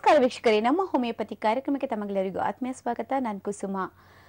ನಮಸ್ಕಾರ ವೀಕ್ಷಕರೇ ನಮ್ಮ ಹೋಮಿಯೋಪತಿ ಕಾರ್ಯಕ್ರಮಕ್ಕೆ ತಮಗೆಲ್ಲರಿಗೂ ಆತ್ಮೀಯ ಸ್ವಾಗತ ನಾನು ಕುಸುಮ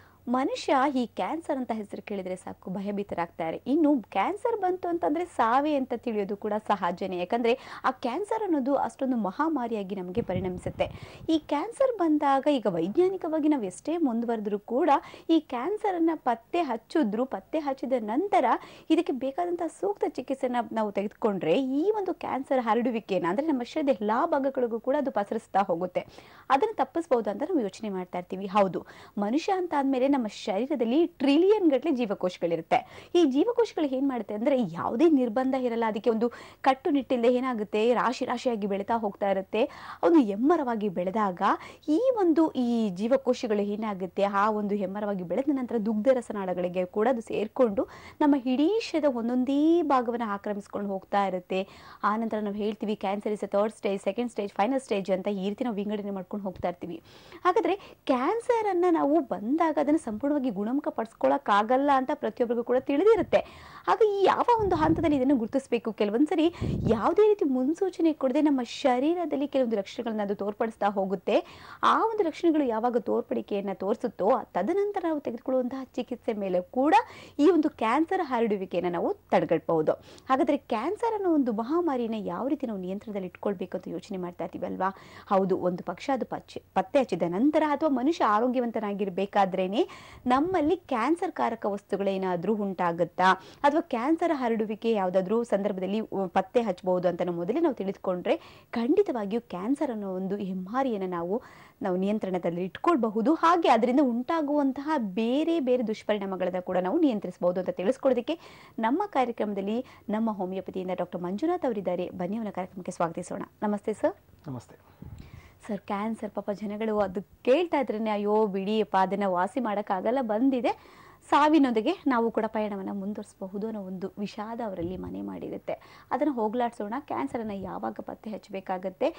ಮನುಷ್ಯ ಈ ಕ್ಯಾನ್ಸರ್ ಅಂತ ಹೆಸರು ಕೇಳಿದ್ರೆ ಸಾಕು ಭಯಭೀತರಾಗ್ತಾರೆ ಇನ್ನು ಕ್ಯಾನ್ಸರ್ ಬಂತು ಅಂತಂದ್ರೆ ಸಾವೇ ಅಂತ ತಿಳಿಯೋದು ಕೂಡ ಸಹಜನೇ ಯಾಕಂದ್ರೆ ಆ ಕ್ಯಾನ್ಸರ್ ಅನ್ನೋದು ಅಷ್ಟೊಂದು ಮಹಾಮಾರಿಯಾಗಿ ನಮಗೆ ಪರಿಣಮಿಸುತ್ತೆ ಈ ಕ್ಯಾನ್ಸರ್ ಬಂದಾಗ ಈಗ ವೈಜ್ಞಾನಿಕವಾಗಿ ನಾವು ಎಷ್ಟೇ ಮುಂದುವರೆದ್ರೂ ಕೂಡ ಈ ಕ್ಯಾನ್ಸರನ್ನು ಪತ್ತೆ ಹಚ್ಚಿದ್ರು ಪತ್ತೆ ಹಚ್ಚಿದ ನಂತರ ಇದಕ್ಕೆ ಬೇಕಾದಂತಹ ಸೂಕ್ತ ಚಿಕಿತ್ಸೆನ ನಾವು ತೆಗೆದುಕೊಂಡ್ರೆ ಈ ಒಂದು ಕ್ಯಾನ್ಸರ್ ಹರಡುವಿಕೆನ ಅಂದ್ರೆ ನಮ್ಮ ಶರೀರದ ಎಲ್ಲಾ ಭಾಗಗಳಿಗೂ ಕೂಡ ಅದು ಪಸರಿಸ್ತಾ ಹೋಗುತ್ತೆ ಅದನ್ನು ತಪ್ಪಿಸ್ಬೋದು ಅಂತ ನಾವು ಯೋಚನೆ ಮಾಡ್ತಾ ಇರ್ತೀವಿ ಹೌದು ಮನುಷ್ಯ ಅಂತ ಆದ್ಮೇಲೆ ನಮ್ಮ ಶರೀರದಲ್ಲಿ ಟ್ರಿಲಿಯನ್ ಗಟ್ಟಲೆ ಜೀವಕೋಶಗಳಿರುತ್ತೆ ಈ ಜೀವಕೋಶಗಳು ಏನ್ ಮಾಡುತ್ತೆ ಅಂದ್ರೆ ಯಾವುದೇ ನಿರ್ಬಂಧ ಇರಲ್ಲ ಅದಕ್ಕೆ ಒಂದು ಕಟ್ಟುನಿಟ್ಟಿಲ್ಲದೆ ಏನಾಗುತ್ತೆ ರಾಶಿ ರಾಶಿಯಾಗಿ ಬೆಳೀತಾ ಹೋಗ್ತಾ ಇರುತ್ತೆ ಒಂದು ಹೆಮ್ಮರವಾಗಿ ಬೆಳೆದಾಗ ಈ ಒಂದು ಈ ಜೀವಕೋಶಗಳು ಏನಾಗುತ್ತೆ ಆ ಒಂದು ಹೆಮ್ಮರವಾಗಿ ಬೆಳೆದ ನಂತರ ದುಗ್ಧ ರಸನಾಳಗಳಿಗೆ ಕೂಡ ಅದು ಸೇರ್ಕೊಂಡು ನಮ್ಮ ಇಡೀ ಶರೀರದ ಒಂದೊಂದೇ ಭಾಗವನ್ನು ಆಕ್ರಮಿಸ್ಕೊಂಡು ಹೋಗ್ತಾ ಇರುತ್ತೆ ಆ ನಂತರ ನಾವು ಹೇಳ್ತೀವಿ cancer is third stage second stage final stage ಅಂತ ಈ ರೀತಿ ನಾವು ವಿಂಗಡಣೆ ಮಾಡ್ಕೊಂಡು ಹೋಗ್ತಾ ಇರ್ತೀವಿ ಹಾಗಾದ್ರೆ ಕ್ಯಾನ್ಸರ್ ಅನ್ನ ನಾವು ಬಂದಾಗ ಅದನ್ನು ಸಂಪೂರ್ಣವಾಗಿ ಗುಣಮುಖ ಪಡಿಸ್ಕೊಳ್ಳೋಕ್ಕಾಗಲ್ಲ ಅಂತ ಪ್ರತಿಯೊಬ್ಬರಿಗೂ ಕೂಡ ತಿಳಿದಿರುತ್ತೆ ಆಗ ಈ ಯಾವ ಒಂದು ಹಂತದಲ್ಲಿ ಇದನ್ನು ಗುರುತಿಸಬೇಕು ಕೆಲವೊಂದ್ಸರಿ ಯಾವುದೇ ರೀತಿ ಮುನ್ಸೂಚನೆ ಕೊಡದೆ ನಮ್ಮ ಶರೀರದಲ್ಲಿ ಕೆಲವೊಂದು ಲಕ್ಷಣಗಳನ್ನ ಅದು ತೋರ್ಪಡಿಸ್ತಾ ಹೋಗುತ್ತೆ ಆ ಒಂದು ಲಕ್ಷಣಗಳು ಯಾವಾಗ ತೋರ್ಪಡಿಕೆಯನ್ನ ತೋರಿಸುತ್ತೋ ತದನಂತರ ನಾವು ತೆಗೆದುಕೊಳ್ಳುವಂತಹ ಚಿಕಿತ್ಸೆ ಮೇಲೆ ಕೂಡ ಈ ಒಂದು ಕ್ಯಾನ್ಸರ್ ಹರಡುವಿಕೆಯನ್ನು ನಾವು ತಡೆಗಟ್ಟಬಹುದು ಹಾಗಾದ್ರೆ ಕ್ಯಾನ್ಸರ್ ಅನ್ನೋ ಒಂದು ಮಹಾಮಾರಿನ ಯಾವ ರೀತಿ ನಾವು ನಿಯಂತ್ರಣದಲ್ಲಿ ಇಟ್ಕೊಳ್ಬೇಕು ಅಂತ ಯೋಚನೆ ಮಾಡ್ತಾ ಇರ್ತೀವಿ ಅಲ್ವಾ ಹೌದು ಒಂದು ಪಕ್ಷ ಅದು ಪಚ್ಚೆ ಪತ್ತೆ ಹಚ್ಚಿದ ನಂತರ ಅಥವಾ ಮನುಷ್ಯ ಆರೋಗ್ಯವಂತನಾಗಿರ್ಬೇಕಾದ್ರೇನೆ ನಮ್ಮಲ್ಲಿ ಕ್ಯಾನ್ಸರ್ ಕಾರಕ ವಸ್ತುಗಳೇನಾದ್ರೂ ಉಂಟಾಗುತ್ತಾ ಅಥವಾ ಕ್ಯಾನ್ಸರ್ ಹರಡುವಿಕೆ ಯಾವುದಾದ್ರೂ ಸಂದರ್ಭದಲ್ಲಿ ಉ- ಪತ್ತೆ ಹಚ್ಚಬಹುದು ಅಂತ ನಾವು ಮೊದಲೇ ನಾವು ತಿಳಿದುಕೊಂಡ್ರೆ ಖಂಡಿತವಾಗಿಯೂ ಕ್ಯಾನ್ಸರ್ ಅನ್ನೋ ಒಂದು ಹೆಮ್ಮಾರಿಯನ್ನು ನಾವು ನಾವು ನಿಯಂತ್ರಣದಲ್ಲಿ ಇಟ್ಕೊಳ್ಬಹುದು ಹಾಗೆ ಅದರಿಂದ ಉಂಟಾಗುವಂತಹ ಬೇರೆ ಬೇರೆ ದುಷ್ಪರಿಣಾಮಗಳನ್ನ ಕೂಡ ನಾವು ನಿಯಂತ್ರಿಸಬಹುದು ಅಂತ ತಿಳಿಸ್ಕೊಡೋದಕ್ಕೆ ನಮ್ಮ ಕಾರ್ಯಕ್ರಮದಲ್ಲಿ ನಮ್ಮ ಹೋಮಿಯೋಪತಿಯಿಂದ ಡಾಕ್ಟರ್ ಮಂಜುನಾಥ್ ಅವರಿದ್ದಾರೆ ಬನ್ನಿ ಅವರ ಕಾರ್ಯಕ್ರಮಕ್ಕೆ ಸ್ವಾಗತಿಸೋಣ ನಮಸ್ತೆ ಸರ್ ನಮಸ್ತೆ ಸರ್ ಕ್ಯಾನ್ಸರ್ ಪಾಪ ಜನಗಳು ಅದು ಕೇಳ್ತಾ ಇದ್ರೇ ಅಯ್ಯೋ ಬಿಡಿಯಪ್ಪ ಅದನ್ನ ವಾಸಿ ಮಾಡೋಕ್ಕಾಗಲ್ಲ ಬಂದಿದೆ ಸಾವಿನೊಂದಿಗೆ ನಾವು ಕೂಡ ಪಯಣವನ್ನು ಮುಂದುವರಿಸಬಹುದು ಅನ್ನೋ ಒಂದು ವಿಷಾದ ಅವರಲ್ಲಿ ಮನೆ ಮಾಡಿರುತ್ತೆ ಅದನ್ನು ಹೋಗ್ಲಾಡ್ಸೋಣ ಕ್ಯಾನ್ಸರನ್ನು ಯಾವಾಗ ಪತ್ತೆ ಹಚ್ಚಬೇಕಾಗತ್ತೆ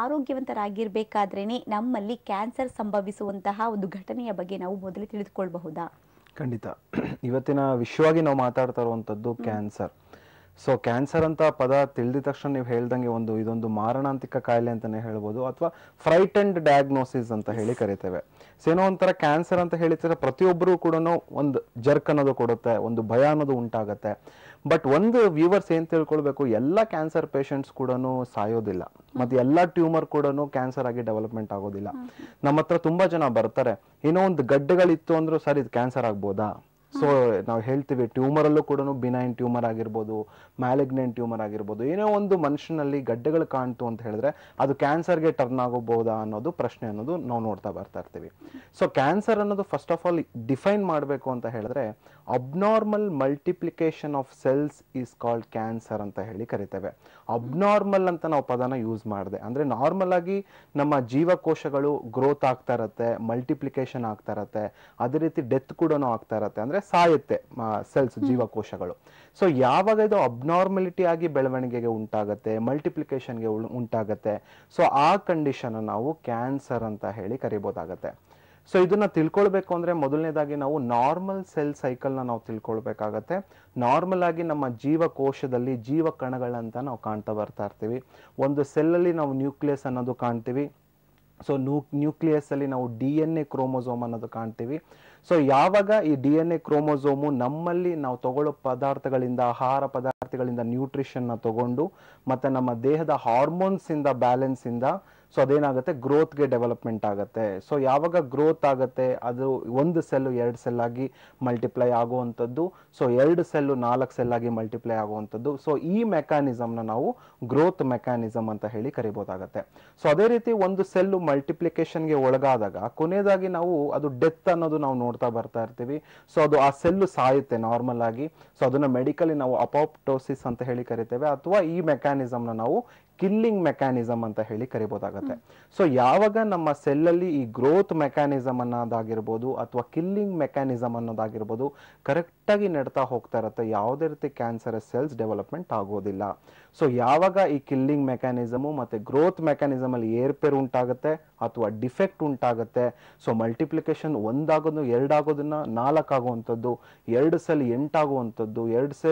ಆರೋಗ್ಯವಂತರಾಗಿರ್ಬೇಕಾದ್ರೇನೆ ನಮ್ಮಲ್ಲಿ ಕ್ಯಾನ್ಸರ್ ಸಂಭವಿಸುವಂತಹ ಒಂದು ಘಟನೆಯ ಬಗ್ಗೆ ನಾವು ಮೊದಲೇ ತಿಳಿದುಕೊಳ್ಬಹುದಾ ಖಂಡಿತ ಇವತ್ತಿನ ವಿಶ್ವವಾಗಿ ನಾವು ಮಾತಾಡ್ತಾ ಇರುವಂಥದ್ದು ಕ್ಯಾನ್ಸರ್ ಸೊ ಕ್ಯಾನ್ಸರ್ ಅಂತ ಪದ ತಿಳಿದ ತಕ್ಷಣ ನೀವು ಹೇಳ್ದಂಗೆ ಒಂದು ಇದೊಂದು ಮಾರಣಾಂತಿಕ ಕಾಯಿಲೆ ಅಂತಾನೆ ಹೇಳ್ಬೋದು ಅಥವಾ ಫ್ರೈಟ್ ಅಂಡ್ ಡಯಾಗ್ನೋಸಿಸ್ ಅಂತ ಹೇಳಿ ಕರಿತೇವೆ ಸೊ ಏನೋ ಒಂಥರ ಕ್ಯಾನ್ಸರ್ ಅಂತ ಹೇಳಿದ್ರೆ ಪ್ರತಿಯೊಬ್ಬರು ಕೂಡ ಒಂದು ಜರ್ಕ್ ಅನ್ನೋದು ಕೊಡುತ್ತೆ ಒಂದು ಭಯ ಅನ್ನೋದು ಉಂಟಾಗತ್ತೆ ಬಟ್ ಒಂದು ವ್ಯೂವರ್ಸ್ ಏನ್ ತಿಳ್ಕೊಳ್ಬೇಕು ಎಲ್ಲ ಕ್ಯಾನ್ಸರ್ ಪೇಷಂಟ್ಸ್ ಕೂಡ ಸಾಯೋದಿಲ್ಲ ಮತ್ತೆ ಎಲ್ಲ ಟ್ಯೂಮರ್ ಕೂಡ ಕ್ಯಾನ್ಸರ್ ಆಗಿ ಡೆವಲಪ್ಮೆಂಟ್ ಆಗೋದಿಲ್ಲ ನಮ್ಮ ಹತ್ರ ತುಂಬಾ ಜನ ಬರ್ತಾರೆ ಏನೋ ಒಂದು ಗಡ್ಡೆಗಳಿತ್ತು ಅಂದ್ರೂ ಸರ್ ಇದು ಕ್ಯಾನ್ಸರ್ ಆಗ್ಬೋದಾ ಸೊ ನಾವು ಹೇಳ್ತೀವಿ ಟ್ಯೂಮರ್ ಅಲ್ಲೂ ಕೂಡ ಬಿನೈನ್ ಟ್ಯೂಮರ್ ಆಗಿರ್ಬೋದು ಮ್ಯಾಲಿಗ್ನೆಂಟ್ ಟ್ಯೂಮರ್ ಆಗಿರ್ಬೋದು ಏನೋ ಒಂದು ಮನುಷ್ಯನಲ್ಲಿ ಗಡ್ಡೆಗಳು ಕಾಣ್ತು ಅಂತ ಹೇಳಿದ್ರೆ ಅದು ಕ್ಯಾನ್ಸರ್ಗೆ ಟರ್ನ್ ಆಗೋಬಹುದಾ ಅನ್ನೋದು ಪ್ರಶ್ನೆ ಅನ್ನೋದು ನಾವು ನೋಡ್ತಾ ಬರ್ತಾ ಇರ್ತೀವಿ ಸೊ ಕ್ಯಾನ್ಸರ್ ಅನ್ನೋದು ಫಸ್ಟ್ ಆಫ್ ಆಲ್ ಡಿಫೈನ್ ಮಾಡಬೇಕು ಅಂತ ಹೇಳಿದ್ರೆ abnormal multiplication of cells is called cancer ಅಂತ ಹೇಳಿ ಕರಿತೇವೆ ಅಬ್ನಾರ್ಮಲ್ ಅಂತ ನಾವು ಪದನ ಯೂಸ್ ಮಾಡಿದೆ ಅಂದ್ರೆ ನಾರ್ಮಲ್ ಆಗಿ ನಮ್ಮ ಜೀವಕೋಶಗಳು ಗ್ರೋತ್ ಆಗ್ತಾ ಇರತ್ತೆ ಮಲ್ಟಿಪ್ಲಿಕೇಶನ್ ಆಗ್ತಾ ಇರತ್ತೆ ಅದೇ ರೀತಿ ಡೆತ್ ಕೂಡ ಆಗ್ತಾ ಇರತ್ತೆ ಅಂದ್ರೆ ಸಾಯುತ್ತೆ ಸೆಲ್ಸ್ ಜೀವಕೋಶಗಳು ಸೊ ಯಾವಾಗ ಇದು ಅಬ್ನಾರ್ಮಲಿಟಿ ಆಗಿ ಬೆಳವಣಿಗೆಗೆ ಉಂಟಾಗತ್ತೆ ಮಲ್ಟಿಪ್ಲಿಕೇಶನ್ಗೆ ಉಂಟಾಗತ್ತೆ ಸೊ ಆ ಕಂಡೀಷನ್ ನಾವು ಕ್ಯಾನ್ಸರ್ ಅಂತ ಹೇಳಿ ಕರಿಬೋದಾಗತ್ತೆ ಸೊ ಇದನ್ನ ತಿಳ್ಕೊಳ್ಬೇಕು ಅಂದ್ರೆ ಮೊದಲನೇದಾಗಿ ನಾವು ನಾರ್ಮಲ್ ಸೆಲ್ ಸೈಕಲ್ನ ನಾವು ತಿಳ್ಕೊಳ್ಬೇಕಾಗತ್ತೆ ನಾರ್ಮಲ್ ಆಗಿ ನಮ್ಮ ಜೀವಕೋಶದಲ್ಲಿ ಜೀವ ಕಣಗಳಂತ ನಾವು ಕಾಣ್ತಾ ಬರ್ತಾ ಇರ್ತೀವಿ ಒಂದು ಸೆಲ್ಲಲ್ಲಿ ನಾವು ನ್ಯೂಕ್ಲಿಯಸ್ ಅನ್ನೋದು ಕಾಣ್ತೀವಿ ಸೊ ನ್ಯೂ ನ್ಯೂಕ್ಲಿಯಸ್ ಅಲ್ಲಿ ನಾವು ಡಿ ಎನ್ ಎ ಕ್ರೋಮೋಸೋಮ್ ಅನ್ನೋದು ಕಾಣ್ತೀವಿ ಸೊ ಯಾವಾಗ ಈ ಡಿ ಎನ್ ಎ ಕ್ರೋಮೋಸೋಮು ನಮ್ಮಲ್ಲಿ ನಾವು ತಗೊಳ್ಳೋ ಪದಾರ್ಥಗಳಿಂದ ಆಹಾರ ಪದಾರ್ಥಗಳಿಂದ ನ್ಯೂಟ್ರಿಷನ್ನ ತಗೊಂಡು ಮತ್ತೆ ನಮ್ಮ ದೇಹದ ಹಾರ್ಮೋನ್ಸ್ ಇಂದ ಬ್ಯಾಲೆನ್ಸ್ ಇಂದ ಸೊ ಅದೇನಾಗುತ್ತೆ ಗ್ರೋತ್ಗೆ ಡೆವಲಪ್ಮೆಂಟ್ ಆಗುತ್ತೆ ಸೊ ಯಾವಾಗ ಗ್ರೋತ್ ಆಗುತ್ತೆ ಅದು ಒಂದು ಸೆಲ್ಲು ಎರಡು ಸೆಲ್ ಆಗಿ ಮಲ್ಟಿಪ್ಲೈ ಆಗುವಂಥದ್ದು ಸೊ ಎರಡು ಸೆಲ್ಲು ನಾಲ್ಕು ಸೆಲ್ ಆಗಿ ಮಲ್ಟಿಪ್ಲೈ ಆಗುವಂಥದ್ದು ಸೊ ಈ ಮೆಕ್ಯಾನಿಸಮ್ನ ನಾವು ಗ್ರೋತ್ ಮೆಕ್ಯಾನಿಸಮ್ ಅಂತ ಹೇಳಿ ಕರಿಬೋದಾಗತ್ತೆ ಸೊ ಅದೇ ರೀತಿ ಒಂದು ಸೆಲ್ಲು ಮಲ್ಟಿಪ್ಲಿಕೇಶನ್ಗೆ ಒಳಗಾದಾಗ ಕೊನೆಯದಾಗಿ ನಾವು ಅದು ಡೆತ್ ಅನ್ನೋದು ನಾವು ನೋಡ್ತಾ ಬರ್ತಾ ಇರ್ತೀವಿ ಸೊ ಅದು ಆ ಸೆಲ್ಲು ಸಾಯುತ್ತೆ ನಾರ್ಮಲ್ ಆಗಿ ಸೊ ಅದನ್ನ ಮೆಡಿಕಲಿ ನಾವು ಅಪಾಪ್ಟೋಸಿಸ್ ಅಂತ ಹೇಳಿ ಕರಿತೇವೆ ಅಥವಾ ಈ ಮೆಕ್ಯಾನಿಸಮ್ನ ನಾವು ಕಿಲ್ಲಿಂಗ್ ಮೆಕ್ಯಾನಿಸಮ್ ಅಂತ ಹೇಳಿ ಕರಿಬೋದಾಗತ್ತೆ ಸೊ ಯಾವಾಗ ನಮ್ಮ ಸೆಲ್ಲಲ್ಲಿ ಈ ಗ್ರೋತ್ ಮೆಕ್ಯಾನಿಸಮ್ ಅನ್ನೋದಾಗಿರ್ಬೋದು ಅಥವಾ ಕಿಲ್ಲಿಂಗ್ ಮೆಕ್ಯಾನಿಸಮ್ ಅನ್ನೋದಾಗಿರ್ಬೋದು ಕರೆಕ್ಟಾಗಿ ನಡ್ತಾ ಹೋಗ್ತಾ ಇರುತ್ತೆ ಯಾವುದೇ ರೀತಿ ಕ್ಯಾನ್ಸರ್ ಸೆಲ್ಸ್ ಡೆವಲಪ್ಮೆಂಟ್ ಆಗೋದಿಲ್ಲ ಸೊ ಯಾವಾಗ ಈ ಕಿಲ್ಲಿಂಗ್ ಮೆಕ್ಯಾನಿಸಮು ಮತ್ತೆ ಗ್ರೋತ್ ಮೆಕ್ಯಾನಿಸಮ್ ಅಲ್ಲಿ ಏರ್ಪೇರ್ ಉಂಟಾಗುತ್ತೆ ಅಥವಾ ಡಿಫೆಕ್ಟ್ ಉಂಟಾಗುತ್ತೆ ಸೊ ಮಲ್ಟಿಪ್ಲಿಕೇಶನ್ ಒಂದಾಗೋದು ಎರಡಾಗೋದನ್ನ ನಾಲ್ಕು ಆಗುವಂಥದ್ದು ಎರಡು ಸೆಲ್ ಎಂಟಾಗುವಂಥದ್ದು ಎರಡು ಸೆಲ್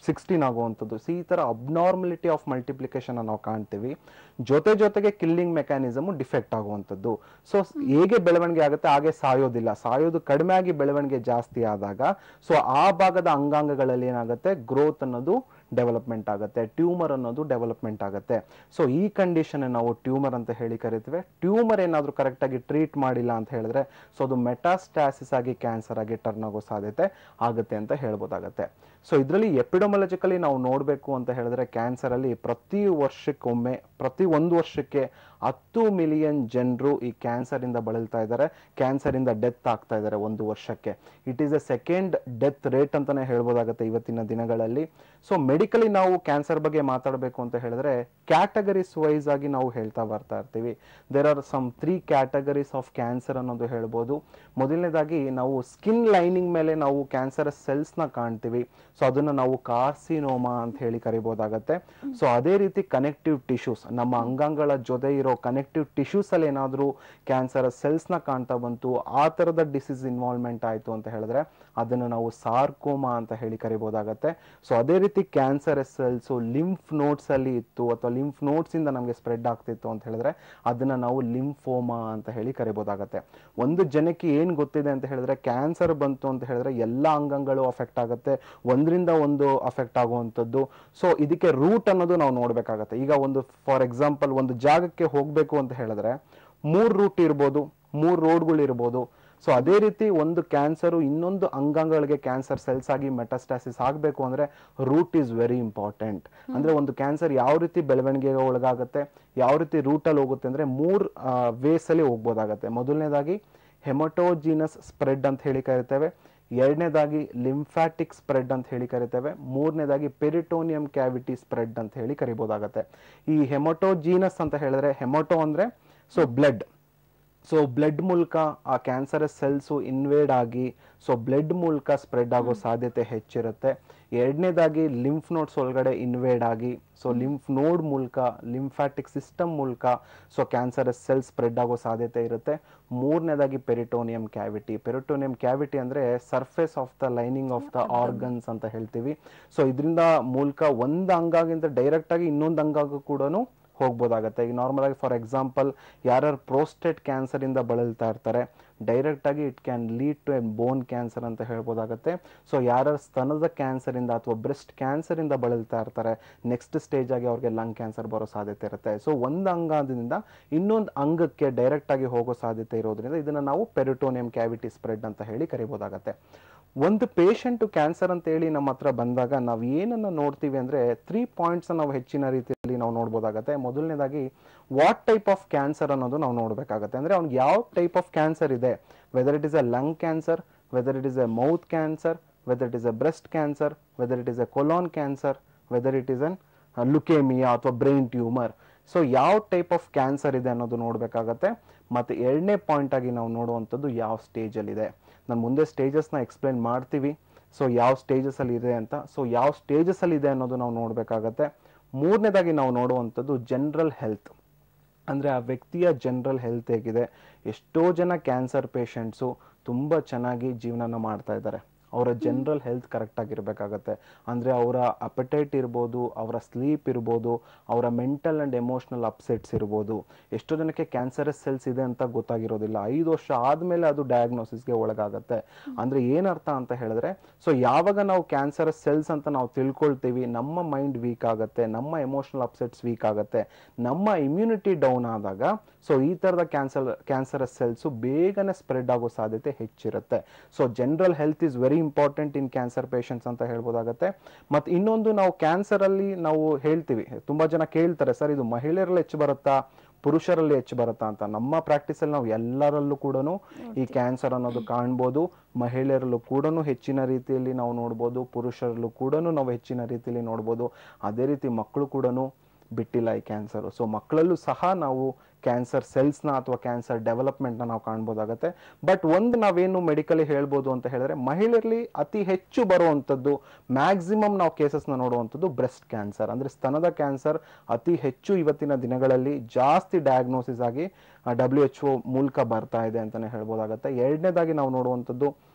ಸಿಕ್ಸ್ಟೀನ್ ಆಗುವಂಥದ್ದು ಸೊ ಈ ಥರ ಅಬ್ನಾರ್ಮಲಿಟಿ ಆಫ್ ಮಲ್ಟಿಪ್ಲಿಕೇಶನ್ ನಾವು ಕಾಣ್ತೀವಿ ಜೊತೆ ಜೊತೆಗೆ ಕಿಲ್ಲಿಂಗ್ ಮೆಕ್ಯಾನಿಸಮ್ ಡಿಫೆಕ್ಟ್ ಆಗುವಂಥದ್ದು ಸೊ ಹೇಗೆ ಬೆಳವಣಿಗೆ ಆಗುತ್ತೆ ಹಾಗೆ ಸಾಯೋದಿಲ್ಲ ಸಾಯೋದು ಕಡಿಮೆ ಆಗಿ ಬೆಳವಣಿಗೆ ಜಾಸ್ತಿ ಆದಾಗ ಸೊ ಆ ಭಾಗದ ಅಂಗಾಂಗಗಳಲ್ಲಿ ಏನಾಗುತ್ತೆ ಗ್ರೋತ್ ಅನ್ನೋದು ಡೆವಲಪ್ಮೆಂಟ್ ಆಗುತ್ತೆ ಟ್ಯೂಮರ್ ಅನ್ನೋದು ಡೆವಲಪ್ಮೆಂಟ್ ಆಗುತ್ತೆ ಸೊ ಈ ಕಂಡೀಷನ್ ನಾವು ಟ್ಯೂಮರ್ ಅಂತ ಹೇಳಿ ಕರಿತೀವಿ ಟ್ಯೂಮರ್ ಏನಾದರೂ ಕರೆಕ್ಟಾಗಿ ಟ್ರೀಟ್ ಮಾಡಿಲ್ಲ ಅಂತ ಹೇಳಿದ್ರೆ ಸೊ ಅದು ಮೆಟಾಸ್ಟಾಸಿಸ್ ಆಗಿ ಕ್ಯಾನ್ಸರ್ ಆಗಿ ಟರ್ನ್ ಆಗೋ ಸಾಧ್ಯತೆ ಆಗುತ್ತೆ ಅಂತ ಹೇಳ್ಬೋದಾಗತ್ತೆ ಸೊ ಇದರಲ್ಲಿ ಎಪಿಡೊಮೊಲಜಿಕಲಿ ನಾವು ನೋಡಬೇಕು ಅಂತ ಹೇಳಿದ್ರೆ ಕ್ಯಾನ್ಸರಲ್ಲಿ ಪ್ರತಿ ವರ್ಷಕ್ಕೊಮ್ಮೆ ಪ್ರತಿ ಒಂದು ವರ್ಷಕ್ಕೆ ಹತ್ತು ಮಿಲಿಯನ್ ಜನರು ಈ ಕ್ಯಾನ್ಸರಿಂದ ಬಳಲ್ತಾ ಇದ್ದಾರೆ ಕ್ಯಾನ್ಸರಿಂದ ಡೆತ್ ಆಗ್ತಾ ಇದ್ದಾರೆ ಒಂದು ವರ್ಷಕ್ಕೆ it is a second death rate ಅಂತಾನೆ ಹೇಳ್ಬೋದಾಗುತ್ತೆ ಇವತ್ತಿನ ದಿನಗಳಲ್ಲಿ ಸೊ ಮೆಡಿಕಲಿ ನಾವು ಕ್ಯಾನ್ಸರ್ ಬಗ್ಗೆ ಮಾತಾಡಬೇಕು ಅಂತ ಹೇಳಿದ್ರೆ ಕ್ಯಾಟಗರೀಸ್ ವೈಸ್ ಆಗಿ ನಾವು ಹೇಳ್ತಾ ಬರ್ತಾ ಇರ್ತೀವಿ there are some three categories of cancer ಅನ್ನೋದು ಹೇಳ್ಬೋದು ಮೊದಲನೇದಾಗಿ ನಾವು ಸ್ಕಿನ್ ಲೈನಿಂಗ್ ಮೇಲೆ ನಾವು ಕ್ಯಾನ್ಸರ್ ಸೆಲ್ಸ್ನ ಕಾಣ್ತೀವಿ ಸೊ ಅದನ್ನ ನಾವು ಕಾರ್ಸಿನೋಮಾ ಅಂತ ಹೇಳಿ ಕರಿಬೋದಾಗತ್ತೆ ಸೊ ಅದೇ ರೀತಿ ಕನೆಕ್ಟಿವ್ ಟಿಶ್ಯೂಸ್ ನಮ್ಮ ಅಂಗಾಂಗಗಳ ಜೊತೆ ಇರೋ ಕನೆಕ್ಟಿವ್ ಟಿಶ್ಯೂಸ್ ಅಲ್ಲಿ ಏನಾದರೂ ಕ್ಯಾನ್ಸರ್ ಸೆಲ್ಸ್ನ ಕಾಣ್ತಾ ಬಂತು ಆ ಥರದ ಡಿಸೀಸ್ ಇನ್ವಾಲ್ವ್ಮೆಂಟ್ ಆಯಿತು ಅಂತ ಹೇಳಿದ್ರೆ ಅದನ್ನು ನಾವು ಸಾರ್ಕೋಮಾ ಅಂತ ಹೇಳಿ ಕರಿಬೋದಾಗತ್ತೆ ಸೊ ಅದೇ ರೀತಿ ಕ್ಯಾನ್ಸರ್ ಸೆಲ್ಸು ಲಿಂಫ್ ನೋಟ್ಸ್ ಅಲ್ಲಿ ಇತ್ತು ಅಥವಾ ಲಿಂಫ್ ನೋಟ್ಸ್ ಇಂದ ನಮಗೆ ಸ್ಪ್ರೆಡ್ ಆಗ್ತಿತ್ತು ಅಂತ ಹೇಳಿದ್ರೆ ಅದನ್ನ ನಾವು ಲಿಂಫೋಮಾ ಅಂತ ಹೇಳಿ ಕರಿಬೋದಾಗತ್ತೆ ಒಂದು ಜನಕ್ಕೆ ಏನು ಗೊತ್ತಿದೆ ಅಂತ ಹೇಳಿದ್ರೆ ಕ್ಯಾನ್ಸರ್ ಬಂತು ಅಂತ ಹೇಳಿದ್ರೆ ಎಲ್ಲ ಅಂಗಗಳು ಅಫೆಕ್ಟ್ ಆಗುತ್ತೆ ಒಂದರಿಂದ ಒಂದು ಅಫೆಕ್ಟ್ ಆಗುವಂಥದ್ದು ಸೊ ಇದಕ್ಕೆ ರೂಟ್ ಅನ್ನೋದು ನಾವು ನೋಡಬೇಕಾಗತ್ತೆ ಈಗ ಒಂದು ಫಾರ್ ಎಕ್ಸಾಂಪಲ್ ಒಂದು ಜಾಗಕ್ಕೆ ಹೋಗಬೇಕು ಅಂತ ಹೇಳಿದ್ರೆ ಮೂರು ರೂಟ್ ಇರ್ಬೋದು ಮೂರು ರೋಡ್ಗಳು ಇರ್ಬೋದು ಸೊ ಅದೇ ರೀತಿ ಒಂದು ಕ್ಯಾನ್ಸರು ಇನ್ನೊಂದು ಅಂಗಾಂಗಗಳಿಗೆ ಕ್ಯಾನ್ಸರ್ ಸೆಲ್ಸ್ ಆಗಿ ಮೆಟಾಸ್ಟಾಸಿಸ್ ಆಗಬೇಕು ಅಂದ್ರೆ ರೂಟ್ ಈಸ್ ವೆರಿ ಇಂಪಾರ್ಟೆಂಟ್ ಅಂದ್ರೆ ಒಂದು ಕ್ಯಾನ್ಸರ್ ಯಾವ ರೀತಿ ಬೆಳವಣಿಗೆಗೆ ಒಳಗಾಗುತ್ತೆ ಯಾವ ರೀತಿ ರೂಟಲ್ಲಿ ಹೋಗುತ್ತೆ ಅಂದ್ರೆ ಮೂರು ವೇಸ್ ಅಲ್ಲಿ ಹೋಗ್ಬೋದಾಗತ್ತೆ ಮೊದಲನೇದಾಗಿ ಹೆಮಟೋಜಿನಸ್ ಸ್ಪ್ರೆಡ್ ಅಂತ ಹೇಳಿ ಕರಿತೇವೆ ಎರಡನೇದಾಗಿ ಲಿಂಫ್ಯಾಟಿಕ್ ಸ್ಪ್ರೆಡ್ ಅಂತ ಹೇಳಿ ಕರಿತೇವೆ ಮೂರನೇದಾಗಿ ಪೆರಿಟೋನಿಯಂ ಕ್ಯಾವಿಟಿ ಸ್ಪ್ರೆಡ್ ಅಂತ ಹೇಳಿ ಕರಿಬೋದಾಗತ್ತೆ ಈ ಹೆಮಟೋಜೀನಸ್ ಅಂತ ಹೇಳಿದ್ರೆ ಹೆಮಟೋ ಅಂದ್ರೆ ಸೊ ಬ್ಲಡ್ ಸೊ ಬ್ಲಡ್ ಮೂಲಕ ಆ ಕ್ಯಾನ್ಸರಸ್ ಸೆಲ್ಸು ಇನ್ವೇಡ್ ಆಗಿ ಸೊ ಬ್ಲಡ್ ಮೂಲಕ ಸ್ಪ್ರೆಡ್ ಆಗೋ ಸಾಧ್ಯತೆ ಹೆಚ್ಚಿರುತ್ತೆ ಎರಡನೇದಾಗಿ ಲಿಂಫ್ ನೋಡ್ಸ್ ಒಳಗಡೆ ಇನ್ವೇಡ್ ಆಗಿ ಸೊ ಲಿಂಫ್ ನೋಡ್ ಮೂಲಕ ಲಿಂಫ್ಯಾಟಿಕ್ ಸಿಸ್ಟಮ್ ಮೂಲಕ ಸೊ ಕ್ಯಾನ್ಸರಸ್ ಸೆಲ್ ಸ್ಪ್ರೆಡ್ ಆಗೋ ಸಾಧ್ಯತೆ ಇರುತ್ತೆ ಮೂರನೇದಾಗಿ ಪೆರಿಟೋನಿಯಂ ಕ್ಯಾವಿಟಿ ಪೆರಿಟೋನಿಯಂ ಕ್ಯಾವಿಟಿ ಅಂದರೆ surface of the lining of the organs ಅಂತ ಹೇಳ್ತೀವಿ ಸೊ ಇದರಿಂದ ಮೂಲಕ ಒಂದು ಅಂಗಾಗಿಂದ ಡೈರೆಕ್ಟ್ ಆಗಿ ಇನ್ನೊಂದು ಅಂಗಾಗ ಕೂಡ ಹೋಗ್ಬೋದಾಗತ್ತೆ ಈಗ ನಾರ್ಮಲ್ ಆಗಿ ಫಾರ್ ಎಕ್ಸಾಂಪಲ್ ಯಾರ್ಯಾರು ಪ್ರೋಸ್ಟೇಟ್ ಕ್ಯಾನ್ಸರ್ ಇಂದ ಬಳಲ್ತಾ ಇರ್ತಾರೆ ಡೈರೆಕ್ಟ್ ಆಗಿ it can lead to an bone cancer ಅಂತ ಹೇಳ್ಬೋದಾಗತ್ತೆ ಸೊ ಯಾರ್ಯಾರು ಸ್ತನದ ಕ್ಯಾನ್ಸರ್ ಇಂದ ಅಥವಾ ಬ್ರೆಸ್ಟ್ ಕ್ಯಾನ್ಸರ್ ಇಂದ ಬಳಲ್ತಾ ಇರ್ತಾರೆ ನೆಕ್ಸ್ಟ್ ಸ್ಟೇಜ್ ಆಗಿ ಅವ್ರಿಗೆ ಲಂಗ್ ಕ್ಯಾನ್ಸರ್ ಬರೋ ಸಾಧ್ಯತೆ ಇರುತ್ತೆ ಸೊ ಒಂದು ಅಂಗದಿಂದ ಇನ್ನೊಂದು ಅಂಗಕ್ಕೆ ಡೈರೆಕ್ಟ್ ಆಗಿ ಹೋಗೋ ಸಾಧ್ಯತೆ ಇರೋದ್ರಿಂದ ಇದನ್ನ ನಾವು ಪೆರಿಟೋನಿಯಂ ಕ್ಯಾವಿಟಿ ಸ್ಪ್ರೆಡ್ ಅಂತ ಹೇಳಿ ಕರಿಬೋದಾಗತ್ತೆ ಒಂದು ಪೇಷಂಟ್ ಕ್ಯಾನ್ಸರ್ ಅಂತ ಹೇಳಿ ನಮ್ಮ ಹತ್ರ ಬಂದಾಗ ನಾವು ಏನನ್ನ ನೋಡ್ತೀವಿ ಅಂದ್ರೆ ತ್ರೀ ಪಾಯಿಂಟ್ಸ್ ನಾವು ಹೆಚ್ಚಿನ ರೀತಿಯಲ್ಲಿ ನಾವು ನೋಡ್ಬೋದಾಗತ್ತೆ ಮೊದಲನೇದಾಗಿ ವಾಟ್ ಟೈಪ್ ಆಫ್ ಕ್ಯಾನ್ಸರ್ ಅನ್ನೋದು ನಾವು ನೋಡ್ಬೇಕಾಗತ್ತೆ ಅಂದ್ರೆ ಅವ್ನಿಗೆ ಯಾವ ಟೈಪ್ ಆಫ್ ಕ್ಯಾನ್ಸರ್ ಇದೆ whether it is a lung cancer whether it is a mouth cancer whether it is a breast cancer whether it is a colon cancer whether it is an leukaemia ಅಥವಾ brain tumour so ಯಾವ type of cancer ಇದೆ ಅನ್ನೋದು ನೋಡಬೇಕಾಗತ್ತೆ ಮತ್ತು ಎರಡನೇ point ಆಗಿ ನಾವು ನೋಡುವಂಥದ್ದು ಯಾವ ಸ್ಟೇಜಲ್ಲಿದೆ ನಾನು ಮುಂದೆ ಸ್ಟೇಜಸ್ನ ಎಕ್ಸ್ಪ್ಲೈನ್ ಮಾಡ್ತೀವಿ ಸೊ ಯಾವ ಸ್ಟೇಜಸಲ್ಲಿ ಇದೆ ಅಂತ ಸೊ ಯಾವ ಸ್ಟೇಜಸಲ್ಲಿ ಇದೆ ಅನ್ನೋದು ನಾವು ನೋಡಬೇಕಾಗತ್ತೆ ಮೂರನೇದಾಗಿ ನಾವು ನೋಡುವಂಥದ್ದು ಜನರಲ್ ಹೆಲ್ತ್ ಅಂದರೆ ಆ ವ್ಯಕ್ತಿಯ ಜನರಲ್ ಹೆಲ್ತ್ ಹೇಗಿದೆ ಎಷ್ಟೋ ಜನ ಕ್ಯಾನ್ಸರ್ ಪೇಷಂಟ್ಸು ತುಂಬ ಚೆನ್ನಾಗಿ ಜೀವನನ ಮಾಡ್ತಾ ಇದ್ದಾರೆ ಅವರ ಜನರಲ್ ಹೆಲ್ತ್ ಕರೆಕ್ಟ್ ಆಗಿರ್ಬೇಕಾಗತ್ತೆ ಅಂದರೆ ಅವರ ಅಪಟೈಟ್ ಇರ್ಬೋದು ಅವರ ಸ್ಲೀಪ್ ಇರ್ಬೋದು ಅವರ ಮೆಂಟಲ್ ಆ್ಯಂಡ್ ಎಮೋಷ್ನಲ್ ಅಪ್ಸೆಟ್ಸ್ ಇರ್ಬೋದು ಎಷ್ಟೋ ಜನಕ್ಕೆ ಕ್ಯಾನ್ಸರಸ್ ಸೆಲ್ಸ್ ಇದೆ ಅಂತ ಗೊತ್ತಾಗಿರೋದಿಲ್ಲ ಐದು ವರ್ಷ ಆದಮೇಲೆ ಅದು ಡಯಾಗ್ನೋಸಿಸ್ಗೆ ಒಳಗಾಗತ್ತೆ ಅಂದರೆ ಏನರ್ಥ ಅಂತ ಹೇಳಿದ್ರೆ ಸೊ ಯಾವಾಗ ನಾವು ಕ್ಯಾನ್ಸರಸ್ ಸೆಲ್ಸ್ ಅಂತ ನಾವು ತಿಳ್ಕೊಳ್ತೀವಿ ನಮ್ಮ ಮೈಂಡ್ ವೀಕ್ ಆಗುತ್ತೆ ನಮ್ಮ ಎಮೋಷ್ನಲ್ ಅಪ್ಸೆಟ್ಸ್ ವೀಕ್ ಆಗುತ್ತೆ ನಮ್ಮ ಇಮ್ಯುನಿಟಿ ಡೌನ್ ಆದಾಗ ಸೊ ಈ ಥರದ ಕ್ಯಾನ್ಸರ್ ಕ್ಯಾನ್ಸರಸ್ ಸೆಲ್ಸು ಬೇಗನೆ ಸ್ಪ್ರೆಡ್ ಆಗೋ ಸಾಧ್ಯತೆ ಹೆಚ್ಚಿರುತ್ತೆ so general health is very important in cancer patients ಅಂತ ಹೇಳ್ಬೋದಾಗತ್ತೆ ಮತ್ತು ಇನ್ನೊಂದು ನಾವು ಕ್ಯಾನ್ಸರಲ್ಲಿ ನಾವು ಹೇಳ್ತೀವಿ ತುಂಬ ಜನ ಕೇಳ್ತಾರೆ ಸರ್ ಇದು ಮಹಿಳೆಯರಲ್ಲಿ ಹೆಚ್ಚು ಬರುತ್ತಾ ಪುರುಷರಲ್ಲಿ ಹೆಚ್ಚು ಬರುತ್ತಾ ಅಂತ ನಮ್ಮ ಪ್ರಾಕ್ಟೀಸಲ್ಲಿ ನಾವು ಎಲ್ಲರಲ್ಲೂ ಕೂಡ ಈ ಕ್ಯಾನ್ಸರ್ ಅನ್ನೋದು ಕಾಣ್ಬೋದು ಮಹಿಳೆಯರಲ್ಲೂ ಕೂಡ ಹೆಚ್ಚಿನ ರೀತಿಯಲ್ಲಿ ನಾವು ನೋಡ್ಬೋದು ಪುರುಷರಲ್ಲೂ ಕೂಡ ನಾವು ಹೆಚ್ಚಿನ ರೀತಿಯಲ್ಲಿ ನೋಡ್ಬೋದು ಅದೇ ರೀತಿ ಮಕ್ಕಳು ಕೂಡ ಬಿಟ್ಟಿಲ್ಲ ಈ ಕ್ಯಾನ್ಸರು ಸೊ ಮಕ್ಕಳಲ್ಲೂ ಸಹ ನಾವು ಕ್ಯಾನ್ಸರ್ ಸೆಲ್ಸ್ನ ಅಥವಾ ಕ್ಯಾನ್ಸರ್ ಡೆವಲಪ್ಮೆಂಟ್ನ ನಾವು ಕಾಣ್ಬೋದಾಗತ್ತೆ ಬಟ್ ಒಂದು ನಾವೇನು ಮೆಡಿಕಲಿ ಹೇಳ್ಬೋದು ಅಂತ ಹೇಳಿದ್ರೆ ಮಹಿಳೆಯರಲ್ಲಿ ಅತಿ ಹೆಚ್ಚು ಬರುವಂಥದ್ದು ಮ್ಯಾಕ್ಸಿಮಮ್ ನಾವು ಕೇಸಸ್ನ ನೋಡುವಂಥದ್ದು ಬ್ರೆಸ್ಟ್ ಕ್ಯಾನ್ಸರ್ ಅಂದರೆ ಸ್ತನದ ಕ್ಯಾನ್ಸರ್ ಅತಿ ಹೆಚ್ಚು ಇವತ್ತಿನ ದಿನಗಳಲ್ಲಿ ಜಾಸ್ತಿ ಡಯಾಗ್ನೋಸಿಸ್ ಆಗಿ ಡಬ್ಲ್ಯೂ ಎಚ್ ಒ ಮೂಲಕ ಬರ್ತಾ ಇದೆ ಅಂತಲೇ ಹೇಳ್ಬೋದಾಗತ್ತೆ ಎರಡನೇದಾಗಿ ನಾವು ನೋಡುವಂಥದ್ದು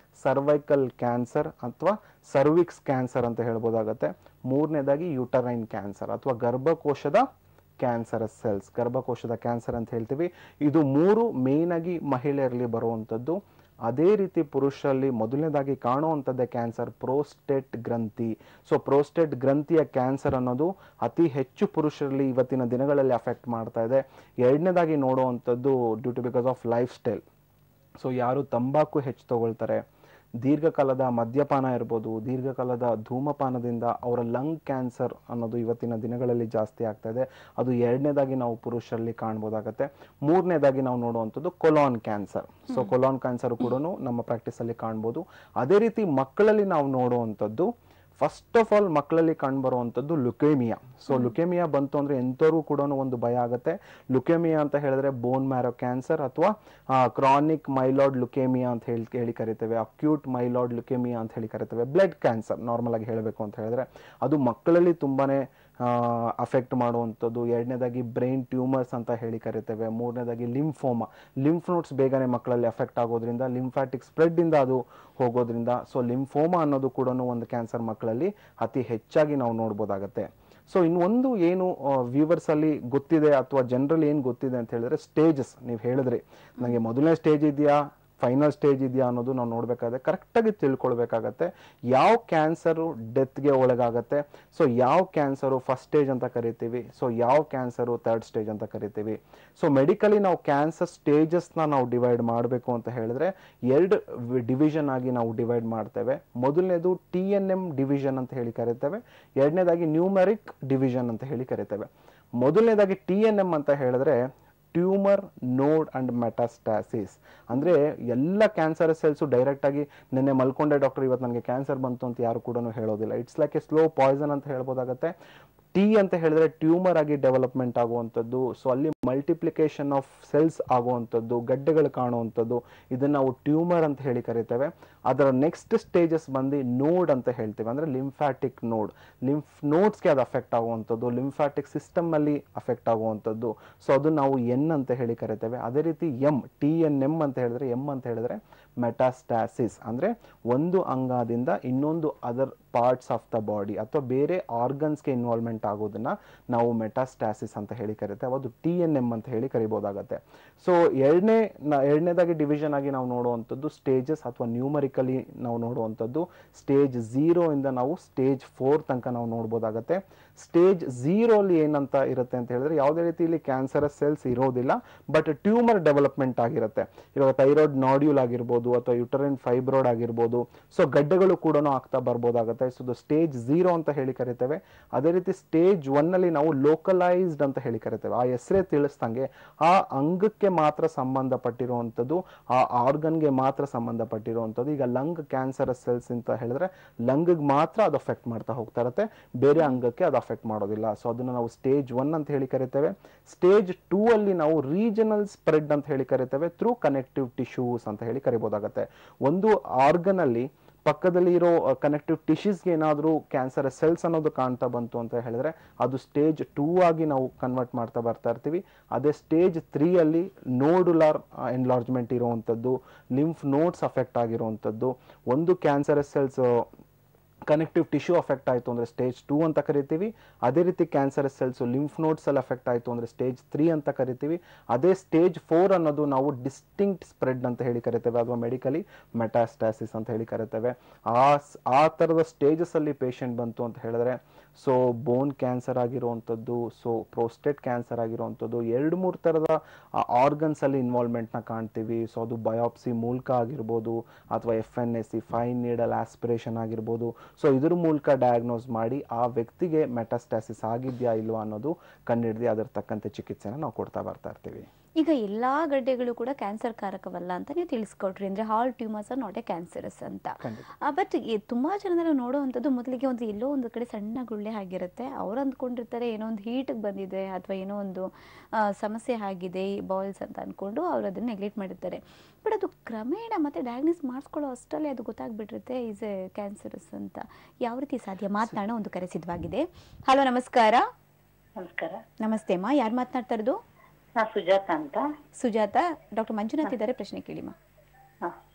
ಸರ್ವೈಕಲ್ ಕ್ಯಾನ್ಸರ್ ಅಥವಾ ಸರ್ವಿಕ್ಸ್ ಕ್ಯಾನ್ಸರ್ ಅಂತ ಹೇಳ್ಬೋದಾಗತ್ತೆ ಮೂರನೇದಾಗಿ ಯೂಟರೈನ್ ಕ್ಯಾನ್ಸರ್ ಅಥವಾ ಗರ್ಭಕೋಶದ ಕ್ಯಾನ್ಸರಸ್ ಸೆಲ್ಸ್ ಗರ್ಭಕೋಶದ ಕ್ಯಾನ್ಸರ್ ಅಂತ ಹೇಳ್ತೀವಿ ಇದು ಮೂರು ಮೇನ್ ಆಗಿ ಮಹಿಳೆಯರಲ್ಲಿ ಬರುವಂಥದ್ದು ಅದೇ ರೀತಿ ಪುರುಷರಲ್ಲಿ ಮೊದಲನೇದಾಗಿ ಕಾಣುವಂಥದ್ದೇ ಕ್ಯಾನ್ಸರ್ ಪ್ರೋಸ್ಟೇಟ್ ಗ್ರಂಥಿ ಸೊ ಪ್ರೋಸ್ಟೇಟ್ ಗ್ರಂಥಿಯ ಕ್ಯಾನ್ಸರ್ ಅನ್ನೋದು ಅತಿ ಹೆಚ್ಚು ಪುರುಷರಲ್ಲಿ ಇವತ್ತಿನ ದಿನಗಳಲ್ಲಿ ಅಫೆಕ್ಟ್ ಮಾಡ್ತಾ ಇದೆ ಎರಡನೇದಾಗಿ ನೋಡುವಂಥದ್ದು due to because of lifestyle so ಯಾರು ತಂಬಾಕು ಹೆಚ್ಚು ತಗೊಳ್ತಾರೆ ದೀರ್ಘಕಾಲದ ಮದ್ಯಪಾನ ಇರ್ಬೋದು ದೀರ್ಘಕಾಲದ ಧೂಮಪಾನದಿಂದ ಅವರ ಲಂಗ್ ಕ್ಯಾನ್ಸರ್ ಅನ್ನೋದು ಇವತ್ತಿನ ದಿನಗಳಲ್ಲಿ ಜಾಸ್ತಿ ಆಗ್ತಾ ಇದೆ ಅದು ಎರಡನೇದಾಗಿ ನಾವು ಪುರುಷರಲ್ಲಿ ಕಾಣ್ಬೋದಾಗತ್ತೆ ಮೂರನೇದಾಗಿ ನಾವು ನೋಡುವಂಥದ್ದು colon cancer so colon cancer ಕೂಡ ನಮ್ಮ ಪ್ರಾಕ್ಟೀಸಲ್ಲಿ ಕಾಣ್ಬೋದು ಅದೇ ರೀತಿ ಮಕ್ಕಳಲ್ಲಿ ನಾವು ನೋಡುವಂಥದ್ದು ಫಸ್ಟ್ ಆಫ್ ಆಲ್ ಮಕ್ಕಳಲ್ಲಿ ಕಂಡುಬರುವಂಥದ್ದು ಲುಕೇಮಿಯಾ ಸೊ ಲುಕೇಮಿಯಾ ಬಂತು ಅಂದ್ರೆ ಎಂಥವ್ರಿಗೂ ಕೂಡ ಒಂದು ಭಯ ಆಗುತ್ತೆ ಲುಕೇಮಿಯಾ ಅಂತ ಹೇಳಿದ್ರೆ ಬೋನ್ ಮ್ಯಾರೋ ಕ್ಯಾನ್ಸರ್ ಅಥವಾ ಕ್ರಾನಿಕ್ ಮೈಲಾಯ್ಡ್ ಲುಕೇಮಿಯಾ ಅಂತ ಹೇಳಿ ಹೇಳಿ ಕರಿತೇವೆ ಅಕ್ಯೂಟ್ ಮೈಲಾಯ್ಡ್ ಲುಕೇಮಿಯಾ ಅಂತ ಹೇಳಿ ಕರಿತೇವೆ ಬ್ಲಡ್ ಕ್ಯಾನ್ಸರ್ ನಾರ್ಮಲ್ ಆಗಿ ಹೇಳಬೇಕು ಅಂತ ಹೇಳಿದ್ರೆ ಅದು ಮಕ್ಕಳಲ್ಲಿ ತುಂಬಾನೇ ಅಫೆಕ್ಟ್ ಮಾಡುವಂಥದ್ದು ಎರಡನೇದಾಗಿ ಬ್ರೈನ್ ಟ್ಯೂಮರ್ಸ್ ಅಂತ ಹೇಳಿ ಕರಿತೇವೆ ಮೂರನೇದಾಗಿ ಲಿಂಫೋಮಾ ಲಿಂಫ್ ನೋಟ್ಸ್ ಬೇಗನೆ ಮಕ್ಕಳಲ್ಲಿ ಅಫೆಕ್ಟ್ ಆಗೋದ್ರಿಂದ ಲಿಂಫ್ಯಾಟಿಕ್ ಸ್ಪ್ರೆಡ್ ಇಂದ ಅದು ಹೋಗೋದ್ರಿಂದ ಸೊ ಲಿಂಫೋಮಾ ಅನ್ನೋದು ಕೂಡ ಒಂದು ಕ್ಯಾನ್ಸರ್ ಮಕ್ಕಳಲ್ಲಿ ಅತಿ ಹೆಚ್ಚಾಗಿ ನಾವು ನೋಡ್ಬೋದಾಗತ್ತೆ ಸೊ ಇನ್ನೊಂದು ಏನು ವ್ಯೂವರ್ಸ್ ಅಲ್ಲಿ ಗೊತ್ತಿದೆ ಅಥವಾ ಜನರಲ್ ಏನು ಗೊತ್ತಿದೆ ಅಂತ ಹೇಳಿದ್ರೆ ಸ್ಟೇಜಸ್ ನೀವು ಹೇಳಿದ್ರಿ ನನಗೆ ಮೊದಲನೇ ಸ್ಟೇಜ್ ಇದೆಯಾ ಫೈನಲ್ ಸ್ಟೇಜ್ ಇದೆಯಾ ಅನ್ನೋದು ನಾವು ನೋಡಬೇಕಾದ್ರೆ ಕರೆಕ್ಟಾಗಿ ತಿಳ್ಕೊಳ್ಬೇಕಾಗತ್ತೆ ಯಾವ ಕ್ಯಾನ್ಸರು ಡೆತ್ಗೆ ಒಳಗಾಗತ್ತೆ ಸೊ ಯಾವ ಕ್ಯಾನ್ಸರು ಫಸ್ಟ್ ಸ್ಟೇಜ್ ಅಂತ ಕರಿತೀವಿ ಸೊ ಯಾವ ಕ್ಯಾನ್ಸರು ಥರ್ಡ್ ಸ್ಟೇಜ್ ಅಂತ ಕರಿತೀವಿ ಸೊ ಮೆಡಿಕಲಿ ನಾವು ಕ್ಯಾನ್ಸರ್ ಸ್ಟೇಜಸ್ನ ನಾವು ಡಿವೈಡ್ ಮಾಡಬೇಕು ಅಂತ ಹೇಳಿದ್ರೆ ಎರಡು ಡಿವಿಷನ್ ಆಗಿ ನಾವು ಡಿವೈಡ್ ಮಾಡ್ತೇವೆ ಮೊದಲನೇದು ಟಿ ಎನ್ ಎಮ್ ಡಿವಿಷನ್ ಅಂತ ಹೇಳಿ ಕರಿತೇವೆ ಎರಡನೇದಾಗಿ ನ್ಯೂಮೆರಿಕ್ ಡಿವಿಷನ್ ಅಂತ ಹೇಳಿ ಕರಿತೇವೆ ಮೊದಲನೇದಾಗಿ ಟಿ ಎನ್ ಎಮ್ ಅಂತ ಹೇಳಿದ್ರೆ ಟ್ಯೂಮರ್ ನೋಡ್ ಅಂಡ್ ಮೆಟಾಸ್ಟಾಸಿಸ್ ಅಂದರೆ ಎಲ್ಲ ಕ್ಯಾನ್ಸರ್ ಸೆಲ್ಸು ಡೈರೆಕ್ಟ್ ಆಗಿ ನಿನ್ನೆ ಮಲ್ಕೊಂಡೆ ಡಾಕ್ಟರ್ ಇವತ್ತು ನನಗೆ ಕ್ಯಾನ್ಸರ್ ಬಂತು ಅಂತ ಯಾರು ಕೂಡ ಹೇಳೋದಿಲ್ಲ it's like a slow poison ಅಂತ ಹೇಳ್ಬೋದಾಗತ್ತೆ ಟಿ ಅಂತ ಹೇಳಿದ್ರೆ ಟ್ಯೂಮರ್ ಆಗಿ ಡೆವಲಪ್ಮೆಂಟ್ ಆಗುವಂಥದ್ದು ಸೊ ಅಲ್ಲಿ ಮಲ್ಟಿಪ್ಲಿಕೇಶನ್ ಆಫ್ ಸೆಲ್ಸ್ ಆಗುವಂಥದ್ದು ಗಡ್ಡೆಗಳು ಕಾಣುವಂಥದ್ದು ಇದನ್ನ ನಾವು ಟ್ಯೂಮರ್ ಅಂತ ಹೇಳಿ ಕರಿತೇವೆ ಅದರ ನೆಕ್ಸ್ಟ್ ಸ್ಟೇಜಸ್ ಬಂದು ನೋಡ್ ಅಂತ ಹೇಳ್ತೇವೆ ಅಂದ್ರೆ ಲಿಂಫ್ಯಾಟಿಕ್ ನೋಡ್ ಲಿಂಫ್ ನೋಡ್ಸ್ಗೆ ಅದು ಅಫೆಕ್ಟ್ ಆಗುವಂಥದ್ದು ಲಿಂಫ್ಯಾಟಿಕ್ ಸಿಸ್ಟಮ್ ಅಲ್ಲಿ ಅಫೆಕ್ಟ್ ಆಗುವಂಥದ್ದು ಸೊ ಅದು ನಾವು ಎನ್ ಅಂತ ಹೇಳಿ ಕರಿತೇವೆ ಅದೇ ರೀತಿ ಎಂ ಟಿ ಎನ್ ಎಂ ಅಂತ ಹೇಳಿದ್ರೆ ಎಂ ಅಂತ ಹೇಳಿದ್ರೆ ಮೆಟಾಸ್ಟಾಸಿಸ್ ಅಂದ್ರೆ ಒಂದು ಅಂಗದಿಂದ ಇನ್ನೊಂದು other parts of the body ಅಥವಾ ಬೇರೆ ಆರ್ಗನ್ಸ್ಗೆ ಇನ್ವಾಲ್ವ್ಮೆಂಟ್ ಆಗೋದನ್ನ ನಾವು ಮೆಟಾಸ್ಟಾಸಿಸ್ ಅಂತ ಹೇಳಿ ಕರಿತೇವೆ ಅದು ಟಿ ಎನ್ ಎಂ ಅಂತ ಹೇಳಿ ಕರಿಬೋದಾಗತ್ತೆ ಸೊ ಎರಡನೇ ಎರಡನೇದಾಗಿ ಡಿವಿಷನ್ ಆಗಿ ನಾವು ನೋಡುವಂಥದ್ದು ಸ್ಟೇಜಸ್ ಅಥವಾ ನ್ಯೂಮರಿಕಲಿ ನಾವು ನೋಡುವಂಥದ್ದು ಸ್ಟೇಜ್ ಝೀರೋ ಇಂದ ನಾವು ಸ್ಟೇಜ್ ಫೋರ್ ತನಕ ನಾವು ನೋಡ್ಬೋದಾಗತ್ತೆ ಸ್ಟೇಜ್ ಝೀರೋಲಿ ಏನಂತ ಇರುತ್ತೆ ಅಂತ ಹೇಳಿದ್ರೆ ಯಾವುದೇ ರೀತಿಯಲ್ಲಿ ಕ್ಯಾನ್ಸರಸ್ ಸೆಲ್ಸ್ ಇರೋದಿಲ್ಲ ಬಟ್ ಟ್ಯೂಮರ್ ಡೆವಲಪ್ಮೆಂಟ್ ಆಗಿರುತ್ತೆ ಇವಾಗ ಥೈರಾಯ್ಡ್ ನಾಡ್ಯೂಲ್ ಆಗಿರ್ಬೋದು ಅಥವಾ ಯುಟರಿನ್ ಫೈಬ್ರಾಯ್ಡ್ ಆಗಿರ್ಬೋದು ಸೊ ಗಡ್ಡೆಗಳು ಕೂಡ ಆಗ್ತಾ ಬರ್ಬೋದಾಗುತ್ತೆ ಸೊ ಇದು ಸ್ಟೇಜ್ ಝೀರೋ ಅಂತ ಹೇಳಿ ಕರಿತೇವೆ ಅದೇ ರೀತಿ ಸ್ಟೇಜ್ ಒನ್ ಅಲ್ಲಿ ನಾವು ಲೋಕಲೈಸ್ಡ್ ಅಂತ ಹೇಳಿ ಕರಿತೇವೆ ಆ ಹೆಸರೇ ತಿಳಿಸ್ದಂಗೆ ಆ ಅಂಗಕ್ಕೆ ಮಾತ್ರ ಸಂಬಂಧಪಟ್ಟಿರುವಂಥದ್ದು ಆ ಆರ್ಗನ್ಗೆ ಮಾತ್ರ ಸಂಬಂಧಪಟ್ಟಿರುವಂಥದ್ದು ಈಗ ಲಂಗ್ ಕ್ಯಾನ್ಸರ್ ಸೆಲ್ಸ್ ಅಂತ ಹೇಳಿದ್ರೆ ಲಂಗ್ಗೆ ಮಾತ್ರ ಅದು ಅಫೆಕ್ಟ್ ಮಾಡ್ತಾ ಹೋಗ್ತಾ ಇರುತ್ತೆ ಬೇರೆ ಅಂಗಕ್ಕೆ ಅದು ಅಫೆಕ್ಟ್ ಮಾಡೋದಿಲ್ಲ ಸೊ ಅದನ್ನ ನಾವು ಸ್ಟೇಜ್ ಒನ್ ಅಂತ ಹೇಳಿ ಕರಿತೇವೆ ಸ್ಟೇಜ್ ಟೂ ಅಲ್ಲಿ ನಾವು ರೀಜನಲ್ ಸ್ಪ್ರೆಡ್ ಅಂತ ಹೇಳಿ ಕರಿತೇವೆ ಥ್ರೂ ಕನೆಕ್ಟಿವ್ ಟಿಶ್ಯೂಸ್ ಅಂತ ಹೇಳಿ ಕರಿಬೋದಾಗತ್ತೆ ಒಂದು ಆರ್ಗನ್ ಅಲ್ಲಿ ಪಕ್ಕದಲ್ಲಿ ಇರೋ ಕನೆಕ್ಟಿವ್ ಟಿಶ್ಯೂಸ್ಗೆ ಏನಾದರೂ ಕ್ಯಾನ್ಸರ್ ಸೆಲ್ಸ್ ಅನ್ನೋದು ಕಾಣ್ತಾ ಬಂತು ಅಂತ ಹೇಳಿದ್ರೆ ಅದು ಸ್ಟೇಜ್ ಟೂ ಆಗಿ ನಾವು ಕನ್ವರ್ಟ್ ಮಾಡ್ತಾ ಬರ್ತಾ ಇರ್ತೀವಿ ಅದೇ ಸ್ಟೇಜ್ ತ್ರೀ ಅಲ್ಲಿ ನೋಡುಲಾರ್ ಎನ್ಲಾರ್ಜ್ಮೆಂಟ್ ಇರುವಂಥದ್ದು ಲಿಂಫ್ ನೋಟ್ಸ್ ಅಫೆಕ್ಟ್ ಆಗಿರುವಂಥದ್ದು ಒಂದು cancer cells connective tissue affect ಆಯಿತು ಅಂದರೆ ಸ್ಟೇಜ್ ಟೂ ಅಂತ ಕರಿತೀವಿ ಅದೇ ರೀತಿ ಕ್ಯಾನ್ಸರ್ ಸೆಲ್ಸು ಲಿಂಫ್ ನೋಟ್ಸ್ ಅಲ್ಲಿ ಅಫೆಕ್ಟ್ ಆಯಿತು ಅಂದರೆ ಸ್ಟೇಜ್ ತ್ರೀ ಅಂತ ಕರಿತೀವಿ ಅದೇ ಸ್ಟೇಜ್ ಫೋರ್ ಅನ್ನೋದು ನಾವು ಡಿಸ್ಟಿಂಕ್ಟ್ ಸ್ಪ್ರೆಡ್ ಅಂತ ಹೇಳಿ ಕರಿತೇವೆ ಅಥವಾ ಮೆಡಿಕಲಿ ಮೆಟಾಸ್ಟಾಸಿಸ್ ಅಂತ ಹೇಳಿ ಕರಿತೇವೆ ಆ ಸ್- ಆ ಥರದ ಸ್ಟೇಜಸಲ್ಲಿ ಪೇಷಂಟ್ ಬಂತು ಅಂತ ಹೇಳಿದ್ರೆ ಸೊ ಬೋನ್ ಕ್ಯಾನ್ಸರ್ ಆಗಿರುವಂಥದ್ದು ಸೊ ಪ್ರೋಸ್ಟೇಟ್ ಕ್ಯಾನ್ಸರ್ ಆಗಿರುವಂಥದ್ದು ಎರಡು ಮೂರು ಥರದ ಆರ್ಗನ್ಸ್ ಅಲ್ಲಿ ಇನ್ವಾಲ್ವ್ಮೆಂಟ್ನ ಕಾಣ್ತೀವಿ ಸೊ ಅದು ಬಯಾಪ್ಸಿ ಮೂಲಕ ಆಗಿರ್ಬೋದು ಅಥವಾ F N S C fine needle aspiration ಆಗಿರ್ಬೋದು ಸೊ ಇದ್ರ ಮೂಲಕ ಡಯಾಗ್ನೋಸ್ ಮಾಡಿ ಆ ವ್ಯಕ್ತಿಗೆ ಮೆಟಾಸ್ಟಾಸಿಸ್ ಆಗಿದೆಯಾ ಇಲ್ವಾ ಅನ್ನೋದು ಕಂಡುಹಿಡಿದು ಅದರ ತಕ್ಕಂತೆ ಚಿಕಿತ್ಸೆನ ನಾವು ಕೊಡ್ತಾ ಬರ್ತಾ ಇರ್ತೀವಿ ಈಗ ಎಲ್ಲಾ ಗಡ್ಡೆಗಳು ಕೂಡ ಕ್ಯಾನ್ಸರ್ ಕಾರಕವಲ್ಲ ಅಂತ ನೀವು ತಿಳಿಸ್ಕೊಟ್ರಿ ಅಂದ್ರೆ all tumours are not a cancerous ಅಂತ ಖಂಡಿತ ಬಟ್ ತುಂಬಾ ಜನರ ನೋಡುವಂಥದ್ದು ಮೊದಲಿಗೆ ಒಂದು ಎಲ್ಲೋ ಒಂದು ಕಡೆ ಸಣ್ಣ ಗುಳ್ಳೆ ಆಗಿರುತ್ತೆ ಅವ್ರು ಅಂದ್ಕೊಂಡಿರ್ತಾರೆ ಏನೋ ಒಂದು ಹೀಟಿಗೆ ಬಂದಿದೆ ಅಥವಾ ಏನೋ ಒಂದು ಆ, ಸಮಸ್ಯೆ ಆಗಿದೆ ಬಾಯ್ಲ್ಸ್ ಅಂತ ಅಂದ್ಕೊಂಡು ಅವ್ರು ಅದನ್ನ ನೆಗ್ಲೆಕ್ಟ್ ಮಾಡಿರ್ತಾರೆ ಬಟ್ ಅದು ಕ್ರಮೇಣ ಮತ್ತೆ ಡಯಾಗ್ನೋಸ್ ಮಾಡಿಸ್ಕೊಳ್ಳೋ ಅಷ್ಟರಲ್ಲಿ ಅದು ಗೊತ್ತಾಗ್ಬಿಟ್ಟಿರುತ್ತೆ ಈಸ್ ಎ ಕ್ಯಾನ್ಸರಸ್ ಅಂತ ಯಾವ ರೀತಿ ಸಾಧ್ಯ ಮಾತನಾಡೋ ಒಂದು ಕರೆ ಸಿದ್ಧವಾಗಿದೆ ಹಲೋ ನಮಸ್ಕಾರ ನಮಸ್ಕಾರ ನಮಸ್ತೆ ಅಮ್ಮ ಯಾರು ಮಾತನಾಡ್ತಾ ಇರೋದು ನಾ ಸುಜಾತ ಅಂತ ಸುಜಾತ ಡಾಕ್ಟರ್ ಮಂಜುನಾಥ್ ಇದ್ದಾರೆ ಪ್ರಶ್ನೆ ಕೇಳಿಮ್ಮ ಹ.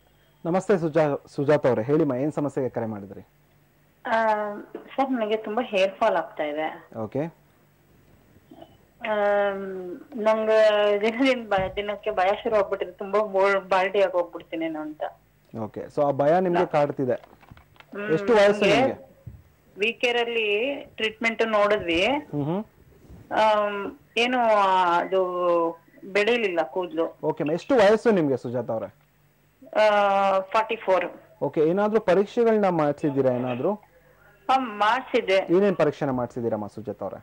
ನಮಸ್ತೆ ಸುಜಾ ಸುಜಾತ ಅವರೇ ಹೇಳಿಮ್ಮ ಏನ್ ಸಮಸ್ಯೆಗೆ ಕರೆ ಮಾಡಿದ್ರಿ ಸರ್ ನನಗೆ ತುಂಬಾ ಹೇರ್ ಫಾಲ್ ಆಗ್ತಾ ಇದೆ ಓಕೆ ಆಮ್, ನಂಗೆ ದಿನದಿಂದ ಭಯ ದಿನಕ್ಕೆ ಭಯ ಶುರು ಆಗ್ಬಿಟ್ಟಿದೆ ತುಂಬಾ ಬಾಲ್ಟಿ ಆಗಿ ಹೋಗ್ಬಿಡ್ತೀನೇನೋ ಅಂತ ಓಕೆ ಸೊ ಆ ಭಯ ನಿಮ್ಗೆ ಕಾಡ್ತಿದೆ ಎಷ್ಟು ವಯಸ್ಸು ನಿಮ್ಗೆ ವಿ ಕೇರ್ ಅಲ್ಲಿ ಟ್ರೀಟ್ಮೆಂಟ್ ನೋಡಿದ್ವಿ ಹ್ಮ್ ಹ್ಮ್ ಆಮ್, ಏನು ಆ, ಅದು ಬೆಳೀಲಿಲ್ಲ ಕೂದ್ಲು ಓಕೆ ಎಷ್ಟು ವಯಸ್ಸು ನಿಮ್ಗೆ ಸುಜಾತ ಅವರೇ ಫಾರ್ಟಿ ಫೋರ್ ಓಕೆ ಏನಾದ್ರೂ ಪರೀಕ್ಷೆಗಳನ್ನ ಮಾಡಿಸಿದ್ದೀರಾ ಏನಾದ್ರೂ ಮಾಡ್ಸಿದ್ದೆ ಏನೇನ್ ಪರೀಕ್ಷೆನ ಮಾಡಿಸಿದ್ದೀರಮ್ಮ ಸುಜಾತ ಅವರೇ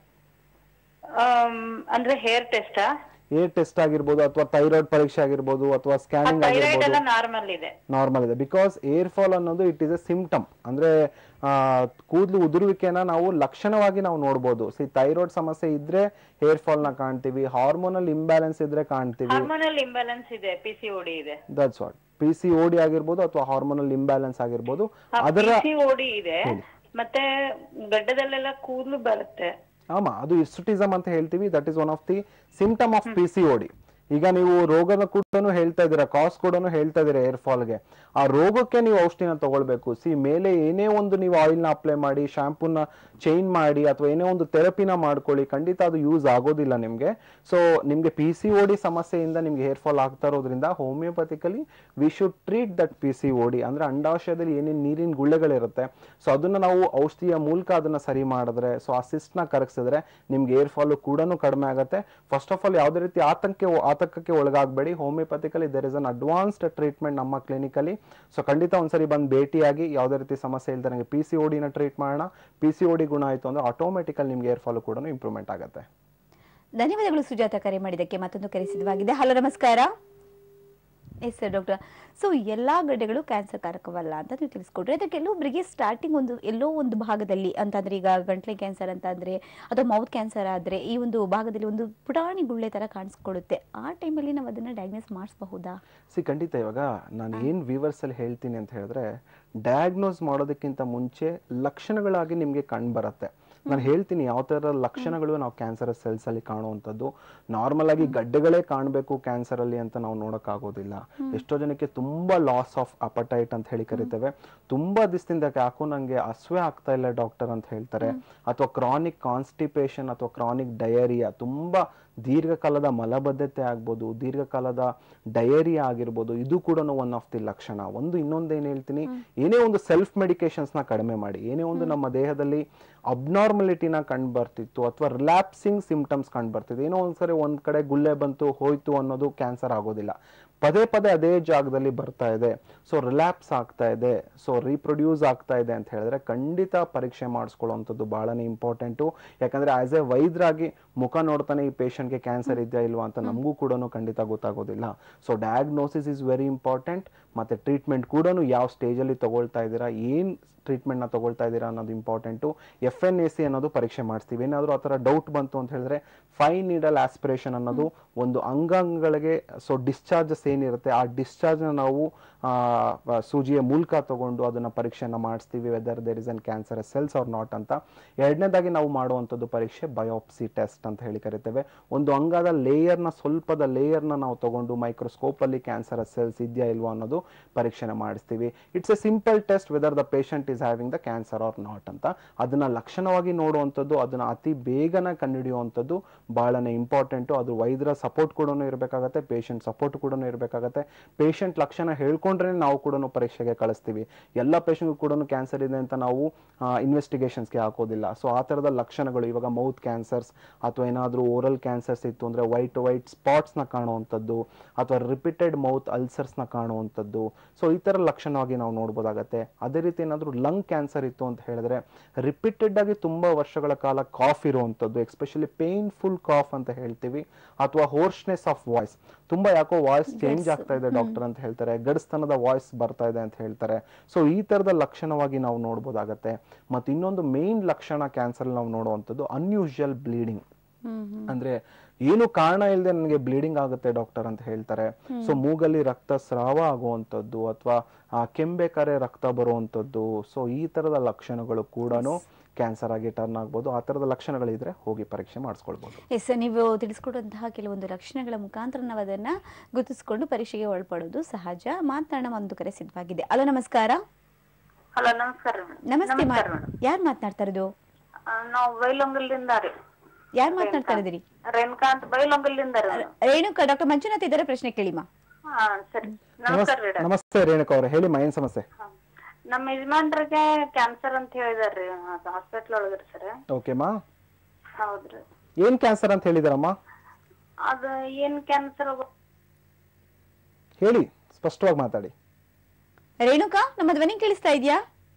ಆಮ್, ಅಂದ್ರೆ ಹೇರ್ ಟೆಸ್ಟಾ ಏರ್ ಟೆಸ್ಟ್ ಆಗಿರ್ಬೋದು ಅಥವಾ ಥೈರಾಯ್ಡ್ ಪರೀಕ್ಷೆ ಆಗಿರ್ಬೋದು ಅಥವಾ ಸ್ಕ್ಯಾನಿಂಗ್ ಥೈರಾಯ್ಡ್ ಆಗಿರ್ಬೋದು ಎಲ್ಲ ನಾರ್ಮಲ್ ಇದೆ ನಾರ್ಮಲ್ ಇದೆ ಬಿಕಾಸ್ ಏರ್ ಫಾಲ್ ಅನ್ನೋದು ಇಟ್ ಇಸ್ ಎ ಸಿಂಪ್ಟಮ್ ಅಂದ್ರೆ ಆ, ಕೂದಲು ಉದುರುವಿಕೆನ ನಾವು ಲಕ್ಷಣವಾಗಿ ನಾವು ನೋಡ್ಬೋದು ಸಿ ಥೈರಾಯ್ಡ್ ಸಮಸ್ಯೆ ಇದ್ರೆ ಹೇರ್ ಫಾಲ್ ನ ಕಾಣ್ತೀವಿ ಹಾರ್ಮೋನಲ್ ಇಂಬ್ಯಾಲೆನ್ಸ್ ಇದ್ರೆ ಕಾಣ್ತೀವಿ ಹಾರ್ಮೋನಲ್ ಇಂಬ್ಯಾಲೆನ್ಸ್ ಇದೆ ಪಿ ಸಿ ಓಡಿ ಇದೆ ದಟ್ಸ್ ವಾಟ್ ಪಿ ಸಿ ಓಡಿ ಆಗಿರ್ಬೋದು ಅಥವಾ ಹಾರ್ಮೋನಲ್ ಇಂಬ್ಯಾಲೆನ್ಸ್ ಆಗಿರ್ಬೋದು ಅದರ ಪಿ ಓಡಿ ಇದೆ ಮತ್ತೆ ಗಡ್ಡದಲ್ಲೆಲ್ಲ ಕೂದಲು ಬರುತ್ತೆ ಆಮ ಅದು ಇಸ್ಟುಟಿಸಮ್ ಅಂತ ಹೇಳ್ತೀವಿ that is one of the symptom of P C O D ಈಗ ನೀವು ರೋಗದ ಕೂಡ ಹೇಳ್ತಾ ಇದ್ದೀರಾ ಕಾಸ್ ಕೂಡ ಹೇಳ್ತಾ ಇದ್ದೀರಾ ಏರ್ ಫಾಲ್ಗೆ ಆ ರೋಗಕ್ಕೆ ನೀವು ಔಷಧಿನ ತಗೊಳ್ಬೇಕು ಸಿ ಮೇಲೆ ಏನೇ ಒಂದು ನೀವು ಆಯಿಲ್ನ ಅಪ್ಲೈ ಮಾಡಿ ಶಾಂಪೂನ ಚೇಂಜ್ ಮಾಡಿ ಅಥವಾ ಏನೇ ಒಂದು ಥೆರಪಿನ ಮಾಡ್ಕೊಳ್ಳಿ ಖಂಡಿತ ಅದು ಯೂಸ್ ಆಗೋದಿಲ್ಲ ನಿಮಗೆ ಸೊ ನಿಮಗೆ ಪಿ ಸಿ ಓಡಿ ಸಮಸ್ಯೆಯಿಂದ ನಿಮ್ಗೆ ಹೇರ್ ಫಾಲ್ ಆಗ್ತಾ ಇರೋದ್ರಿಂದ homeopathically we should treat that P C O D ಅಂದ್ರೆ ಅಂಡಾಶಯದಲ್ಲಿ ಏನೇನು ನೀರಿನ ಗುಳ್ಳೆಗಳಿರುತ್ತೆ ಸೊ ಅದನ್ನ ನಾವು ಔಷಧಿಯ ಮೂಲಕ ಅದನ್ನ ಸರಿ ಮಾಡಿದ್ರೆ ಸೊ ಆ ಸಿಸ್ಟ್ನ ಕರಗಿಸಿದ್ರೆ ನಿಮ್ಗೆ ಏರ್ ಫಾಲು ಕೂಡ ಕಡಿಮೆ ಆಗುತ್ತೆ ಫಸ್ಟ್ ಆಫ್ ಆಲ್ ಯಾವುದೇ ರೀತಿ ಆತಂಕಕ್ಕೆ ಆತಂಕಕ್ಕೆ ಒಳಗಾಗಬೇಡಿ homeopathically there is an advanced treatment ನಮ್ಮ ಕ್ಲಿನಿಕಲ್ಲಿ ಸೊ ಖಂಡಿತ ಒಂದ್ಸರಿ ಬಂದು ಭೇಟಿಯಾಗಿ ಯಾವುದೇ ರೀತಿ ಸಮಸ್ಯೆ ಇಲ್ಲದೆ ನನಗೆ ಪಿ ಸಿ ಓಡಿನ ಟ್ರೀಟ್ ಮಾಡೋಣ ಪಿ ಸಿ ಓಡಿ ಗುಣ ಆಯಿತು ಅಂದ್ರೆ ಆಟೋಮೆಟಿಕಲ್ ನಿಮ್ಗೆ ಏರ್ ಫಾಲು ಕೂಡ ಇಂಪ್ರೂವ್ಮೆಂಟ್ ಆಗುತ್ತೆ ಧನ್ಯವಾದಗಳು ಸುಜಾತ ಕರೆ ಮಾಡಿದ್ದಕ್ಕೆ ಮತ್ತೊಂದು ಕರೆ ಸಿದ್ಧವಾಗಿದೆ ಹಲೋ ನಮಸ್ಕಾರ ಎಸ್ ಸರ್ ಡಾಕ್ಟರ್ ಸೊ ಎಲ್ಲಾ ಗಡ್ಡೆಗಳು ಕ್ಯಾನ್ಸರ್ ಕಾರಕವಲ್ಲ ಅಂತ ನೀವು ತಿಳಿಸ್ಕೊಟ್ರಿ ಅದಕ್ಕೆ ಕೆಲವೊಬ್ಬರಿಗೆ ಸ್ಟಾರ್ಟಿಂಗ್ ಒಂದು ಎಲ್ಲೋ ಒಂದು ಭಾಗದಲ್ಲಿ ಅಂತಂದ್ರೆ ಈಗ ಗಂಟ್ಲೆ ಕ್ಯಾನ್ಸರ್ ಅಂತ ಅಂದ್ರೆ ಅಥವಾ ಮೌತ್ ಕ್ಯಾನ್ಸರ್ ಆದ್ರೆ ಈ ಒಂದು ಭಾಗದಲ್ಲಿ ಒಂದು ಪುಟಾಣಿ ಗುಳ್ಳೆ ತರ ಕಾಣಿಸ್ಕೊಳ್ಳುತ್ತೆ ಆ ಟೈಮಲ್ಲಿ ನಾವು ಅದನ್ನ ಡಯಾಗ್ನೋಸ್ ಮಾಡಿಸಬಹುದಾ ಸಿ ಖಂಡಿತ ಇವಾಗ ನಾನು ಏನು ವಿವರ್ಸ್ ಅಲ್ಲಿ ಹೇಳ್ತೀನಿ ಅಂತ ಹೇಳಿದ್ರೆ ಡಯಾಗ್ನೋಸ್ ಮಾಡೋದಕ್ಕಿಂತ ಮುಂಚೆ ಲಕ್ಷಣಗಳಾಗಿ ನಿಮಗೆ ಕಂಡು ಬರುತ್ತೆ ನಾನು ಹೇಳ್ತೀನಿ ಯಾವ ಥರ ಲಕ್ಷಣಗಳು ನಾವು ಕ್ಯಾನ್ಸರ್ ಸೆಲ್ಸ್ ಅಲ್ಲಿ ಕಾಣುವಂಥದ್ದು ನಾರ್ಮಲ್ ಆಗಿ ಗಡ್ಡೆಗಳೇ ಕಾಣಬೇಕು ಕ್ಯಾನ್ಸರ್ ಅಲ್ಲಿ ಅಂತ ನಾವು ನೋಡೋಕ್ಕಾಗೋದಿಲ್ಲ ಎಷ್ಟೋ ಜನಕ್ಕೆ ತುಂಬಾ ಲಾಸ್ ಆಫ್ ಅಪಟೈಟ್ ಅಂತ ಹೇಳಿ ಕರಿತೇವೆ ತುಂಬಾ ದಿವಸದಿಂದ ಯಾಕೋ ನಂಗೆ ಹಸ್ವೆ ಆಗ್ತಾ ಇಲ್ಲ ಡಾಕ್ಟರ್ ಅಂತ ಹೇಳ್ತಾರೆ ಅಥವಾ ಕ್ರಾನಿಕ್ ಕಾನ್ಸ್ಟಿಪೇಷನ್ ಅಥವಾ ಕ್ರಾನಿಕ್ ಡಯರಿಯಾ ತುಂಬಾ ದೀರ್ಘಕಾಲದ ಮಲಬದ್ಧತೆ ಆಗ್ಬೋದು ದೀರ್ಘಕಾಲದ ಡಯರಿಯಾ ಆಗಿರ್ಬೋದು ಇದು ಕೂಡ ಒನ್ ಆಫ್ ದಿ ಲಕ್ಷಣ ಒಂದು ಇನ್ನೊಂದು ಏನ್ ಹೇಳ್ತೀನಿ ಏನೇ ಒಂದು ಸೆಲ್ಫ್ ಮೆಡಿಕೇಶನ್ಸ್ ನ ಕಡಿಮೆ ಮಾಡಿ ಏನೇ ಒಂದು ನಮ್ಮ ದೇಹದಲ್ಲಿ ಅಬ್ನಾರ್ಮಲಿಟಿನ ಕಂಡು ಬರ್ತಿತ್ತು ಅಥವಾ ರಿಲ್ಯಾಪ್ಸಿಂಗ್ ಸಿಂಪ್ಟಮ್ಸ್ ಕಂಡು ಬರ್ತಿತ್ತು ಏನೋ ಒಂದ್ಸರಿ ಒಂದ್ ಕಡೆ ಗುಳ್ಳೆ ಬಂತು ಹೋಯ್ತು ಅನ್ನೋದು ಕ್ಯಾನ್ಸರ್ ಆಗೋದಿಲ್ಲ ಪದೇ ಪದೇ ಅದೇ ಜಾಗದಲ್ಲಿ ಬರ್ತಾ ಇದೆ ಸೊ ರಿಲ್ಯಾಪ್ಸ್ ಆಗ್ತಾ ಇದೆ ಸೊ ರೀಪ್ರೊಡ್ಯೂಸ್ ಆಗ್ತಾ ಇದೆ ಅಂತ ಹೇಳಿದ್ರೆ ಖಂಡಿತ ಪರೀಕ್ಷೆ ಮಾಡಿಸ್ಕೊಳ್ಳುವಂಥದ್ದು ಬಹಳನೇ ಇಂಪಾರ್ಟೆಂಟು ಯಾಕಂದ್ರೆ ಆಸ್ ಎ ವೈದ್ಯರಾಗಿ ಮುಖ ನೋಡ್ತಾನೆ ಈ ಪೇಷಂಟ್ಗೆ ಕ್ಯಾನ್ಸರ್ ಇದೆಯಾ ಇಲ್ವಾ ಅಂತ ನಮಗೂ ಕೂಡ ಖಂಡಿತ ಗೊತ್ತಾಗೋದಿಲ್ಲ so diagnosis is very important ಮತ್ತೆ ಟ್ರೀಟ್ಮೆಂಟ್ ಕೂಡ ಯಾವ ಸ್ಟೇಜಲ್ಲಿ ತಗೊಳ್ತಾ ಇದ್ದೀರಾ ಏನು ಟ್ರೀಟ್ಮೆಂಟ್ನ ತಗೊಳ್ತಾ ಇದ್ದೀರಾ ಅನ್ನೋದು important F N A C ಅನ್ನೋದು ಪರೀಕ್ಷೆ ಮಾಡಿಸ್ತೀವಿ ಏನಾದರೂ ಆ ಥರ ಡೌಟ್ ಬಂತು ಅಂತ ಹೇಳಿದ್ರೆ ಫೈವ್ ನೀಡಲ್ ಆಸ್ಪಿರೇಷನ್ ಅನ್ನೋದು ಒಂದು ಅಂಗಾಂಗಗಳಿಗೆ ಸೊ ಡಿಸ್ಚಾರ್ಜಸ್ ಏನಿರುತ್ತೆ ಆ ಡಿಸ್ಚಾರ್ಜ್ನ ನಾವು ಆ, ಆ, ಸೂಜಿಯ ಮೂಲಕ ತಗೊಂಡು ಅದನ್ನ ಪರೀಕ್ಷೆನ ಮಾಡಿಸ್ತೀವಿ whether there is an cancer cells or not ಅಂತ ಎರಡನೇದಾಗಿ ನಾವು ಮಾಡುವಂಥದ್ದು ಪರೀಕ್ಷೆ ಬಯೋಪ್ಸಿ ಟೆಸ್ಟ್ ಅಂತ ಹೇಳಿ ಕರಿತೇವೆ ಒಂದು ಅಂಗದ ಲೇಯರ್ನ ಸ್ವಲ್ಪದ ಲೇಯರ್ನ ನಾವು ತಗೊಂಡು ಮೈಕ್ರೋಸ್ಕೋಪ್ ಅಲ್ಲಿ ಕ್ಯಾನ್ಸರ್ ಸೆಲ್ಸ್ ಇದೆಯಾ ಇಲ್ವಾ ಅನ್ನೋದು ಪರೀಕ್ಷೆನ ಮಾಡಿಸ್ತೀವಿ it's a simple test whether the patient is having the cancer or not ಅಂತ ಅದನ್ನ ಲಕ್ಷಣವಾಗಿ ನೋಡುವಂಥದ್ದು ಅದನ್ನ ಅತಿ ಬೇಗನೆ ಕಂಡುಹಿಡಿಯುವಂಥದ್ದು ಬಹಳನೇ ಇಂಪಾರ್ಟೆಂಟು ಅದು ವೈದ್ಯರ ಸಪೋರ್ಟ್ ಕೂಡ ಇರಬೇಕಾಗತ್ತೆ ಪೇಷಂಟ್ ಸಪೋರ್ಟ್ ಕೂಡ ಇರಬೇಕಾಗತ್ತೆ ಪೇಷಂಟ್ ಲಕ್ಷಣ ಹೇಳ್ಕೊಂಡ್ರೆ ನಾವು ಕೂಡ ಪರೀಕ್ಷೆಗೆ ಕಳಿಸ್ತೀವಿ ಎಲ್ಲ ಪೇಷಂಟ್ಗೂ ಕೂಡ ಕ್ಯಾನ್ಸರ್ ಇದೆ ಅಂತ ನಾವು ಇನ್ವೆಸ್ಟಿಗೇಷನ್ಸ್ಗೆ ಹಾಕೋದಿಲ್ಲ ಸೊ ಆ ಥರದ ಲಕ್ಷಣಗಳು ಇವಾಗ ಮೌತ್ ಕ್ಯಾನ್ಸರ್ಸ್ ಅಥವಾ ಏನಾದರೂ ಓರಲ್ ಕ್ಯಾನ್ಸರ್ಸ್ ಇತ್ತು ಅಂದರೆ ವೈಟ್ ವೈಟ್ ಸ್ಪಾಟ್ಸ್ನ ಕಾಣುವಂಥದ್ದು ಅಥವಾ ರಿಪೀಟೆಡ್ ಮೌತ್ ಅಲ್ಸರ್ಸ್ನ ಕಾಣುವಂಥದ್ದು ಸೊ ಈ ಥರ ಲಕ್ಷಣವಾಗಿ ನಾವು ನೋಡ್ಬೋದಾಗತ್ತೆ ಅದೇ ರೀತಿ ಏನಾದರೂ ಲಂಗ್ ಕ್ಯಾನ್ಸರ್ ಇತ್ತು ಅಂತ ಹೇಳಿದ್ರೆ ರಿಪೀಟೆಡ್ ಆಗಿ ತುಂಬ ವರ್ಷಗಳ ಕಾಲ ಕಾಫ್ ಇರುವಂಥದ್ದು ಎಸ್ಪೆಷಲಿ ಪೇನ್ಫುಲ್ ಕಾಫ್ ಅಂತ ಹೇಳ್ತೀವಿ ಅಥವಾ ಹೋರ್ಸ್ನೆಸ್ ಆಫ್ ವಾಯ್ಸ್ ತುಂಬ ಯಾಕೋ ವಾಯ್ಸ್ ಚೇಂಜ್ ಆಗ್ತಾ ಇದೆ ಡಾಕ್ಟರ್ ಅಂತ ಹೇಳ್ತಾರೆ ಗಡಸ್ತನದ ವಾಯ್ಸ್ ಬರ್ತಾ ಇದೆ ಅಂತ ಹೇಳ್ತಾರೆ ಸೊ ಈ ಥರದ ಲಕ್ಷಣವಾಗಿ ನಾವು ನೋಡ್ಬೋದಾಗತ್ತೆ ಮತ್ತು ಇನ್ನೊಂದು ಮೇನ್ ಲಕ್ಷಣ ಕ್ಯಾನ್ಸರ್ ನಾವು ನೋಡುವಂಥದ್ದು ಅನ್ಯೂಶುವಲ್ ಬ್ಲೀಡಿಂಗ್ ಅಂದ್ರೆ ಏನು ಕಾರಣ ಇಲ್ಲದೆ ನನಗೆ ಬ್ಲೀಡಿಂಗ್ ಆಗುತ್ತೆ ಡಾಕ್ಟರ್ ಅಂತ ಹೇಳ್ತಾರೆ ಸೊ ಮೂಗಲ್ಲಿ ರಕ್ತಸ್ರಾವ ಆಗುವಂಥದ್ದು ಅಥವಾ ಕೆಂಬೇಕಾರೆ ರಕ್ತ ಬರುವಂಥದ್ದು ಸೊ ಈ ತರದ ಲಕ್ಷಣಗಳು ಕೂಡ ಕ್ಯಾನ್ಸರ್ ಆಗಿ ಟರ್ನ್ ಆಗ್ಬೋದು ಆ ಥರದ ಲಕ್ಷಣಗಳಿದ್ರೆ ಹೋಗಿ ಪರೀಕ್ಷೆ ಮಾಡಿಸ್ಕೊಳ್ಬೋದು ಎಸ್ ನೀವು ತಿಳಿಸ್ಕೊಡುವಂತಹ ಕೆಲವೊಂದು ಲಕ್ಷಣಗಳ ಮುಖಾಂತರ ನಾವು ಅದನ್ನ ಗುರುತಿಸಿಕೊಂಡು ಪರೀಕ್ಷೆಗೆ ಒಳಪಡೋದು ಸಹಜ ಮಾತನಾಡೋಣ ಒಂದು ಕರೆ ಸಿದ್ಧವಾಗಿದೆ ಅಲೋ ನಮಸ್ಕಾರ ಹಲೋ ನಮಸ್ಕಾರ ಮೇಡಮ್ ನಮಸ್ತೆ ನಮಸ್ಕಾರ ಮೇಡಮ್ ಯಾರು ಮಾತನಾಡ್ತಾ ಇರೋದು ನಾವು ಬೈಲೊಂಗಲ್ದಿಂದ ರೀ ಯಾರು ಮಾತನಾಡ್ತಾ ಇದ್ದೀರಿ ರೇಣುಕಾ ಅಂತ ಬೈಲೊಂಗಲ್ದಿಂದ ರೀ ಮೇಡಮ್ ರೇಣುಕಾ ಡಾಕ್ಟರ್ ಮಂಜುನಾಥ್ ಇದ್ದಾರೆ ಪ್ರಶ್ನೆ ಕೇಳಿಮಾ ಹಾ ಸರಿ ನಮಸ್ಕಾರ ರೀ ಡಾಕ್ಟರ್. ನಮಸ್ತೆ ರೇಣುಕಾ ಅವರೇ ಹೇಳಿ ಏನು ಸಮಸ್ಯೆ ಹಾ. ನಮ್ಮ ಯಜಮಾನ್ರಿಗೆ ಕ್ಯಾನ್ಸರ್ ಅಂತ ಹೇಳಿದಾರ್ರಿ ಹಾಸ್ಪಿಟ್ಲ್ ಒಳಗ್ರಿ ಸರ್ ಓಕೆಮಾ ಹೌದ್ರಿ ಏನು ಕ್ಯಾನ್ಸರ್ ಅಂತ ಹೇಳಿದಾರಮ್ಮ ಅದ ಏನ್ ಕ್ಯಾನ್ಸರ್ ಹೇಳಿ ಸ್ಪಷ್ಟವಾಗಿ ಮಾತಾಡಿ ರೇಣುಕಾ ನಮ್ಮ ಧ್ವನಿ ಕೇಳಿಸ್ತಾ ಇದೆಯಾ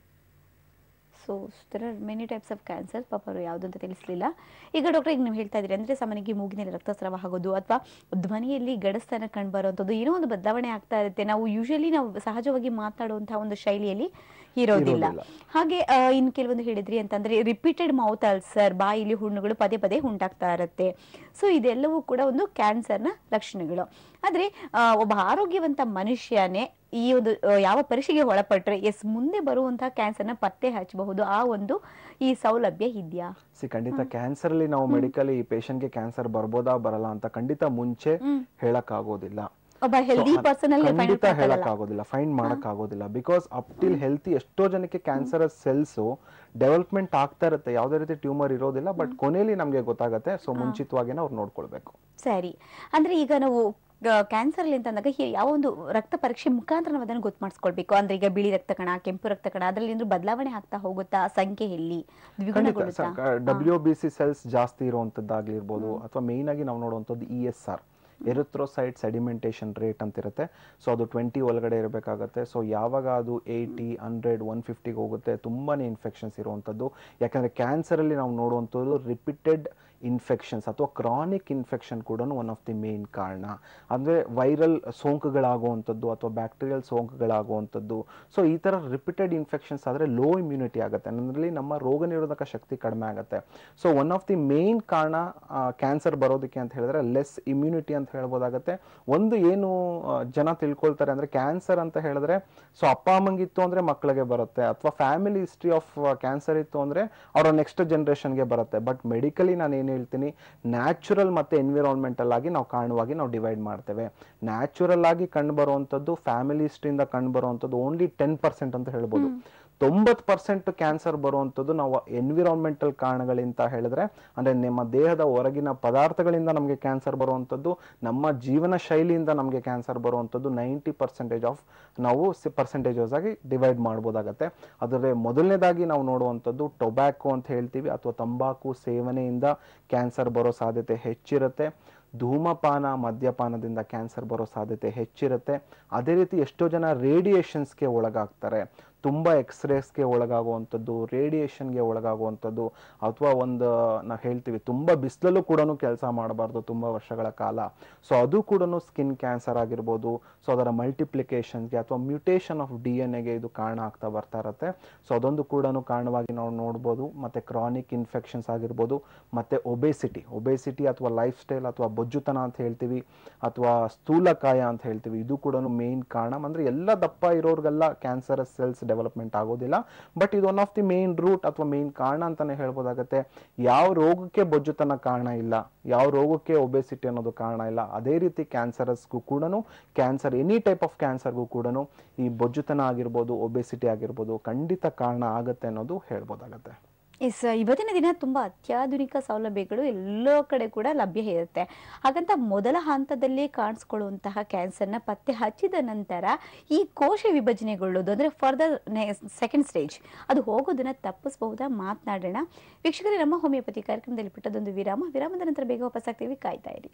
so there are many types of cancer ಪಾಪ ಅವರು ಯಾವುದು ಅಂತ ತಿಳಿಸ್ಲಿಲ್ಲ ಈಗ ಡಾಕ್ಟರ್ ಈಗ ನೀವು ಹೇಳ್ತಾ ಇದ್ದೀರಿ ಅಂದರೆ ಸಾಮಾನ್ಯವಾಗಿ ಮೂಗಿನಲ್ಲಿ ರಕ್ತಸ್ರಾವ ಆಗೋದು ಅಥವಾ ಧ್ವನಿಯಲ್ಲಿ ಗಡಸ್ತನ ಕಂಡು ಬರುವಂಥದ್ದು ಏನೋ ಒಂದು ಬದಲಾವಣೆ ಆಗ್ತಾ ಇರುತ್ತೆ ನಾವು ಯೂಶಲಿ ನಾವು ಸಹಜವಾಗಿ ಮಾತನಾಡುವಂತಹ ಒಂದು ಶೈಲಿಯಲ್ಲಿ ಇರೋದಿಲ್ಲ ಇರೋದಿಲ್ಲ. ಹಾಗೆ ಆ, ಇನ್ನು ಕೆಲವೊಂದು ಹೇಳಿದ್ರಿ ಅಂತಂದ್ರೆ ರಿಪೀಟೆಡ್ ಮೌತ್ ಅಲ್ಸರ್ ಬಾಯಿಲಿ ಹುಣ್ಣುಗಳು ಪದೇ ಪದೇ ಉಂಟಾಗ್ತಾ ಇರುತ್ತೆ ಸೊ ಇದೆಲ್ಲವೂ ಕೂಡ ಒಂದು ಕ್ಯಾನ್ಸರ್ನ ಲಕ್ಷಣಗಳು ಆದ್ರೆ ಆ, ಒಬ್ಬ ಆರೋಗ್ಯವಂತ ಮನುಷ್ಯನೇ ಈ ಒಂದು ಆ, ಯಾವ ಪರೀಕ್ಷೆಗೆ ಒಳಪಟ್ರೆ ಎಸ್ ಮುಂದೆ ಬರುವಂತಹ ಕ್ಯಾನ್ಸರ್ನ ಪತ್ತೆ ಹಚ್ಚಬಹುದು ಆ ಒಂದು ಈ ಸೌಲಭ್ಯ ಇದೆಯಾ ಸಿ ಖಂಡಿತ ಕ್ಯಾನ್ಸರ್ ಅಲ್ಲಿ ನಾವು ಮೆಡಿಕಲಿ ಈ ಪೇಷಂಟ್ಗೆ ಕ್ಯಾನ್ಸರ್ ಬರ್ಬೋದಾ ಬರಲ್ಲ ಅಂತ ಖಂಡಿತ ಮುಂಚೆ ಹೇಳಕ್ ಆಗೋದಿಲ್ಲ ಒಬ್ಬ ಹೆಲ್ದಿ ಪರ್ಸನ್ ಅಲ್ಲಿ find out ಖಂಡಿತ ಆಗಲ್ಲ. ಹೇಳಕ್ ಆಗೋದಿಲ್ಲ ಫೈಂಡ್ ಮಾಡಕ್ ಆಗೋದಿಲ್ಲ ಬಿಕಾಸ್ ಅಪ್ ಟಿಲ್ ಹೆಲ್ತಿ ಎಷ್ಟೋ ಜನಕ್ಕೆ ಕ್ಯಾನ್ಸರ್ ಸೆಲ್ಸ್ ಡೆವಲಪ್ಮೆಂಟ್ ಆಗ್ತಾ ಇರುತ್ತೆ ಯಾವುದೇ ರೀತಿ ಟ್ಯೂಮರ್ ಇರೋದಿಲ್ಲ ಬಟ್ ಕೊನೆಯಲ್ಲಿ ನಮ್ಗೆ ಗೊತ್ತಾಗತ್ತೆ ಸೊ ಮುಂಚಿತವಾಗಿನ ಅವ್ರು ನೋಡ್ಕೊಳ್ಬೇಕು ಸರಿ ಅಂದ್ರೆ ಈಗ ನಾವು ಕ್ಯಾನ್ಸರ್ ಅಲ್ಲಿ ಅಂತಂದಾಗ ಹಿ- ಯಾವ ಒಂದು ರಕ್ತ ಪರೀಕ್ಷೆ ಮುಖಾಂತರ ನಾವು ಅದನ್ನು ಗೊತ್ತು ಮಾಡಿಸ್ಕೊಳ್ಬೇಕು ಅಂದ್ರೆ ಈಗ ಬಿಳಿ ರಕ್ತ ಕಣ ಕೆಂಪು ರಕ್ತ ಕಣ ಅದರಲ್ಲಿ ಏನಾದ್ರು ಬದಲಾವಣೆ ಆಗ್ತಾ ಹೋಗುತ್ತಾ ಸಂಖ್ಯೆ ಎಲ್ಲಿ ದ್ವಿಗುಣಗೊಳ್ಳುತ್ತಾ ಡಬ್ಲ್ಯೂ ಬಿ ಸಿ ಸೆಲ್ಸ್ ಜಾಸ್ತಿ ಇರುವಂತದ್ದಾಗಿರ್ಬೋದು ಅಥವಾ ಮೇಯ್ನ್ ಆಗಿ ನಾವು ನೋಡುವಂಥದ್ದು E S R erythrocyte sedimentation rate ಅಂತ ಇರುತ್ತೆ ಸೊ ಅದು ಟ್ವೆಂಟಿ ಒಳಗಡೆ ಇರಬೇಕಾಗತ್ತೆ ಸೊ ಯಾವಾಗ ಅದು ಏಯ್ಟಿ ಹಂಡ್ರೆಡ್ ಒನ್ ಫಿಫ್ಟಿಗೆ ಹೋಗುತ್ತೆ ತುಂಬಾ ಇನ್ಫೆಕ್ಷನ್ಸ್ ಇರುವಂಥದ್ದು ಯಾಕಂದರೆ ಕ್ಯಾನ್ಸರಲ್ಲಿ ನಾವು ನೋಡುವಂಥದ್ದು ರಿಪೀಟೆಡ್ ಇನ್ಫೆಕ್ಷನ್ಸ್ ಅಥವಾ ಕ್ರಾನಿಕ್ ಇನ್ಫೆಕ್ಷನ್ ಕೂಡ ಒನ್ ಆಫ್ ದಿ ಮೇನ್ ಕಾರಣ ಅಂದರೆ ವೈರಲ್ ಸೋಂಕುಗಳಾಗುವಂಥದ್ದು ಅಥವಾ ಬ್ಯಾಕ್ಟೀರಿಯಲ್ ಸೋಂಕುಗಳಾಗುವಂಥದ್ದು ಸೊ ಈ ಥರ ರಿಪೀಟೆಡ್ ಇನ್ಫೆಕ್ಷನ್ಸ್ ಆದರೆ ಲೋ ಇಮ್ಯುನಿಟಿ ಆಗುತ್ತೆ ಅದರಲ್ಲಿ ನಮ್ಮ ರೋಗ ನಿರೋಧಕ ಶಕ್ತಿ ಕಡಿಮೆ ಆಗುತ್ತೆ so one of the main ಕಾರಣ ಕ್ಯಾನ್ಸರ್ ಬರೋದಕ್ಕೆ ಅಂತ ಹೇಳಿದ್ರೆ ಲೆಸ್ ಇಮ್ಯುನಿಟಿ ಅಂತ ಹೇಳ್ಬೋದಾಗತ್ತೆ ಒಂದು ಏನು ಆ, ಜನ ತಿಳ್ಕೊಳ್ತಾರೆ ಅಂದರೆ ಕ್ಯಾನ್ಸರ್ ಅಂತ ಹೇಳಿದ್ರೆ ಸೊ ಅಪ್ಪ ಅಮ್ಮಂಗಿತ್ತು ಅಂದರೆ ಮಕ್ಕಳಿಗೆ ಬರುತ್ತೆ ಅಥವಾ ಫ್ಯಾಮಿಲಿ ಹಿಸ್ಟ್ರಿ ಆಫ್ ಕ್ಯಾನ್ಸರ್ ಇತ್ತು ಅಂದರೆ ಅವರ ನೆಕ್ಸ್ಟ್ ಜನ್ರೇಷನ್ಗೆ ಬರುತ್ತೆ ಬಟ್ ಮೆಡಿಕಲಿ ನಾನು ಏನು ಹೇಳ್ತೀನಿ ನ್ಯಾಚುರಲ್ ಮತ್ತು ಎನ್ವಿರಾನ್ಮೆಂಟಲ್ ಆಗಿ ನಾವು ಕಾರಣವಾಗಿ ನಾವು ಡಿವೈಡ್ ಮಾಡ್ತೇವೆ ನ್ಯಾಚುರಲ್ ಆಗಿ ಕಂಡು ಬರುವಂಥದ್ದು ಫ್ಯಾಮಿಲಿ ಹಿಸ್ಟ್ರಿಯಿಂದ ಕಂಡು ಬರುವಂಥದ್ದು ಓನ್ಲಿ ಟೆನ್ ಪರ್ಸೆಂಟ್ ಅಂತ ಹೇಳ್ಬೋದು ತೊಂಬತ್ತು ಪರ್ಸೆಂಟ್ ಕ್ಯಾನ್ಸರ್ ಬರುವಂಥದ್ದು ನಾವು ಎನ್ವಿರಾನ್ಮೆಂಟಲ್ ಕಾರಣಗಳಿಂದ ಹೇಳಿದ್ರೆ ಅಂದರೆ ನಮ್ಮ ದೇಹದ ಹೊರಗಿನ ಪದಾರ್ಥಗಳಿಂದ ನಮಗೆ ಕ್ಯಾನ್ಸರ್ ಬರುವಂಥದ್ದು ನಮ್ಮ ಜೀವನ ಶೈಲಿಯಿಂದ ನಮಗೆ ಕ್ಯಾನ್ಸರ್ ಬರುವಂಥದ್ದು ನೈಂಟಿ ಪರ್ಸೆಂಟೇಜ್ ಆಫ್ ನಾವು ಪರ್ಸೆಂಟೇಜಸ್ ಆಗಿ ಡಿವೈಡ್ ಮಾಡ್ಬೋದಾಗತ್ತೆ ಅದರಲ್ಲಿ ಮೊದಲನೇದಾಗಿ ನಾವು ನೋಡುವಂಥದ್ದು ಟೊಬ್ಯಾಕೋ ಅಂತ ಹೇಳ್ತೀವಿ ಅಥವಾ ತಂಬಾಕು ಸೇವನೆಯಿಂದ ಕ್ಯಾನ್ಸರ್ ಬರೋ ಸಾಧ್ಯತೆ ಹೆಚ್ಚಿರುತ್ತೆ ಧೂಮಪಾನ ಮದ್ಯಪಾನದಿಂದ ಕ್ಯಾನ್ಸರ್ ಬರೋ ಸಾಧ್ಯತೆ ಹೆಚ್ಚಿರುತ್ತೆ ಅದೇ ರೀತಿ ಎಷ್ಟೋ ಜನ ರೇಡಿಯೇಷನ್ಸ್ಗೆ ಒಳಗಾಗ್ತಾರೆ ತುಂಬ ಎಕ್ಸ್ರೇಸ್ಗೆ ಒಳಗಾಗುವಂಥದ್ದು ರೇಡಿಯೇಷನ್ಗೆ ಒಳಗಾಗುವಂಥದ್ದು ಅಥವಾ ಒಂದು ನಾವು ಹೇಳ್ತೀವಿ ತುಂಬ ಬಿಸಿಲಲ್ಲೂ ಕೂಡ ಕೆಲಸ ಮಾಡಬಾರ್ದು ತುಂಬ ವರ್ಷಗಳ ಕಾಲ ಸೊ ಅದು ಕೂಡ ಸ್ಕಿನ್ ಕ್ಯಾನ್ಸರ್ ಆಗಿರ್ಬೋದು ಸೊ ಅದರ ಮಲ್ಟಿಪ್ಲಿಕೇಶನ್ಗೆ ಅಥವಾ ಮ್ಯೂಟೇಷನ್ ಆಫ್ ಡಿ ಎನ್ ಎಗೆ ಇದು ಕಾರಣ ಆಗ್ತಾ ಬರ್ತಾ ಇರುತ್ತೆ ಸೊ ಅದೊಂದು ಕೂಡ ಕಾರಣವಾಗಿ ನಾವು ನೋಡ್ಬೋದು ಮತ್ತು ಕ್ರಾನಿಕ್ ಇನ್ಫೆಕ್ಷನ್ಸ್ ಆಗಿರ್ಬೋದು ಮತ್ತು ಒಬೇಸಿಟಿ ಒಬೇಸಿಟಿ ಅಥವಾ ಲೈಫ್ ಸ್ಟೈಲ್ ಅಥವಾ ಬೊಜ್ಜುತನ ಅಂತ ಹೇಳ್ತೀವಿ ಅಥವಾ ಸ್ಥೂಲಕಾಯ ಅಂತ ಹೇಳ್ತೀವಿ ಇದು ಕೂಡ ಮೇನ್ ಕಾರಣ ಅಂದರೆ ಎಲ್ಲ ದಪ್ಪ ಇರೋರಿಗೆಲ್ಲ ಕ್ಯಾನ್ಸರ್ ಸೆಲ್ಸ್ ಡೆವಲಪ್ಮೆಂಟ್ ಆಗೋದಿಲ್ಲ ಬಟ್ ಇದು one of the main root ಅಥವಾ ಮೇನ್ ಕಾರಣ ಅಂತಾನೆ ಹೇಳ್ಬೋದಾಗತ್ತೆ ಯಾವ ರೋಗಕ್ಕೆ ಬೊಜ್ಜುತನ ಕಾರಣ ಇಲ್ಲ ಯಾವ ರೋಗಕ್ಕೆ ಒಬೆಸಿಟಿ ಅನ್ನೋದು ಕಾರಣ ಇಲ್ಲ ಅದೇ ರೀತಿ ಕ್ಯಾನ್ಸರಸ್ಗೂ ಕೂಡ ಕ್ಯಾನ್ಸರ್ ಎನಿ ಟೈಪ್ ಆಫ್ ಕ್ಯಾನ್ಸರ್ಗೂ ಕೂಡ ಈ ಬೊಜ್ಜುತನ ಆಗಿರ್ಬೋದು ಒಬೆಸಿಟಿ ಆಗಿರ್ಬೋದು ಖಂಡಿತ ಕಾರಣ ಆಗತ್ತೆ ಅನ್ನೋದು ಹೇಳ್ಬೋದಾಗತ್ತೆ ಎಸ್ ಇವತ್ತಿನ ದಿನ ತುಂಬ ಅತ್ಯಾಧುನಿಕ ಸೌಲಭ್ಯಗಳು ಎಲ್ಲೋ ಕಡೆ ಕೂಡ ಲಭ್ಯ ಇರುತ್ತೆ ಹಾಗಂತ ಮೊದಲ ಹಂತದಲ್ಲಿ ಕಾಣಿಸ್ಕೊಳ್ಳುವಂತಹ ಕ್ಯಾನ್ಸರ್ನ ಪತ್ತೆ ಹಚ್ಚಿದ ನಂತರ ಈ ಕೋಶ ವಿಭಜನೆಗೊಳ್ಳೋದು ಅಂದರೆ ಫರ್ದರ್ ಸೆಕೆಂಡ್ ಸ್ಟೇಜ್ ಅದು ಹೋಗೋದನ್ನ ತಪ್ಪಿಸಬಹುದಾ ಮಾತನಾಡೋಣ ವೀಕ್ಷಕರೇ ನಮ್ಮ ಹೋಮಿಯೋಪತಿ ಕಾರ್ಯಕ್ರಮದಲ್ಲಿ ಬಿಟ್ಟದೊಂದು ವಿರಾಮ ವಿರಾಮದ ನಂತರ ಬೇಗ ವಾಪಸ್ ಆಗ್ತೀವಿ ಕಾಯ್ತಾ ಇರಿ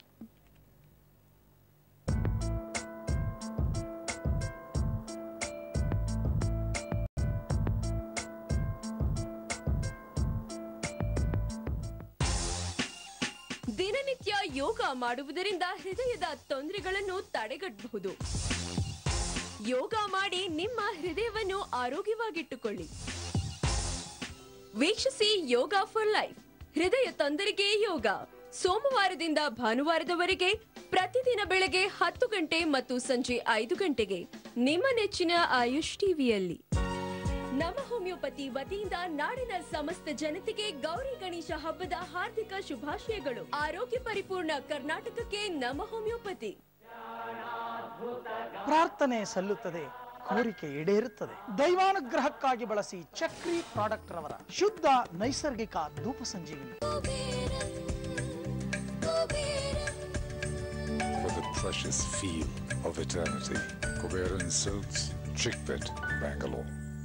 ದಿನನಿತ್ಯ ಯೋಗ ಮಾಡುವುದರಿಂದ ಹೃದಯದ ತೊಂದರೆಗಳನ್ನು ತಡೆಗಟ್ಟಬಹುದು ಯೋಗ ಮಾಡಿ ನಿಮ್ಮ ಹೃದಯವನ್ನು ಆರೋಗ್ಯವಾಗಿಟ್ಟುಕೊಳ್ಳಿ ವೀಕ್ಷಿಸಿ ಯೋಗ ಫಾರ್ ಲೈಫ್ ಹೃದಯ ತೊಂದರೆಗೆ ಯೋಗ ಸೋಮವಾರದಿಂದ ಭಾನುವಾರದವರೆಗೆ ಪ್ರತಿದಿನ ಬೆಳಗ್ಗೆ ಹತ್ತು ಗಂಟೆ ಮತ್ತು ಸಂಜೆ ಐದು ಗಂಟೆಗೆ ನಿಮ್ಮ ನೆಚ್ಚಿನ ಆಯುಷ್ ಟಿವಿಯಲ್ಲಿ ನಮ್ಮ ಹೋಮಿಯೋಪತಿ ವತಿಯಿಂದ ನಾಡಿನ ಸಮಸ್ತ ಜನತೆಗೆ ಗೌರಿ ಗಣೇಶ ಹಬ್ಬದ ಹಾರ್ದಿಕ ಶುಭಾಶಯಗಳು ಆರೋಗ್ಯ ಪರಿಪೂರ್ಣ ಕರ್ನಾಟಕಕ್ಕೆ ನಮ್ಮ ಹೋಮಿಯೋಪತಿ ಪ್ರಾರ್ಥನೆ ಸಲ್ಲುತ್ತದೆ ಕೋರಿಕೆ ಈಡೇರುತ್ತದೆ ದೈವಾನುಗ್ರಹಕ್ಕಾಗಿ ಬಳಸಿ ಚಕ್ರಿ ಪ್ರಾಡಕ್ಟ್ ರವರ ಶುದ್ಧ ನೈಸರ್ಗಿಕ ಧೂಪ ಸಂಜೀವಿನಿ for the precious feel of eternity. Kuberan Silks, Chickpet, Bangalore.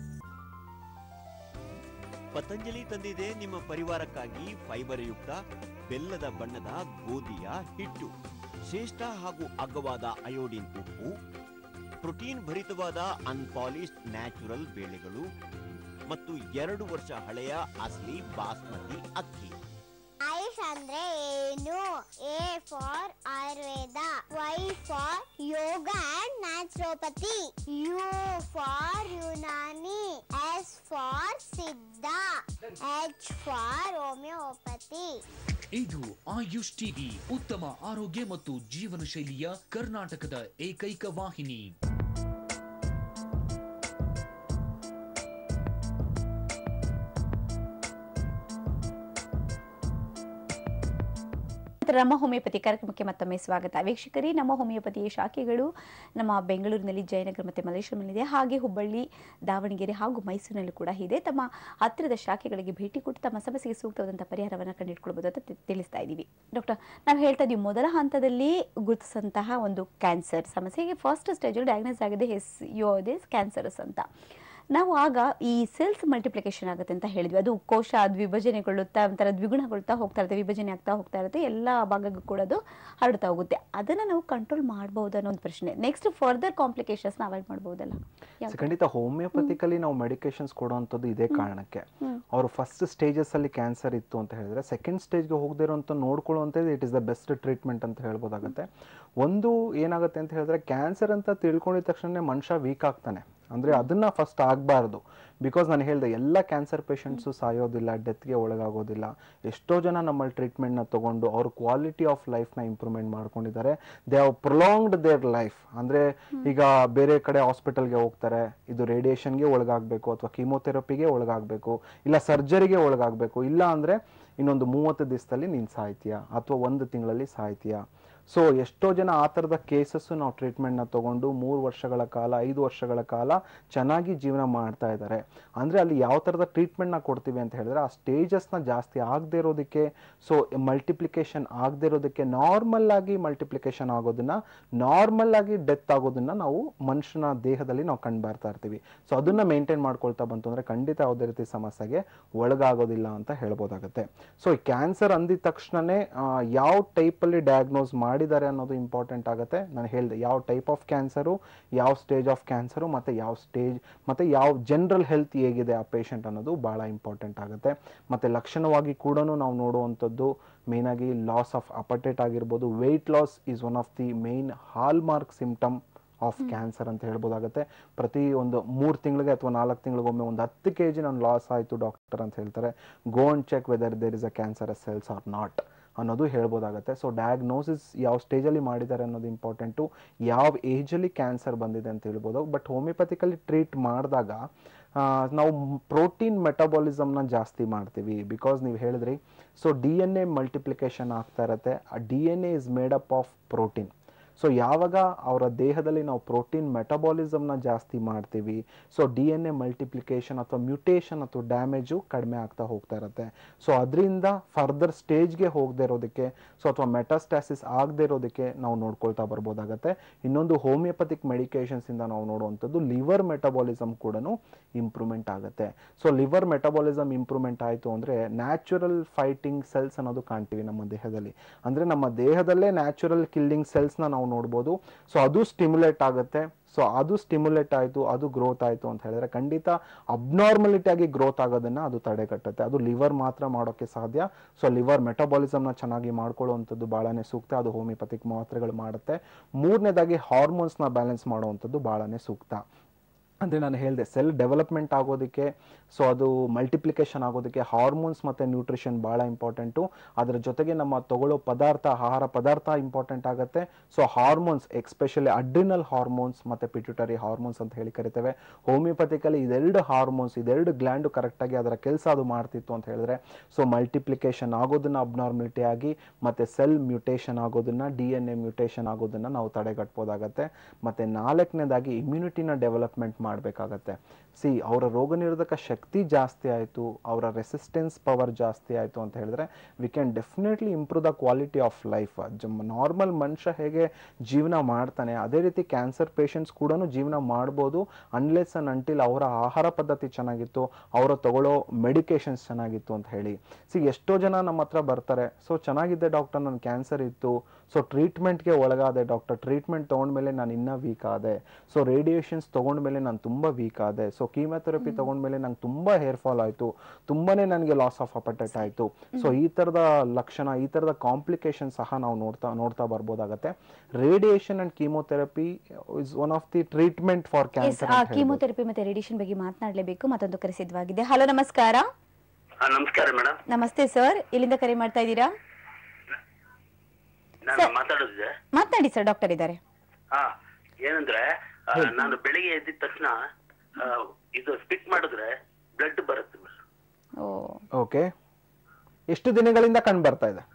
Patanjali ತಂದಿದೆ ನಿಮ್ಮ ಪರಿವಾರಕ್ಕಾಗಿ ಫೈಬರ್ ಯುಕ್ತ ಬೆಲ್ಲದ ಬಣ್ಣದ ಗೋಧಿಯ ಹಿಟ್ಟು ಶ್ರೇಷ್ಠ ಹಾಗೂ ಅಗ್ಗವಾದ ಅಯೋಡಿನ್ ಉಪ್ಪು ಪ್ರೋಟೀನ್ ಭರಿತವಾದ ಅನ್ಪಾಲಿಶ್ಡ್ ನ್ಯಾಚುರಲ್ ಬೇಳೆಗಳು ಮತ್ತು ಎರಡು ವರ್ಷ ಹಳೆಯ ಅಸ್ಲಿ ಬಾಸ್ಮತಿ ಅಕ್ಕಿ ಐಸ್ ಅಂದ್ರೆ ಏನು A for Ayurveda Y for yoga and naturopathy U for Unani S for Siddha H for homeopathy ಇದು ಆಯುಷ್ ಟಿವಿ ಉತ್ತಮ ಆರೋಗ್ಯ ಮತ್ತು ಜೀವನ ಶೈಲಿಯ ಕರ್ನಾಟಕದ ಏಕೈಕ ವಾಹಿನಿ ನಮ್ಮ ಹೋಮಿಯೋಪತಿ ಕಾರ್ಯಕ್ರಮಕ್ಕೆ ಮತ್ತೊಮ್ಮೆ ಸ್ವಾಗತ ವೀಕ್ಷಕರೇ ನಮ್ಮ ಹೋಮಿಯೋಪತಿಯ ಶಾಖೆಗಳು ನಮ್ಮ ಬೆಂಗಳೂರಿನಲ್ಲಿ ಜಯನಗರ ಮತ್ತು ಮಲ್ಲೇಶ್ವರಮಲ್ಲಿದೆ ಹಾಗೆ ಹುಬ್ಬಳ್ಳಿ ದಾವಣಗೆರೆ ಹಾಗೂ ಮೈಸೂರಿನಲ್ಲೂ ಕೂಡ ಇದೆ ತಮ್ಮ ಹತ್ತಿರದ ಶಾಖೆಗಳಿಗೆ ಭೇಟಿ ಕೊಟ್ಟು ತಮ್ಮ ಸಮಸ್ಯೆಗೆ ಸೂಕ್ತವಾದಂಥ ಪರಿಹಾರವನ್ನು ಕಂಡುಹಿಡ್ಕೊಳ್ಬೋದು ಅಂತ ತಿ- ತಿಳಿಸ್ತಾ ಇದ್ದೀವಿ ಡಾಕ್ಟರ್ ನಾವು ಹೇಳ್ತಾ ಇದ್ದೀವಿ ಮೊದಲ ಹಂತದಲ್ಲಿ ಗುರುತಿಸಂತಹ ಒಂದು ಕ್ಯಾನ್ಸರ್ ಸಮಸ್ಯೆಗೆ ಫಸ್ಟ್ ಸ್ಟೇಜಲ್ಲಿ ಡಯಾಗ್ನೋಸ್ ಆಗಿದೆ ಎಸ್ ಯೋ ದಿಸ್ ಕ್ಯಾನ್ಸರಸ್ ಅಂತ ನಾವು ಆಗ ಈ ಸೆಲ್ಸ್ ಮಲ್ಟಿಪ್ಲಿಕೇಶನ್ ಆಗುತ್ತೆ ಅಂತ ಹೇಳಿದ್ವಿ ಅದು ಕೋಶ ದ್ವಿಭಜನೆಗೊಳ್ಳುತ್ತಾ ಒಂಥರ ದ್ವಿಗುಣಗೊಳ್ತಾ ಹೋಗ್ತಾ ಇರುತ್ತೆ ವಿಭಜನೆ ಆಗ್ತಾ ಹೋಗ್ತಾ ಇರುತ್ತೆ ಎಲ್ಲ ಭಾಗಕ್ಕೂ ಕೂಡ ಅದು ಹರಡ್ತಾ ಹೋಗುತ್ತೆ ಅದನ್ನ ನಾವು ಕಂಟ್ರೋಲ್ ಮಾಡ್ಬೋದು ಅನ್ನೋ ಒಂದು ಪ್ರಶ್ನೆ ನೆಕ್ಸ್ಟ್ ಫರ್ದರ್ ಕಾಂಪ್ಲಿಕೇಶನ್ಸ್ ಅವಾಯ್ಡ್ ಮಾಡ್ಬೋದಲ್ಲ ಸೊ ಖಂಡಿತ ಹೋಮಿಯೋಪತಿಕಲಿ ನಾವು ಮೆಡಿಕೇಶನ್ಸ್ ಕೊಡುವಂಥದ್ದು ಇದೇ ಕಾರಣಕ್ಕೆ ಅವರು ಫಸ್ಟ್ ಸ್ಟೇಜಸ್ ಅಲ್ಲಿ ಕ್ಯಾನ್ಸರ್ ಇತ್ತು ಅಂತ ಹೇಳಿದ್ರೆ ಸೆಕೆಂಡ್ ಸ್ಟೇಜ್ಗೆ ಹೋಗದೇ ಇರೋಂಥ ನೋಡ್ಕೊಳ್ಳುವಂಥದ್ದು it is the best treatment ಅಂತ ಹೇಳ್ಬೋದಾಗುತ್ತೆ ಒಂದು ಏನಾಗುತ್ತೆ ಅಂತ ಹೇಳಿದ್ರೆ ಕ್ಯಾನ್ಸರ್ ಅಂತ ತಿಳ್ಕೊಂಡಿದ ತಕ್ಷಣ ಮನುಷ್ಯ ವೀಕ್ ಆಗ್ತಾನೆ ಅಂದ್ರೆ ಅದನ್ನ ಫಸ್ಟ್ ಆಗಬಾರ್ದು ಬಿಕಾಸ್ ನಾನು ಹೇಳಿದೆ ಎಲ್ಲ ಕ್ಯಾನ್ಸರ್ ಪೇಷಂಟ್ಸು ಸಾಯೋದಿಲ್ಲ ಡೆತ್ಗೆ ಒಳಗಾಗೋದಿಲ್ಲ ಎಷ್ಟೋ ಜನ ನಮ್ಮಲ್ಲಿ ಟ್ರೀಟ್ಮೆಂಟ್ನ ತಗೊಂಡು ಅವ್ರ ಕ್ವಾಲಿಟಿ ಆಫ್ ಲೈಫ್ನ ಇಂಪ್ರೂವ್ಮೆಂಟ್ ಮಾಡ್ಕೊಂಡಿದ್ದಾರೆ they have prolonged their life ಅಂದರೆ ಈಗ ಬೇರೆ ಕಡೆ ಹಾಸ್ಪಿಟಲ್ಗೆ ಹೋಗ್ತಾರೆ ಇದು ರೇಡಿಯೇಷನ್ಗೆ ಒಳಗಾಗಬೇಕು ಅಥವಾ ಕೀಮೋಥೆರಪಿಗೆ ಒಳಗಾಗಬೇಕು ಇಲ್ಲ ಸರ್ಜರಿಗೆ ಒಳಗಾಗಬೇಕು ಇಲ್ಲ ಅಂದರೆ ಇನ್ನೊಂದು ಮೂವತ್ತು ದಿವಸದಲ್ಲಿ ನೀನು ಸಾಯ್ತೀಯಾ ಅಥವಾ ಒಂದು ತಿಂಗಳಲ್ಲಿ ಸಾಯ್ತೀಯಾ ಸೊ ಎಷ್ಟೋ ಜನ ಆ ಥರದ ಕೇಸಸ್ಸು ನಾವು ಟ್ರೀಟ್ಮೆಂಟ್ನ ತಗೊಂಡು ಮೂರು ವರ್ಷಗಳ ಕಾಲ ಐದು ವರ್ಷಗಳ ಕಾಲ ಚೆನ್ನಾಗಿ ಜೀವನ ಮಾಡ್ತಾ ಇದ್ದಾರೆ ಅಂದರೆ ಅಲ್ಲಿ ಯಾವ ಥರದ ಟ್ರೀಟ್ಮೆಂಟ್ನ ಕೊಡ್ತೀವಿ ಅಂತ ಹೇಳಿದ್ರೆ ಆ ಸ್ಟೇಜಸ್ನ ಜಾಸ್ತಿ ಆಗದೆ ಇರೋದಕ್ಕೆ ಸೊ ಮಲ್ಟಿಪ್ಲಿಕೇಶನ್ ಆಗದೆ ಇರೋದಕ್ಕೆ ನಾರ್ಮಲ್ ಆಗಿ ಮಲ್ಟಿಪ್ಲಿಕೇಶನ್ ಆಗೋದನ್ನ ನಾರ್ಮಲ್ ಆಗಿ ಡೆತ್ ಆಗೋದನ್ನ ನಾವು ಮನುಷ್ಯನ ದೇಹದಲ್ಲಿ ನಾವು ಕಂಡು ಬರ್ತಾ ಇರ್ತೀವಿ ಸೊ ಅದನ್ನ ಮೇಂಟೈನ್ ಮಾಡ್ಕೊಳ್ತಾ ಬಂತು ಅಂದರೆ ಖಂಡಿತ ಯಾವುದೇ ರೀತಿ ಸಮಸ್ಯೆಗೆ ಒಳಗಾಗೋದಿಲ್ಲ ಅಂತ ಹೇಳ್ಬೋದಾಗುತ್ತೆ ಸೊ ಈ ಕ್ಯಾನ್ಸರ್ ಅಂದಿದ ತಕ್ಷಣನೇ ಆ, ಯಾವ ಟೈಪಲ್ಲಿ ಡಯಾಗ್ನೋಸ್ ಮಾಡಿದ್ದಾರೆ ಅನ್ನೋದು ಇಂಪಾರ್ಟೆಂಟ್ ಆಗುತ್ತೆ ನಾನು ಹೇಳಿದೆ ಯಾವ ಟೈಪ್ ಆಫ್ ಕ್ಯಾನ್ಸರು ಯಾವ ಸ್ಟೇಜ್ ಆಫ್ ಕ್ಯಾನ್ಸರು ಮತ್ತು ಯಾವ ಸ್ಟೇಜ್ ಮತ್ತು ಯಾವ ಜನರಲ್ ಹೆಲ್ತ್ ಹೇಗಿದೆ ಆ ಪೇಷಂಟ್ ಅನ್ನೋದು ಭಾಳ ಇಂಪಾರ್ಟೆಂಟ್ ಆಗುತ್ತೆ ಮತ್ತು ಲಕ್ಷಣವಾಗಿ ಕೂಡ ನಾವು ನೋಡುವಂಥದ್ದು ಮೇಯ್ನಾಗಿ ಲಾಸ್ ಆಫ್ ಅಪಟೇಟ್ ಆಗಿರ್ಬೋದು weight loss is one of the main hallmark symptom of cancer ಅಂತ ಹೇಳ್ಬೋದಾಗುತ್ತೆ ಪ್ರತಿ ಒಂದು ಮೂರು ತಿಂಗಳಿಗೆ ಅಥವಾ ನಾಲ್ಕು ತಿಂಗಳಿಗೊಮ್ಮೆ ಒಂದು ಹತ್ತು ಕೆ ಜಿ ನಾನು ಲಾಸ್ ಆಯಿತು ಡಾಕ್ಟರ್ ಅಂತ ಹೇಳ್ತಾರೆ go and check whether there is a cancer cells or not ಅನ್ನೋದು ಹೇಳ್ಬೋದಾಗುತ್ತೆ ಸೊ ಡಯಾಗ್ನೋಸಿಸ್ ಯಾವ ಸ್ಟೇಜಲ್ಲಿ ಮಾಡಿದ್ದಾರೆ ಅನ್ನೋದು ಇಂಪಾರ್ಟೆಂಟು ಯಾವ ಏಜಲ್ಲಿ ಕ್ಯಾನ್ಸರ್ ಬಂದಿದೆ ಅಂತ ಹೇಳ್ಬೋದು ಬಟ್ ಹೋಮಿಯೋಪತಿಕಲಿ ಟ್ರೀಟ್ ಮಾಡಿದಾಗ ನಾವು ಪ್ರೋಟೀನ್ ಮೆಟಬಾಲಿಸಮ್ನ ಜಾಸ್ತಿ ಮಾಡ್ತೀವಿ ಬಿಕಾಸ್ ನೀವು ಹೇಳಿದ್ರಿ so D N A multiplication ಆಗ್ತಾ ಇರತ್ತೆ ಆ D N A is made up of protein so ಯಾವಾಗ ಅವರ ದೇಹದಲ್ಲಿ ನಾವು ಪ್ರೋಟೀನ್ ಮೆಟಬಾಲಿಸಮ್ನ ಜಾಸ್ತಿ ಮಾಡ್ತೀವಿ so D N A multiplication ಅಥವಾ ಮ್ಯೂಟೇಷನ್ ಅಥವಾ ಡ್ಯಾಮೇಜು ಕಡಿಮೆ ಆಗ್ತಾ ಹೋಗ್ತಾ ಇರುತ್ತೆ ಸೊ ಅದರಿಂದ ಫರ್ದರ್ ಸ್ಟೇಜ್ಗೆ ಹೋಗದೆ ಇರೋದಕ್ಕೆ ಸೊ ಅಥವಾ ಮೆಟಾಸ್ಟಾಸಿಸ್ ಆಗದೆ ಇರೋದಕ್ಕೆ ನಾವು ನೋಡ್ಕೊಳ್ತಾ ಬರ್ಬೋದಾಗತ್ತೆ ಇನ್ನೊಂದು ಹೋಮಿಯೋಪತಿಕ್ ಮೆಡಿಕೇಶನ್ಸಿಂದ ನಾವು ನೋಡುವಂಥದ್ದು ಲಿವರ್ ಮೆಟಬಾಲಿಸಮ್ ಕೂಡ ಇಂಪ್ರೂವ್ಮೆಂಟ್ ಆಗುತ್ತೆ ಸೊ ಲಿವರ್ ಮೆಟಬಾಲಿಸಮ್ ಇಂಪ್ರೂವ್ಮೆಂಟ್ ಆಯಿತು ಅಂದರೆ ನ್ಯಾಚುರಲ್ ಫೈಟಿಂಗ್ ಸೆಲ್ಸ್ ಅನ್ನೋದು ಕಾಣ್ತೀವಿ ನಮ್ಮ ದೇಹದಲ್ಲಿ ಅಂದರೆ ನಮ್ಮ ದೇಹದಲ್ಲೇ ನ್ಯಾಚುರಲ್ ಕಿಲ್ಲಿಂಗ್ ಸೆಲ್ಸ್ನ ನಾವು ನೋಡ್ಬೋದು ಸೊ ಅದು ಸ್ಟಿಮ್ಯುಲೇಟ್ ಆಗುತ್ತೆ ಸೊ ಅದು ಸ್ಟಿಮ್ಯುಲೇಟ್ ಆಯಿತು ಅದು ಗ್ರೋತ್ ಆಯಿತು ಅಂತ ಹೇಳಿದ್ರೆ ಖಂಡಿತ ಅಬ್ನಾರ್ಮಲಿಟಿ ಆಗಿ ಗ್ರೋತ್ ಆಗೋದನ್ನು ಅದು ತಡೆಗಟ್ಟುತ್ತೆ ಅದು ಲಿವರ್ ಮಾತ್ರ ಮಾಡೋಕ್ಕೆ ಸಾಧ್ಯ ಸೊ ಲಿವರ್ ಮೆಟಬಾಲಿಸಮ್ನ ಚೆನ್ನಾಗಿ ಮಾಡ್ಕೊಳ್ಳುವಂಥದ್ದು ಭಾಳನೇ ಸೂಕ್ತ ಅದು ಹೋಮಿಯೋಪತಿಕ್ ಮಾತ್ರೆಗಳು ಮಾಡುತ್ತೆ ಮೂರನೇದಾಗಿ ಹಾರ್ಮೋನ್ಸ್ನ ಬ್ಯಾಲೆನ್ಸ್ ಮಾಡುವಂಥದ್ದು ಭಾಳನೇ ಸೂಕ್ತ ಅಂದರೆ ನಾನು ಹೇಳಿದೆ ಸೆಲ್ ಡೆವಲಪ್ಮೆಂಟ್ ಆಗೋದಕ್ಕೆ ಸೊ ಅದು ಮಲ್ಟಿಪ್ಲಿಕೇಶನ್ ಆಗೋದಕ್ಕೆ ಹಾರ್ಮೋನ್ಸ್ ಮತ್ತು ನ್ಯೂಟ್ರಿಷನ್ ಭಾಳ ಇಂಪಾರ್ಟೆಂಟು ಅದರ ಜೊತೆಗೆ ನಮ್ಮ ತಗೊಳ್ಳೋ ಪದಾರ್ಥ ಆಹಾರ ಪದಾರ್ಥ ಇಂಪಾರ್ಟೆಂಟ್ ಆಗುತ್ತೆ so hormones especially adrenal hormones ಮತ್ತು ಪಿಟ್ಯುಟರಿ ಹಾರ್ಮೋನ್ಸ್ ಅಂತ ಹೇಳಿ ಕರಿತೇವೆ ಹೋಮಿಯೋಪತಿಕಲಿ ಇದೆರಡು ಹಾರ್ಮೋನ್ಸ್ ಇದೆರಡು ಗ್ಲ್ಯಾಂಡು ಕರೆಕ್ಟಾಗಿ ಅದರ ಕೆಲಸ ಅದು ಮಾಡ್ತಿತ್ತು ಅಂತ ಹೇಳಿದ್ರೆ ಸೊ ಮಲ್ಟಿಪ್ಲಿಕೇಶನ್ ಆಗೋದನ್ನ ಅಬ್ನಾರ್ಮಲಿಟಿ ಆಗಿ ಮತ್ತು ಸೆಲ್ ಮ್ಯೂಟೇಷನ್ ಆಗೋದನ್ನ ಡಿ ಎನ್ ಎ ಮ್ಯೂಟೇಷನ್ ಆಗೋದನ್ನ ನಾವು ತಡೆಗಟ್ಬೋದಾಗತ್ತೆ ಮತ್ತು ನಾಲ್ಕನೇದಾಗಿ ಇಮ್ಯುನಿಟಿನ ಡೆವಲಪ್ಮೆಂಟ್ ಮಾಡಬೇಕಾಗತ್ತೆ ಸಿ ಅವರ ರೋಗ ನಿರೋಧಕ ಶಕ್ತಿ ಜಾಸ್ತಿ ಆಯಿತು ಅವರ ರೆಸಿಸ್ಟೆನ್ಸ್ ಪವರ್ ಜಾಸ್ತಿ ಆಯಿತು ಅಂತ ಹೇಳಿದ್ರೆ we can definitely improve the quality of life normal ಮನುಷ್ಯ ಹೇಗೆ ಜೀವನ ಮಾಡ್ತಾನೆ ಅದೇ ರೀತಿ ಕ್ಯಾನ್ಸರ್ ಪೇಷಂಟ್ಸ್ ಕೂಡ ಜೀವನ ಮಾಡ್ಬೋದು ಅನ್ಲೆಸ್ ಅಂಡ್ ಅಂಟಿಲ್ ಅವರ ಆಹಾರ ಪದ್ಧತಿ ಚೆನ್ನಾಗಿತ್ತು ಅವರ ತಗೊಳ್ಳೋ ಮೆಡಿಕೇಶನ್ಸ್ ಚೆನ್ನಾಗಿತ್ತು ಅಂತ ಹೇಳಿ ಸಿ ಎಷ್ಟೋ ಜನ ನಮ್ಮ ಹತ್ರ ಬರ್ತಾರೆ ಸೊ ಚೆನ್ನಾಗಿದೆ ಡಾಕ್ಟರ್ ನನ್ನ ಕ್ಯಾನ್ಸರ್ ಇತ್ತು ಸೊ ಟ್ರೀಟ್ಮೆಂಟ್ಗೆ ಒಳಗಾದೆ ಡಾಕ್ಟರ್ ಟ್ರೀಟ್ಮೆಂಟ್ ತೊಗೊಂಡ್ಮೇಲೆ ನಾನು ಇನ್ನೂ ವೀಕ್ ಆದೆ ಸೊ ರೇಡಿಯೇಷನ್ಸ್ ತೊಗೊಂಡ್ಮೇಲೆ ನಾನು ತುಂಬ ವೀಕ್ ಆದೆ ಸೊ ಕೀಮೋಥೆರಪಿ ತೊಗೊಂಡ್ಮೇಲೆ ನಂಗೆ ತುಂಬ ಹೇರ್ ಫಾಲ್ ಆಯಿತು ತುಂಬಾನೇ ನನಗೆ ಲಾಸ್ ಆಫ್ ಅಪಟೈಟ್ ಆಯಿತು ಸೊ ಈ ಥರದ ಲಕ್ಷಣ ಈ ಥರದ ಕಾಂಪ್ಲಿಕೇಶನ್ ಸಹ ನಾವು ನೋಡ್ತಾ ನೋಡ್ತಾ ಬರ್ಬೋದಾಗತ್ತೆ radiation and chemotherapy is one of the treatment for as cancer ಆ ಕೀಮೋಥೆರಪಿ ಮತ್ತೆ ರೇಡಿಯೇಷನ್ ಬಗ್ಗೆ ಮಾತನಾಡಲೇಬೇಕು ಮತ್ತೊಂದು ಕರೆ ಸಿದ್ಧವಾಗಿದೆ ಹಲೋ ನಮಸ್ಕಾರ ಹಾ ನಮಸ್ಕಾರ ಮೇಡಮ್ ನಮಸ್ತೆ ಸರ್ ಎಲ್ಲಿಂದ ಕರೆ ಮಾಡ್ತಾ ಇದ್ದೀರಾ ನಾನು ಮಾತಾಡೋದಿದೆ ಮಾತನಾಡಿ ಸರ್ ಡಾಕ್ಟರ್ ಇದ್ದಾರೆ ಹಾ ಏನಂದ್ರೆ ಆ, ನಾನು ಬೆಳಿಗ್ಗೆ ಎದ್ದಿದ ತಕ್ಷಣ ಆ, ಇದು ಸ್ಪಿಟ್ ಮಾಡಿದ್ರೆ ಬ್ಲಡ್ ಬರುತ್ತೆ madam. ಓ ಓಕೆ ಎಷ್ಟು ದಿನಗಳಿಂದ ಕಂಡು ಬರ್ತಾ ಇದೆ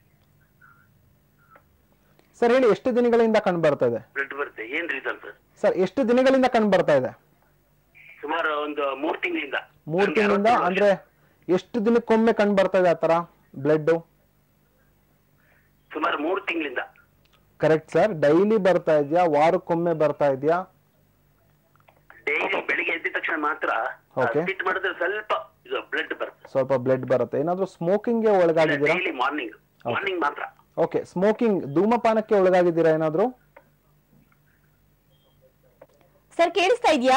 ಸರ್ ಹೇಳಿ ಎಷ್ಟು ದಿನಗಳಿಂದ ಕಂಡು ಬರ್ತಾ ಇದೆ ಬ್ಲಡ್ ಬರುತ್ತೆ ಏನ್ ರೀಸನ್ ಸರ್ ಸರ್ ಎಷ್ಟು ದಿನಗಳಿಂದ ಕಂಡು ಬರ್ತಾ ಇದೆ ಸುಮಾರು ಒಂದು ಮೂರ್ ತಿಂಗಳಿಂದ ಮೂರು ತಿಂಗಳಿಂದ ಅಂದ್ರೆ ಎಷ್ಟು ದಿನಕ್ಕೊಮ್ಮೆ ಕಂಡು ಬರ್ತಾ ಇದೆ ಆ ಥರ ಬ್ಲಡ್ ಸುಮಾರು ಮೂರ್ ತಿಂಗಳಿಂದ ಕರೆಕ್ಟ್ ಸರ್ ಡೈಲಿ ಬರ್ತಾ ಇದೆಯಾ ವಾರಕ್ಕೊಮ್ಮೆ ಬರ್ತಾ ಇದೆಯಾ ಡೈಲಿ ಬೆಳಿಗ್ಗೆ ಎದ್ದಿದ ತಕ್ಷಣ ಮಾತ್ರ Okay. ಸ್ಪಿಟ್ ಮಾಡಿದ್ರೆ ಸ್ವಲ್ಪ ಇದು ಬ್ಲಡ್ ಬರುತ್ತೆ ಸ್ವಲ್ಪ ಬ್ಲಡ್ ಬರುತ್ತೆ ಏನಾದ್ರೂ ಸ್ಮೋಕಿಂಗ್ಗೆ ಒಳಗಾಗಿದ್ದೀರಾ ಡೈಲಿ ಮಾರ್ನಿಂಗ್ ಮಾರ್ನಿಂಗ್ ಮಾತ್ರ ಓಕೆ ಸ್ಮೋಕಿಂಗ್ ಧೂಮಪಾನಕ್ಕೆ ಒಳಗಾಗಿದ್ದೀರಾ ಏನಾದ್ರೂ ಸರ್ ಕೇಳಿಸ್ತಾ ಇದೆಯಾ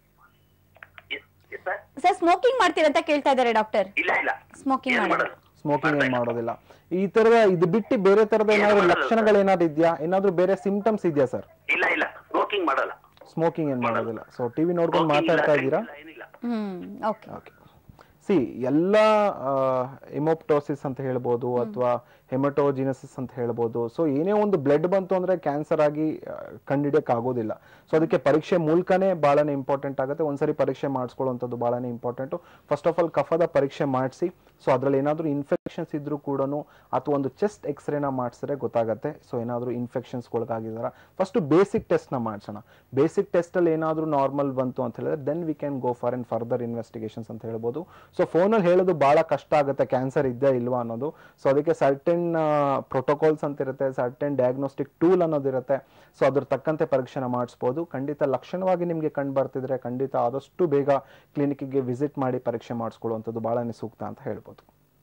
ಸರ್ ಸರ್ ಸ್ಮೋಕಿಂಗ್ ಮಾಡ್ತೀರಂತ ಕೇಳ್ತಾ ಇದ್ದಾರೆ ಡಾಕ್ಟರ್ ಇಲ್ಲ ಇಲ್ಲ ಸ್ಮೋಕಿಂಗ್ ಮಾಡಲ್ಲ ಸ್ಮೋಕಿಂಗ್ ಏನ್ ಮಾಡೋದಿಲ್ಲ ಈ ತರದ ಇದು ಬಿಟ್ಟು ಬೇರೆ ತರದ ಏನಾದ್ರು ಲಕ್ಷಣಗಳು ಏನಾದ್ರು ಇದೆಯಾ ಏನಾದ್ರು ಬೇರೆ ಸಿಂಪ್ಟಮ್ಸ್ ಇದೆಯಾ ಸರ್ ಇಲ್ಲ ಇಲ್ಲ ಸ್ಮೋಕಿಂಗ್ ಮಾಡಲ್ಲ ಸ್ಮೋಕಿಂಗ್ ಏನ್ ಮಾಡೋದಿಲ್ಲ ಸೊ ಟಿವಿ ನೋಡ್ಕೊಂಡು ಮಾತಾಡ್ತಾ ಇದ್ದೀರಾ ಹ್ಮ್ ಓಕೆ ಸಿ ಎಲ್ಲ ಇಮೋಪ್ಟೋಸಿಸ್ ಅಂತ ಹೇಳ್ಬೋದು ಅಥವಾ ಹೆಮಟೋಜಿನಸಿಸ್ ಅಂತ ಹೇಳ್ಬೋದು ಸೊ ಏನೇ ಒಂದು ಬ್ಲಡ್ ಬಂತು ಅಂದ್ರೆ ಕ್ಯಾನ್ಸರ್ ಆಗಿ ಕಂಡಿಡಿಯಕ್ ಆಗೋದಿಲ್ಲ ಸೊ ಅದಕ್ಕೆ ಪರೀಕ್ಷೆ ಮೂಲಕನೇ ಬಹಳನೇ ಇಂಪಾರ್ಟೆಂಟ್ ಆಗುತ್ತೆ ಒಂದ್ಸರಿ ಪರೀಕ್ಷೆ ಮಾಡಿಸ್ಕೊಳ್ಳುವಂಥದ್ದು ಬಹಳನೇ ಇಂಪಾರ್ಟೆಂಟು ಫಸ್ಟ್ ಆಫ್ ಆಲ್ ಕಫದ ಪರೀಕ್ಷೆ ಮಾಡಿಸಿ ಸೊ ಅದ್ರಲ್ಲಿ ಏನಾದರೂ ಇನ್ಫೆಕ್ಷನ್ಸ್ ಇದ್ರೂ ಕೂಡ ಅಥವಾ ಒಂದು ಚೆಸ್ಟ್ ಎಕ್ಸ್ರೇನ ಮಾಡಿಸಿದ್ರೆ ಗೊತ್ತಾಗುತ್ತೆ ಸೊ ಏನಾದರೂ ಇನ್ಫೆಕ್ಷನ್ಸ್ ಒಳಗಾಗಿದಾರ ಫಸ್ಟ್ ಬೇಸಿಕ್ ಟೆಸ್ಟ್ನ ಮಾಡಿಸೋಣ ಬೇಸಿಕ್ ಟೆಸ್ಟಲ್ಲಿ ಏನಾದರೂ ನಾರ್ಮಲ್ ಬಂತು ಅಂತ ಹೇಳಿದ್ರೆ then we can go for in further investigations ಅಂತ ಹೇಳ್ಬೋದು ಸೊ ಫೋನಲ್ಲಿ ಹೇಳೋದು ಭಾಳ ಕಷ್ಟ ಆಗುತ್ತೆ ಕ್ಯಾನ್ಸರ್ ಇದೆಯಾ ಇಲ್ವಾ ಅನ್ನೋದು ಸೊ ಅದಕ್ಕೆ ಸರ್ಟೆನ್ ಪ್ರೋಟೋಕಾಲ್ಸ್ ಅಂತ ಇರುತ್ತೆ ಸರ್ಟೆನ್ ಡಯಾಗ್ನೋಸ್ಟಿಕ್ ಟೂಲ್ ಅನ್ನೋದಿರುತ್ತೆ ಸೊ ಅದ್ರ ತಕ್ಕಂತೆ ಪರೀಕ್ಷೆನ ಮಾಡಿಸ್ಬೋದು ಖಂಡಿತ ಲಕ್ಷಣವಾಗಿ ನಿಮಗೆ ಕಂಡು ಬರ್ತಿದ್ರೆ ಖಂಡಿತ ಆದಷ್ಟು ಬೇಗ ಕ್ಲಿನಿಕ್ಗೆ ವಿಸಿಟ್ ಮಾಡಿ ಪರೀಕ್ಷೆ ಮಾಡಿಸ್ಕೊಳ್ಳುವಂಥದ್ದು ಭಾಳನೇ ಸೂಕ್ತ ಅಂತ ಹೇಳ್ಬೋದು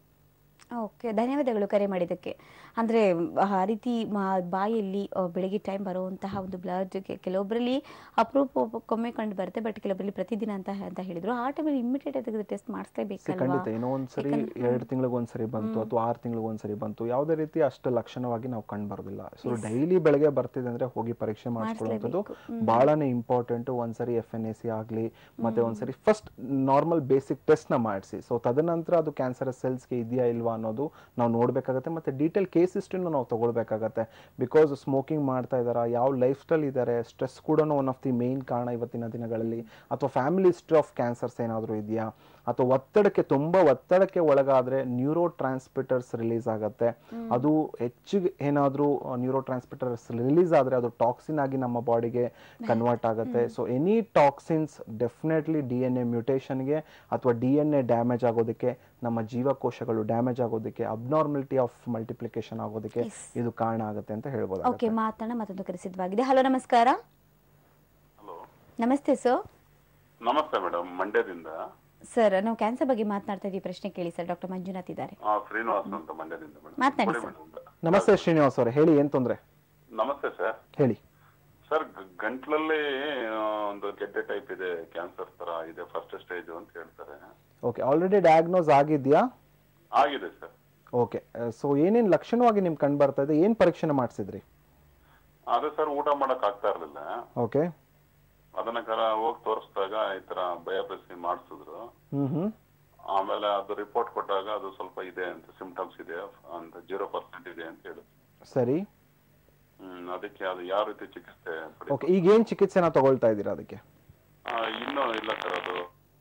ಓಕೆ ಧನ್ಯವಾದಗಳು ಕರೆ ಮಾಡಿದ್ದಕ್ಕೆ ಅಂದರೆ ಆ ರೀತಿ ಮಾ- ಬಾಯಲ್ಲಿ ಆ, ಬೆಳಗ್ಗೆ ಟೈಮ್ ಬರುವಂತಹ ಒಂದು ಬ್ಲಡ್ ಕೆಲವೊಬ್ಬರಲ್ಲಿ ಅಪರೂಪಕ್ಕೊಮ್ಮೆ ಕಂಡು ಬರುತ್ತೆ ಬಟ್ ಕೆಲವೊಬ್ಬರಲ್ಲಿ ಪ್ರತಿದಿನ ಅಂತ ಅಂತ ಹೇಳಿದ್ರು ಆ ಟೈಮಲ್ಲಿ ಇಮಿಡಿಯೇಟ್ ಆಗಿ ಟೆಸ್ಟ್ ಸಿ ಮಾಡಿಸ್ಲೇಬೇಕಲ್ವಾ ಖಂಡಿತ ಏನೋ ಒಂದ್ಸರಿ ಎರಡು ತಿಂಗಳಿಗೆ ಒಂದ್ಸರಿ ಬಂತು ಅಥವಾ ಆರು ತಿಂಗಳಿಗೆ ಒಂದ್ಸರಿ ಬಂತು ಯಾವುದೇ ರೀತಿ ಅಷ್ಟು ಲಕ್ಷಣವಾಗಿ ನಾವು ಕಂಡು ಬರೋದಿಲ್ಲ ಸೊ ಡೈಲಿ ಬೆಳಗ್ಗೆ ಬರ್ತಿದೆ ಅಂದ್ರೆ ಹೋಗಿ ಪರೀಕ್ಷೆ ಮಾಡಿಸ್ಕೊಳ್ಳುವಂಥದ್ದು ಬಹಳನೇ ಇಂಪಾರ್ಟೆಂಟ್ ಒಂದ್ಸರಿ ಎಫ್ ಎನ್ ಎ ಸಿ ಆಗಲಿ ಮತ್ತೆ ಒಂದ್ಸರಿ ಫಸ್ಟ್ ನಾರ್ಮಲ್ ಬೇಸಿಕ್ ಟೆಸ್ಟ್ ನ ಮಾಡಿಸಿ ಸೊ ತದನಂತರ ಅದು ಕ್ಯಾನ್ಸರ್ ಸೆಲ್ಸ್ಗೆ ಇದೆಯಾ ಇಲ್ವಾ ಅನ್ನೋದು ನಾವು ನೋಡ್ಬೇಕಾಗತ್ತೆ ಮತ್ತೆ ಡೀಟೇಲ್ ಕೇಸ್ ಹಿಸ್ಟ್ರಿನೂ ನಾವು ತಗೊಳ್ಬೇಕಾಗತ್ತೆ ಬಿಕಾಸ್ ಸ್ಮೋಕಿಂಗ್ ಮಾಡ್ತಾ ಇದಾರಾ ಯಾವ ಲೈಫ್ ಸ್ಟೈಲ್ ಇದ್ದಾರೆ ಸ್ಟ್ರೆಸ್ ಕೂಡ ಒನ್ ಆಫ್ ದಿ ಮೇನ್ ಕಾರಣ ಇವತ್ತಿನ ದಿನಗಳಲ್ಲಿ ಅಥವಾ ಫ್ಯಾಮಿಲಿ ಹಿಸ್ಟ್ರಿ ಆಫ್ ಕ್ಯಾನ್ಸರ್ಸ್ ಏನಾದರೂ ಇದೆಯಾ ಅಥವಾ ಒತ್ತಡಕ್ಕೆ ತುಂಬಾ ಒತ್ತಡಕ್ಕೆ ಒಳಗಾದ್ರೆ ನ್ಯೂರೋ ಟ್ರಾನ್ಸ್ಮಿಟರ್ಸ್ ರಿಲೀಸ್ ಆಗುತ್ತೆ ಅದು ಹೆಚ್ಚಿಗೆ ಏನಾದರೂ ನ್ಯೂರೋ ಟ್ರಾನ್ಸ್ಮಿಟರ್ಸ್ ರಿಲೀಸ್ ಆದ್ರೆ ಅದು ಟಾಕ್ಸಿನ್ ಆಗಿ ನಮ್ಮ ಬಾಡಿಗೆ ಕನ್ವರ್ಟ್ ಆಗುತ್ತೆ so any toxins definitely D N A ಮ್ಯೂಟೇಷನ್ಗೆ ಅಥವಾ ಡಿ ಎನ್ ಎ ಡ್ಯಾಮೇಜ್ ಆಗೋದಕ್ಕೆ ನಮ್ಮ ಜೀವಕೋಶಗಳು ಡ್ಯಾಮೇಜ್ ಆಗೋದಕ್ಕೆ ಅಬ್ನಾರ್ಮಲಿಟಿ ಆಫ್ ಮಲ್ಟಿಪ್ಲಿಕೇಶನ್ ಆಗೋದಕ್ಕೆ ಇದು ಕಾರಣ ಆಗುತ್ತೆ ಅಂತ ಹೇಳ್ಬೋದು ಓಕೆ ಮಾತನಾಡ ಮತ್ತೊಂದು ಕರೆ ಸಿದ್ಧವಾಗಿದೆ ಹಲೋ ನಮಸ್ಕಾರ ನಮಸ್ತೆ ಸರ್ ನಮಸ್ತೆ ಮೇಡಮ್ ಮಂಡ್ಯದಿಂದ ಸರ್ ನಾವು ಕ್ಯಾನ್ಸರ್ ಬಗ್ಗೆ ಮಾತನಾಡ್ತಾ ಇದ್ದೀವಿ ಪ್ರಶ್ನೆ ಕೇಳಿ ಸರ್ ಡಾಕ್ಟರ್ ಮಂಜುನಾಥ್ ಇದ್ದಾರೆ ಆ, ಶ್ರೀನಿವಾಸ್ ಅಂತ ಮಂಡ್ಯದಿಂದ ಮೇಡಮ್ ಮಾತನಾಡಿ ಸರ್ ನಮಸ್ತೆ ಶ್ರೀನಿವಾಸ್ ಅವರೇ ಹೇಳಿ ಏನ್ ತೊಂದ್ರೆ ನಮಸ್ತೆ ಸರ್ ಹೇಳಿ ಸರ್ ಗ- ಗಂಟ್ಲಲ್ಲಿ ಆ, ಒಂದು ಗೆಡ್ಡೆ ಟೈಪ್ ಇದೆ ಕ್ಯಾನ್ಸರ್ ತರ ಇದೆ ಫಸ್ಟ್ ಸ್ಟೇಜ್ ಅಂತ ಹೇಳ್ತಾರೆ ಓಕೆ ಆಲ್ರೆಡಿ ಡಯಾಗ್ನೋಸ್ ಆಗಿದ್ಯಾ ಆಗಿದೆ ಸರ್ ಓಕೆ ಸೊ ಏನೇನ್ ಲಕ್ಷಣವಾಗಿ ನಿಮ್ಗೆ ಕಂಡು ಬರ್ತಾ ಇದೆ ಏನ್ ಪರೀಕ್ಷೆನ ಮಾಡಿಸಿದ್ರಿ ಅದೇ ಸರ್ ಊಟ ಮಾಡಕ್ ಆಗ್ತಾ ಇರ್ಲಿಲ್ಲ ಓಕೆ ಅದನ್ನ ಕರ ಹೋಗಿ ತೋರಿಸಿದಾಗ ಈ ತರ ಬಯೋಪ್ಸಿ ಮಾಡಿಸಿದ್ರು ಹ್ಮ್ ಹ್ಮ್ ಆಮೇಲೆ ಅದು ರಿಪೋರ್ಟ್ ಕೊಟ್ಟಾಗ ಅದು ಸ್ವಲ್ಪ ಇದೆ ಅಂತ ಸಿಂಪ್ಟಮ್ಸ್ ಇದೆ ಅಂತ ಜೀರೋ ಪರ್ಸೆಂಟ್ ಇದೆ ಅಂತ ಹೇಳಿದ್ರು ಸರಿ ಹ್ಮ್ ಅದಕ್ಕೆ ಅದು ಯಾವ ರೀತಿ ಚಿಕಿತ್ಸೆ ಪಡಿ ಓಕೆ ಈಗ ಏನ್ ಚಿಕಿತ್ಸೆನ ತಗೊಳ್ತಾ ಇದ್ದೀರಾ ಅದಕ್ಕೆ ಆ, ಇನ್ನೂ ಇಲ್ಲ ಸರ್ ಅದು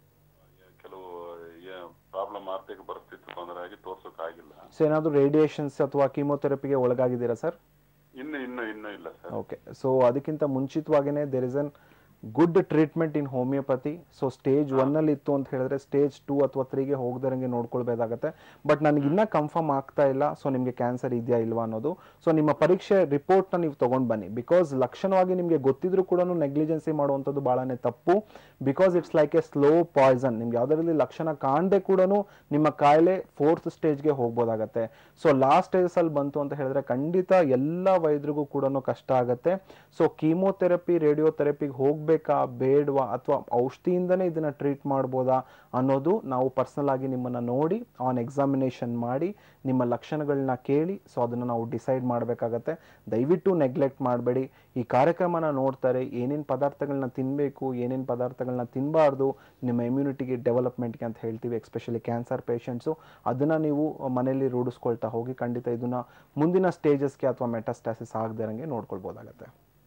ಕೆಲವು ಪ್ರಾಬ್ಲಮ್ ಆರ್ಥಿಕ ಪರಿಸ್ಥಿತಿ ತೊಂದರೆ ಆಗಿ ತೋರ್ಸೋಕ್ಕಾಗಿಲ್ಲ ಸೊ ಏನಾದ್ರು ರೇಡಿಯೇಷನ್ಸ್ ಅಥವಾ ಕೀಮೋಥೆರಪಿಗೆ ಒಳಗಾಗಿದ್ದೀರಾ ಸರ್ ಇನ್ನು ಇನ್ನು ಇನ್ನೂ ಇಲ್ಲ ಸರ್ ಓಕೆ ಸೊ ಅದಕ್ಕಿಂತ ಮುಂಚಿತವಾಗಿನೇ there is an good treatment in homeopathy so stage ಒನ್ನಲ್ಲಿ ಇತ್ತು ಅಂತ ಹೇಳಿದ್ರೆ ಸ್ಟೇಜ್ ಟೂ ಅಥವಾ ತ್ರೀಗೆ ಹೋಗದಂಗೆ ನೋಡ್ಕೊಳ್ಬೇಕಾಗತ್ತೆ ಬಟ್ ನನಗೆ ಇನ್ನೂ ಕನ್ಫರ್ಮ್ ಆಗ್ತಾ ಇಲ್ಲ ಸೊ ನಿಮಗೆ ಕ್ಯಾನ್ಸರ್ ಇದೆಯಾ ಇಲ್ವಾ ಅನ್ನೋದು ಸೊ ನಿಮ್ಮ ಪರೀಕ್ಷೆ ರಿಪೋರ್ಟ್ನ ನೀವು ತೊಗೊಂಡು ಬನ್ನಿ ಬಿಕಾಸ್ ಲಕ್ಷಣವಾಗಿ ನಿಮಗೆ ಗೊತ್ತಿದ್ರು ಕೂಡ ನೆಗ್ಲಿಜೆನ್ಸಿ ಮಾಡುವಂಥದ್ದು ಭಾಳನೇ ತಪ್ಪು because it's like a slow poison ನಿಮ್ಗೆ ಯಾವುದರಲ್ಲಿ ಲಕ್ಷಣ ಕಾಣದೆ ಕೂಡ ನಿಮ್ಮ ಕಾಯಿಲೆ ಫೋರ್ತ್ ಸ್ಟೇಜ್ಗೆ ಹೋಗ್ಬೋದಾಗತ್ತೆ ಸೊ ಲಾಸ್ಟ್ ಸ್ಟೇಜಲ್ಲಿ ಬಂತು ಅಂತ ಹೇಳಿದ್ರೆ ಖಂಡಿತ ಎಲ್ಲ ವೈದ್ಯರಿಗೂ ಕೂಡ ಕಷ್ಟ ಆಗುತ್ತೆ ಸೊ ಕೀಮೋಥೆರಪಿ ರೇಡಿಯೋಥೆರಪಿಗೆ ಹೋಗ್ಬೇಕಾ ಬೇಡವಾ ಅಥವಾ ಔಷಧಿಯಿಂದನೇ ಇದನ್ನ ಟ್ರೀಟ್ ಮಾಡ್ಬೋದಾ ಅನ್ನೋದು ನಾವು ಪರ್ಸನಲ್ ಆಗಿ ನಿಮ್ಮನ್ನ ನೋಡಿ ಆನ್ ಎಕ್ಸಾಮಿನೇಷನ್ ಮಾಡಿ ನಿಮ್ಮ ಲಕ್ಷಣಗಳನ್ನ ಕೇಳಿ ಸೊ ಅದನ್ನು ನಾವು ಡಿಸೈಡ್ ಮಾಡಬೇಕಾಗತ್ತೆ ದಯವಿಟ್ಟು ನೆಗ್ಲೆಕ್ಟ್ ಮಾಡಬೇಡಿ ಈ ಕಾರ್ಯಕ್ರಮನ ನೋಡ್ತಾರೆ ಏನೇನು ಪದಾರ್ಥಗಳನ್ನ ತಿನ್ನಬೇಕು ಏನೇನು ಪದಾರ್ಥಗಳನ್ನ ತಿನ್ನಬಾರ್ದು ನಿಮ್ಮ ಇಮ್ಯುನಿಟಿಗೆ ಡೆವಲಪ್ಮೆಂಟ್ಗೆ ಅಂತ ಹೇಳ್ತೀವಿ ಎಸ್ಪೆಷಲಿ ಕ್ಯಾನ್ಸರ್ ಪೇಷಂಟ್ಸು ಅದನ್ನು ನೀವು ಮನೆಯಲ್ಲಿ ರೂಢಿಸ್ಕೊಳ್ತಾ ಹೋಗಿ ಖಂಡಿತ ಇದನ್ನ ಮುಂದಿನ ಸ್ಟೇಜಸ್ಗೆ ಅಥವಾ ಮೆಟಾಸ್ಟಾಸಿಸ್ ಆಗದೇ ಇರಂಗೆ ನೋಡ್ಕೊಳ್ಬೋದಾಗತ್ತೆ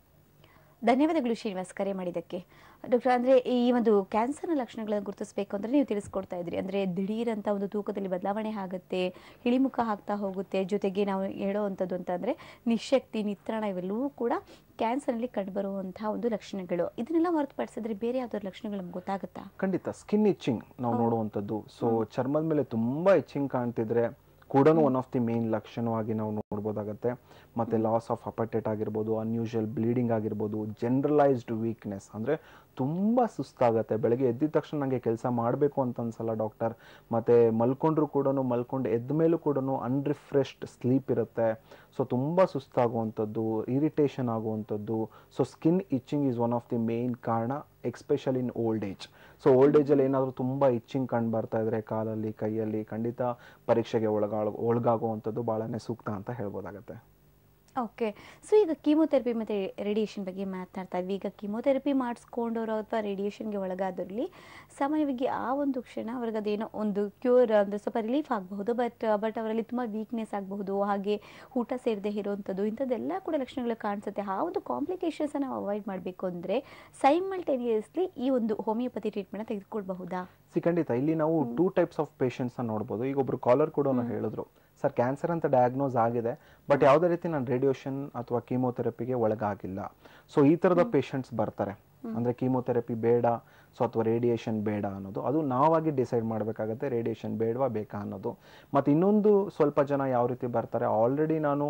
ಧನ್ಯವಾದಗಳು ಶ್ರೀನಿವಾಸ್ ಕರೆ ಮಾಡಿದ್ದಕ್ಕೆ ಡಾಕ್ಟರ್ ಅಂದರೆ ಈ ಒಂದು ಕ್ಯಾನ್ಸರ್ನ ಲಕ್ಷಣಗಳನ್ನು ಗುರುತಿಸಬೇಕು ಅಂದರೆ ನೀವು ತಿಳಿಸ್ಕೊಡ್ತಾ ಇದ್ರಿ ಅಂದರೆ ದಿಢೀರ್ ಅಂತ ಒಂದು ತೂಕದಲ್ಲಿ ಬದಲಾವಣೆ ಆಗುತ್ತೆ ಇಳಿಮುಖ ಆಗ್ತಾ ಹೋಗುತ್ತೆ ಜೊತೆಗೆ ನಾವು ಹೇಳೋವಂಥದ್ದು ಅಂತಂದರೆ ನಿಶಕ್ತಿ ನಿತ್ರಣ ಇವೆಲ್ಲವೂ ಕೂಡ ಕ್ಯಾನ್ಸರ್ನಲ್ಲಿ ಕಂಡುಬರುವಂತಹ ಒಂದು ಲಕ್ಷಣಗಳು ಇದನ್ನೆಲ್ಲ ಹೊರತುಪಡಿಸಿದ್ರೆ ಬೇರೆ ಯಾವ್ದಾದ್ರು ಲಕ್ಷಣಗಳು ನಮ್ಗೆ ಗೊತ್ತಾಗುತ್ತಾ ಖಂಡಿತ ಸ್ಕಿನ್ ಇಚ್ಚಿಂಗ್ ನಾವು ನೋಡುವಂಥದ್ದು ಸೊ ಚರ್ಮದ ಮೇಲೆ ತುಂಬಾ ಇಚ್ಚಿಂಗ್ ಕಾಣ್ತಿದ್ರೆ ಕೂಡ ಒನ್ ಆಫ್ ದಿ ಮೇನ್ ಲಕ್ಷಣವಾಗಿ ನಾವು ನೋಡ್ಬೋದಾಗತ್ತೆ ಮತ್ತೆ ಲಾಸ್ ಆಫ್ ಅಪಟೇಟ್ ಆಗಿರ್ಬೋದು ಅನ್ಯೂಶುವಲ್ ಬ್ಲೀಡಿಂಗ್ ಆಗಿರ್ಬೋದು ಜನರಲೈಸ್ಡ್ ವೀಕ್ನೆಸ್ ಅಂದರೆ ತುಂಬ ಸುಸ್ತಾಗತ್ತೆ ಬೆಳಗ್ಗೆ ಎದ್ದಿದ ತಕ್ಷಣ ನನಗೆ ಕೆಲಸ ಮಾಡಬೇಕು ಅಂತ ಅನ್ಸಲ್ಲ ಡಾಕ್ಟರ್ ಮತ್ತು ಮಲ್ಕೊಂಡ್ರು ಕೂಡ ಮಲ್ಕೊಂಡು ಎದ್ದ ಮೇಲೂ ಕೂಡ ಅನ್ರಿಫ್ರೆಶ್ಡ್ ಸ್ಲೀಪ್ ಇರುತ್ತೆ ಸೊ ತುಂಬ ಸುಸ್ತಾಗುವಂಥದ್ದು ಇರಿಟೇಷನ್ ಆಗುವಂಥದ್ದು so skin itching is one of the main ಕಾರಣ especially in old age so old ಏಜಲ್ಲಿ ಏನಾದರೂ ತುಂಬ ಇಚ್ಚಿಂಗ್ ಕಂಡು ಬರ್ತಾ ಇದ್ರೆ ಕಾಲಲ್ಲಿ ಕೈಯಲ್ಲಿ ಖಂಡಿತ ಪರೀಕ್ಷೆಗೆ ಒಳಗಾ ಒಳಗಾಗುವಂಥದ್ದು ಭಾಳನೇ ಸೂಕ್ತ ಅಂತ ಹೇಳ್ಬೋದಾಗತ್ತೆ ಓಕೆ ಸೊ ಈಗ ಕೀಮೋಥೆರಪಿ ಮತ್ತು ರೇಡಿಯೇಷನ್ ಬಗ್ಗೆ ಮಾತನಾಡ್ತಾ ಇದ್ವಿ ಈಗ ಕೀಮೋಥೆರಪಿ ಮಾಡಿಸ್ಕೊಂಡವರು ಅಥವಾ ರೇಡಿಯೇಷನ್ಗೆ ಒಳಗಾದವ್ರಲ್ಲಿ ಸಾಮಾನ್ಯವಾಗಿ ಆ ಒಂದು ಕ್ಷಣ ಅವ್ರಿಗೆ ಅದೇನೋ ಒಂದು ಕ್ಯೂರ್ ಅಂದರೆ ಸ್ವಲ್ಪ ರಿಲೀಫ್ ಆಗಬಹುದು ಬಟ್ ಬಟ್ ಅವರಲ್ಲಿ ತುಂಬ ವೀಕ್ನೆಸ್ ಆಗಬಹುದು ಹಾಗೆ ಊಟ ಸೇರದೆ ಇರುವಂಥದ್ದು ಇಂಥದ್ದೆಲ್ಲ ಕೂಡ ಲಕ್ಷಣಗಳು ಕಾಣಿಸುತ್ತೆ ಆ ಒಂದು ಕಾಂಪ್ಲಿಕೇಶನ್ಸ್ ನಾವು ಅವಾಯ್ಡ್ ಮಾಡಬೇಕು ಅಂದರೆ ಸೈಮಲ್ಟೇನಿಯಸ್ಲಿ ಈ ಒಂದು ಹೋಮಿಯೋಪತಿ ಟ್ರೀಟ್ಮೆಂಟ್ ತೆಗೆದುಕೊಳ್ಬಹುದಾ ಸಿ ಖಂಡಿತ ಇಲ್ಲಿ ನಾವು ಟೂ ಟೈಪ್ಸ್ ಆಫ್ ಪೇಷಂಟ್ಸ್ನ ನೋಡ್ಬೋದು ಈಗ ಒಬ್ರು ಕಾಲರ್ ಕೂಡ ಹೇಳಿದ್ರು ಸರ್ ಕ್ಯಾನ್ಸರ್ ಅಂತ ಡಯಾಗ್ನೋಸ್ ಆಗಿದೆ ಬಟ್ ಯಾವುದೇ ರೀತಿ ನಾನು ರೇಡಿಯೇಷನ್ ಅಥವಾ ಕೀಮೋಥೆರಪಿಗೆ ಒಳಗಾಗಿಲ್ಲ ಸೊ ಈ ಥರದ ಪೇಷಂಟ್ಸ್ ಬರ್ತಾರೆ ಅಂದರೆ ಕೀಮೋಥೆರಪಿ ಬೇಡ ಸೊ ಅಥವಾ ರೇಡಿಯೇಷನ್ ಬೇಡ ಅನ್ನೋದು ಅದು ನಾವಾಗಿ ಡಿಸೈಡ್ ಮಾಡಬೇಕಾಗತ್ತೆ ರೇಡಿಯೇಷನ್ ಬೇಡವಾ ಬೇಕಾ ಅನ್ನೋದು ಮತ್ತು ಇನ್ನೊಂದು ಸ್ವಲ್ಪ ಜನ ಯಾವ ರೀತಿ ಬರ್ತಾರೆ ಆಲ್ರೆಡಿ ನಾನು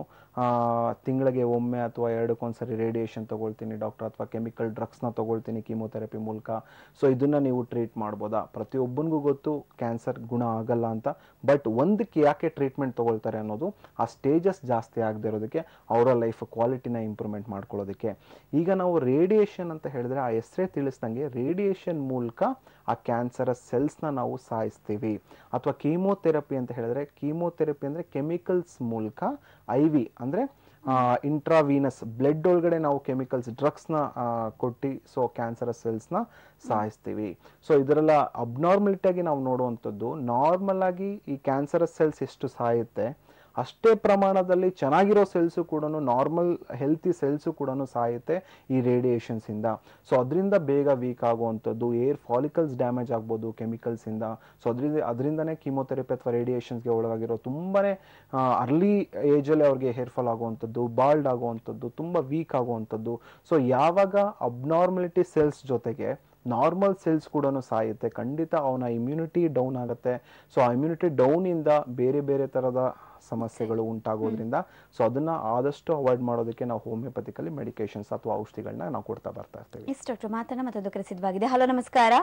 ತಿಂಗಳಿಗೆ ಒಮ್ಮೆ ಅಥವಾ ಎರಡಕ್ಕೊಂದ್ಸರಿ ರೇಡಿಯೇಷನ್ ತೊಗೊಳ್ತೀನಿ ಡಾಕ್ಟರ್ ಅಥವಾ ಕೆಮಿಕಲ್ ಡ್ರಗ್ಸ್ನ ತೊಗೊಳ್ತೀನಿ ಕೀಮೋಥೆರಪಿ ಮೂಲಕ ಸೊ ಇದನ್ನು ನೀವು ಟ್ರೀಟ್ ಮಾಡ್ಬೋದಾ ಪ್ರತಿಯೊಬ್ಬನಿಗೂ ಗೊತ್ತು ಕ್ಯಾನ್ಸರ್ ಗುಣ ಆಗಲ್ಲ ಅಂತ ಬಟ್ ಒಂದಕ್ಕೆ ಯಾಕೆ ಟ್ರೀಟ್ಮೆಂಟ್ ತೊಗೊಳ್ತಾರೆ ಅನ್ನೋದು ಆ ಸ್ಟೇಜಸ್ ಜಾಸ್ತಿ ಆಗದೆ ಇರೋದಕ್ಕೆ ಅವರ ಲೈಫ್ ಕ್ವಾಲಿಟಿನ ಇಂಪ್ರೂವ್ಮೆಂಟ್ ಮಾಡ್ಕೊಳ್ಳೋದಕ್ಕೆ ಈಗ ನಾವು ರೇಡಿಯೇಷನ್ ಅಂತ ಹೇಳಿದ್ರೆ ಆ ಹೆಸರೇ ತಿಳಿಸ್ದಂಗೆ ರೇಡಿಯೇಷನ್ ಮೂಲಕ ಆ ಕ್ಯಾನ್ಸರಸ್ ಸೆಲ್ಸ್ನ ನಾವು ಸಾಯಿಸ್ತೀವಿ ಅಥವಾ ಕೀಮೋಥೆರಪಿ ಅಂತ ಹೇಳಿದ್ರೆ ಕೀಮೋಥೆರಪಿ ಅಂದರೆ ಕೆಮಿಕಲ್ಸ್ ಮೂಲಕ ಐ ವಿ ಅಂದರೆ ಇಂಟ್ರಾವೀನಸ್ ಬ್ಲಡ್ ಒಳಗಡೆ ನಾವು ಕೆಮಿಕಲ್ಸ್ ಡ್ರಗ್ಸ್ನ ಕೊಟ್ಟು ಸೊ ಕ್ಯಾನ್ಸರಸ್ ಸೆಲ್ಸ್ನ ಸಾಯಿಸ್ತೀವಿ ಸೊ ಇದರೆಲ್ಲ ಅಬ್ನಾರ್ಮಲಿಟಿಯಾಗಿ ನಾವು ನೋಡುವಂಥದ್ದು ನಾರ್ಮಲ್ ಆಗಿ ಈ ಕ್ಯಾನ್ಸರಸ್ ಸೆಲ್ಸ್ ಎಷ್ಟು ಸಾಯುತ್ತೆ ಅಷ್ಟೇ ಪ್ರಮಾಣದಲ್ಲಿ ಚೆನ್ನಾಗಿರೋ ಸೆಲ್ಸು ಕೂಡ ನಾರ್ಮಲ್ ಹೆಲ್ತಿ ಸೆಲ್ಸು ಕೂಡ ಸಾಯುತ್ತೆ ಈ ರೇಡಿಯೇಷನ್ಸಿಂದ ಸೊ ಅದರಿಂದ ಬೇಗ ವೀಕ್ ಆಗುವಂಥದ್ದು ಏರ್ ಫಾಲಿಕಲ್ಸ್ ಡ್ಯಾಮೇಜ್ ಆಗ್ಬೋದು ಕೆಮಿಕಲ್ಸಿಂದ ಸೊ ಅದರಿಂದ ಅದರಿಂದನೇ ಕೀಮೋಥೆರಪಿ ಅಥವಾ ರೇಡಿಯೇಷನ್ಸ್ಗೆ ಒಳಗಾಗಿರೋ ತುಂಬಾ ಅರ್ಲಿ ಏಜಲ್ಲಿ ಅವ್ರಿಗೆ ಹೇರ್ ಫಾಲ್ ಆಗುವಂಥದ್ದು ಬಾಲ್ಡ್ ಆಗುವಂಥದ್ದು ತುಂಬ ವೀಕ್ ಆಗುವಂಥದ್ದು ಸೊ ಯಾವಾಗ ಅಬ್ನಾರ್ಮಲಿಟಿ ಸೆಲ್ಸ್ ಜೊತೆಗೆ ನಾರ್ಮಲ್ ಸೆಲ್ಸ್ ಕೂಡ ಸಾಯುತ್ತೆ ಖಂಡಿತ ಅವನ ಇಮ್ಯುನಿಟಿ ಡೌನ್ ಆಗುತ್ತೆ ಸೊ ಆ ಇಮ್ಯುನಿಟಿ ಡೌನಿಂದ ಬೇರೆ ಬೇರೆ ಥರದ ಸಮಸ್ಯೆಗಳು ಉಂಟಾಗೋದ್ರಿಂದ ಸೊ ಅದನ್ನ ಆದಷ್ಟು ಅವಾಯ್ಡ್ ಮಾಡೋದಕ್ಕೆ ನಾವು ಹೋಮಿಯೋಪತಿಕಲ್ಲಿ ಮೆಡಿಕೇಶನ್ಸ್ ಅಥವಾ ಔಷಧಿಗಳನ್ನ ನಾವು ಕೊಡ್ತಾ ಬರ್ತಾ ಇರ್ತೀವಿ ಎಸ್ ಡಾಕ್ಟರ್ ಮಾತನ್ನ ಮತ್ತೊಂದು ಕರೆ ಸಿದ್ಧವಾಗಿದೆ ಹಲೋ ನಮಸ್ಕಾರ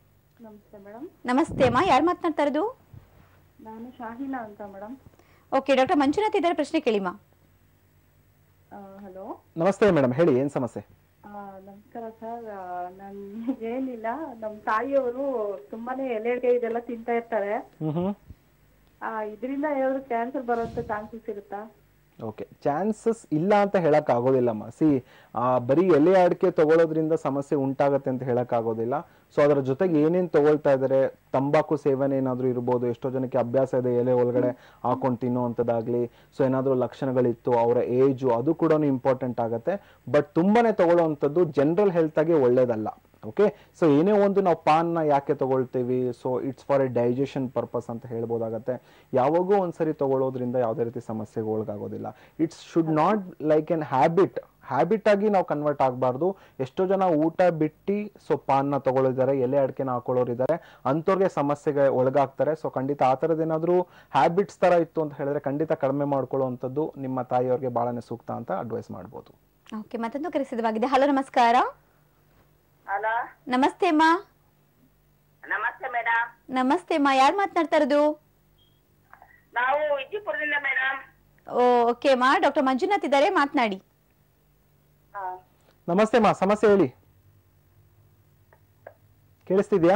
ನಮಸ್ತೆ ಮೇಡಮ್ ನಮಸ್ತೆ ಅಮ್ಮ ಯಾರು ಮಾತನಾಡ್ತಾ ಇರೋದು ನಾನು ಶಾಹಿನಾ ಅಂತ ಮೇಡಮ್ ಓಕೆ ಡಾಕ್ಟರ್ ಮಂಜುನಾಥ್ ಇದ್ದಾರೆ ಪ್ರಶ್ನೆ ಕೇಳಿಮಾ ಹಲೋ ನಮಸ್ತೆ ಮೇಡಮ್ ಹೇಳಿ ಏನು ಸಮಸ್ಯೆ ನಮಸ್ಕಾರ ಸರ್ ನನ್ ಏನಿಲ್ಲ ನಮ್ ತಾಯಿಯವರು ತುಂಬಾನೇ ಎಲೆಗೆ ಇದೆಲ್ಲ ತಿಂತಾ ಇರ್ತಾರೆ ಹ್ಮ್ ಹ್ಮ್ ಆ, ಇದರಿಂದ ಏನಾದ್ರು ಕ್ಯಾನ್ಸರ್ ಬರುವಂತ ಚಾನ್ಸಸ್ ಇರುತ್ತಾ ಓಕೆ ಚಾನ್ಸಸ್ ಇಲ್ಲ ಅಂತ ಹೇಳಕ್ ಆಗೋದಿಲ್ಲಮ್ಮ ಸಿ ಬರೀ ಎಲೆ ಅಡಿಕೆ ತಗೊಳ್ಳೋದ್ರಿಂದ ಸಮಸ್ಯೆ ಉಂಟಾಗತ್ತೆ ಅಂತ ಹೇಳಕ್ ಆಗೋದಿಲ್ಲ ಸೊ ಅದರ ಜೊತೆಗೆ ಏನೇನ್ ತಗೊಳ್ತಾ ಇದ್ದಾರೆ ತಂಬಾಕು ಸೇವನೆ ಏನಾದ್ರೂ ಇರ್ಬೋದು ಎಷ್ಟೋ ಜನಕ್ಕೆ ಅಭ್ಯಾಸ ಇದೆ ಎಲೆ ಒಳಗಡೆ ಹಾಕೊಂಡು ತಿನ್ನುವಂಥದ್ದಾಗ್ಲಿ ಸೊ ಏನಾದ್ರೂ ಲಕ್ಷಣಗಳಿತ್ತು ಅವರ ಏಜು ಅದು ಕೂಡ ಇಂಪಾರ್ಟೆಂಟ್ ಆಗುತ್ತೆ ಬಟ್ ತುಂಬಾನೇ ತಗೊಳ್ಳೋವಂಥದ್ದು ಜನರಲ್ ಹೆಲ್ತ್ ಆಗಿ ಒಳ್ಳೇದಲ್ಲ ಓಕೆ ಸೊ ಏನೇ ಒಂದು ನಾವು ಪಾನ್ನ ಯಾಕೆ ತಗೊಳ್ತೀವಿ so it's for a digestion purpose ಅಂತ ಹೇಳ್ಬೋದಾಗತ್ತೆ ಯಾವಾಗೂ ಒಂದ್ಸರಿ ತಗೊಳ್ಳೋದ್ರಿಂದ ಯಾವುದೇ ರೀತಿ ಸಮಸ್ಯೆಗೆ ಒಳಗಾಗೋದಿಲ್ಲ it should not like an habit habit ಆಗಿ ನಾವು ಕನ್ವರ್ಟ್ ಆಗಬಾರ್ದು ಎಷ್ಟೋ ಜನ ಊಟ ಬಿಟ್ಟು ಸೊ ಪಾನ್ನ ತಗೊಳ್ಳಿದ್ದಾರೆ ಎಲೆ ಅಡಿಕೆನ ಹಾಕೊಳ್ಳೋರಿದ್ದಾರೆ ಅಂಥವ್ರಿಗೆ ಸಮಸ್ಯೆಗೆ ಒಳಗಾಗ್ತಾರೆ ಸೊ ಖಂಡಿತ ಆ ಥರದ್ದು ಏನಾದರೂ ಹ್ಯಾಬಿಟ್ಸ್ ಥರ ಇತ್ತು ಅಂತ ಹೇಳಿದ್ರೆ ಖಂಡಿತ ಕಡಿಮೆ ಮಾಡ್ಕೊಳ್ಳುವಂಥದ್ದು ನಿಮ್ಮ ತಾಯಿಯವ್ರಿಗೆ ಭಾಳನೇ ಸೂಕ್ತ ಅಂತ ಅಡ್ವೈಸ್ ಮಾಡ್ಬೋದು ಓಕೆ ಮತ್ತೊಂದು ಕರೆ ಸಿದ್ಧವಾಗಿದೆ ಹಲೋ ನಮಸ್ಕಾರ ಹಲೋ ನಮಸ್ತೆ ಅಮ್ಮ ನಮಸ್ತೆ ಮೇಡಮ್ ನಮಸ್ತೆ ಅಮ್ಮ ಯಾರು ಮಾತನಾಡ್ತಾ ಇರೋದು ನಾವು ವಿಜಯಪುರದಿಂದ ಮೇಡಮ್ ಓ ಓಕೆ ಅಮ್ಮ ಡಾಕ್ಟರ್ ಮಂಜುನಾಥ್ ಇದ್ದಾರೆ ಮಾತನಾಡಿ ನಮಸ್ತೆ ಮಾ ಸಮಸ್ಯೆ ಹೇಳಿ ಕೇಳಿಸ್ತಿದ್ಯಾ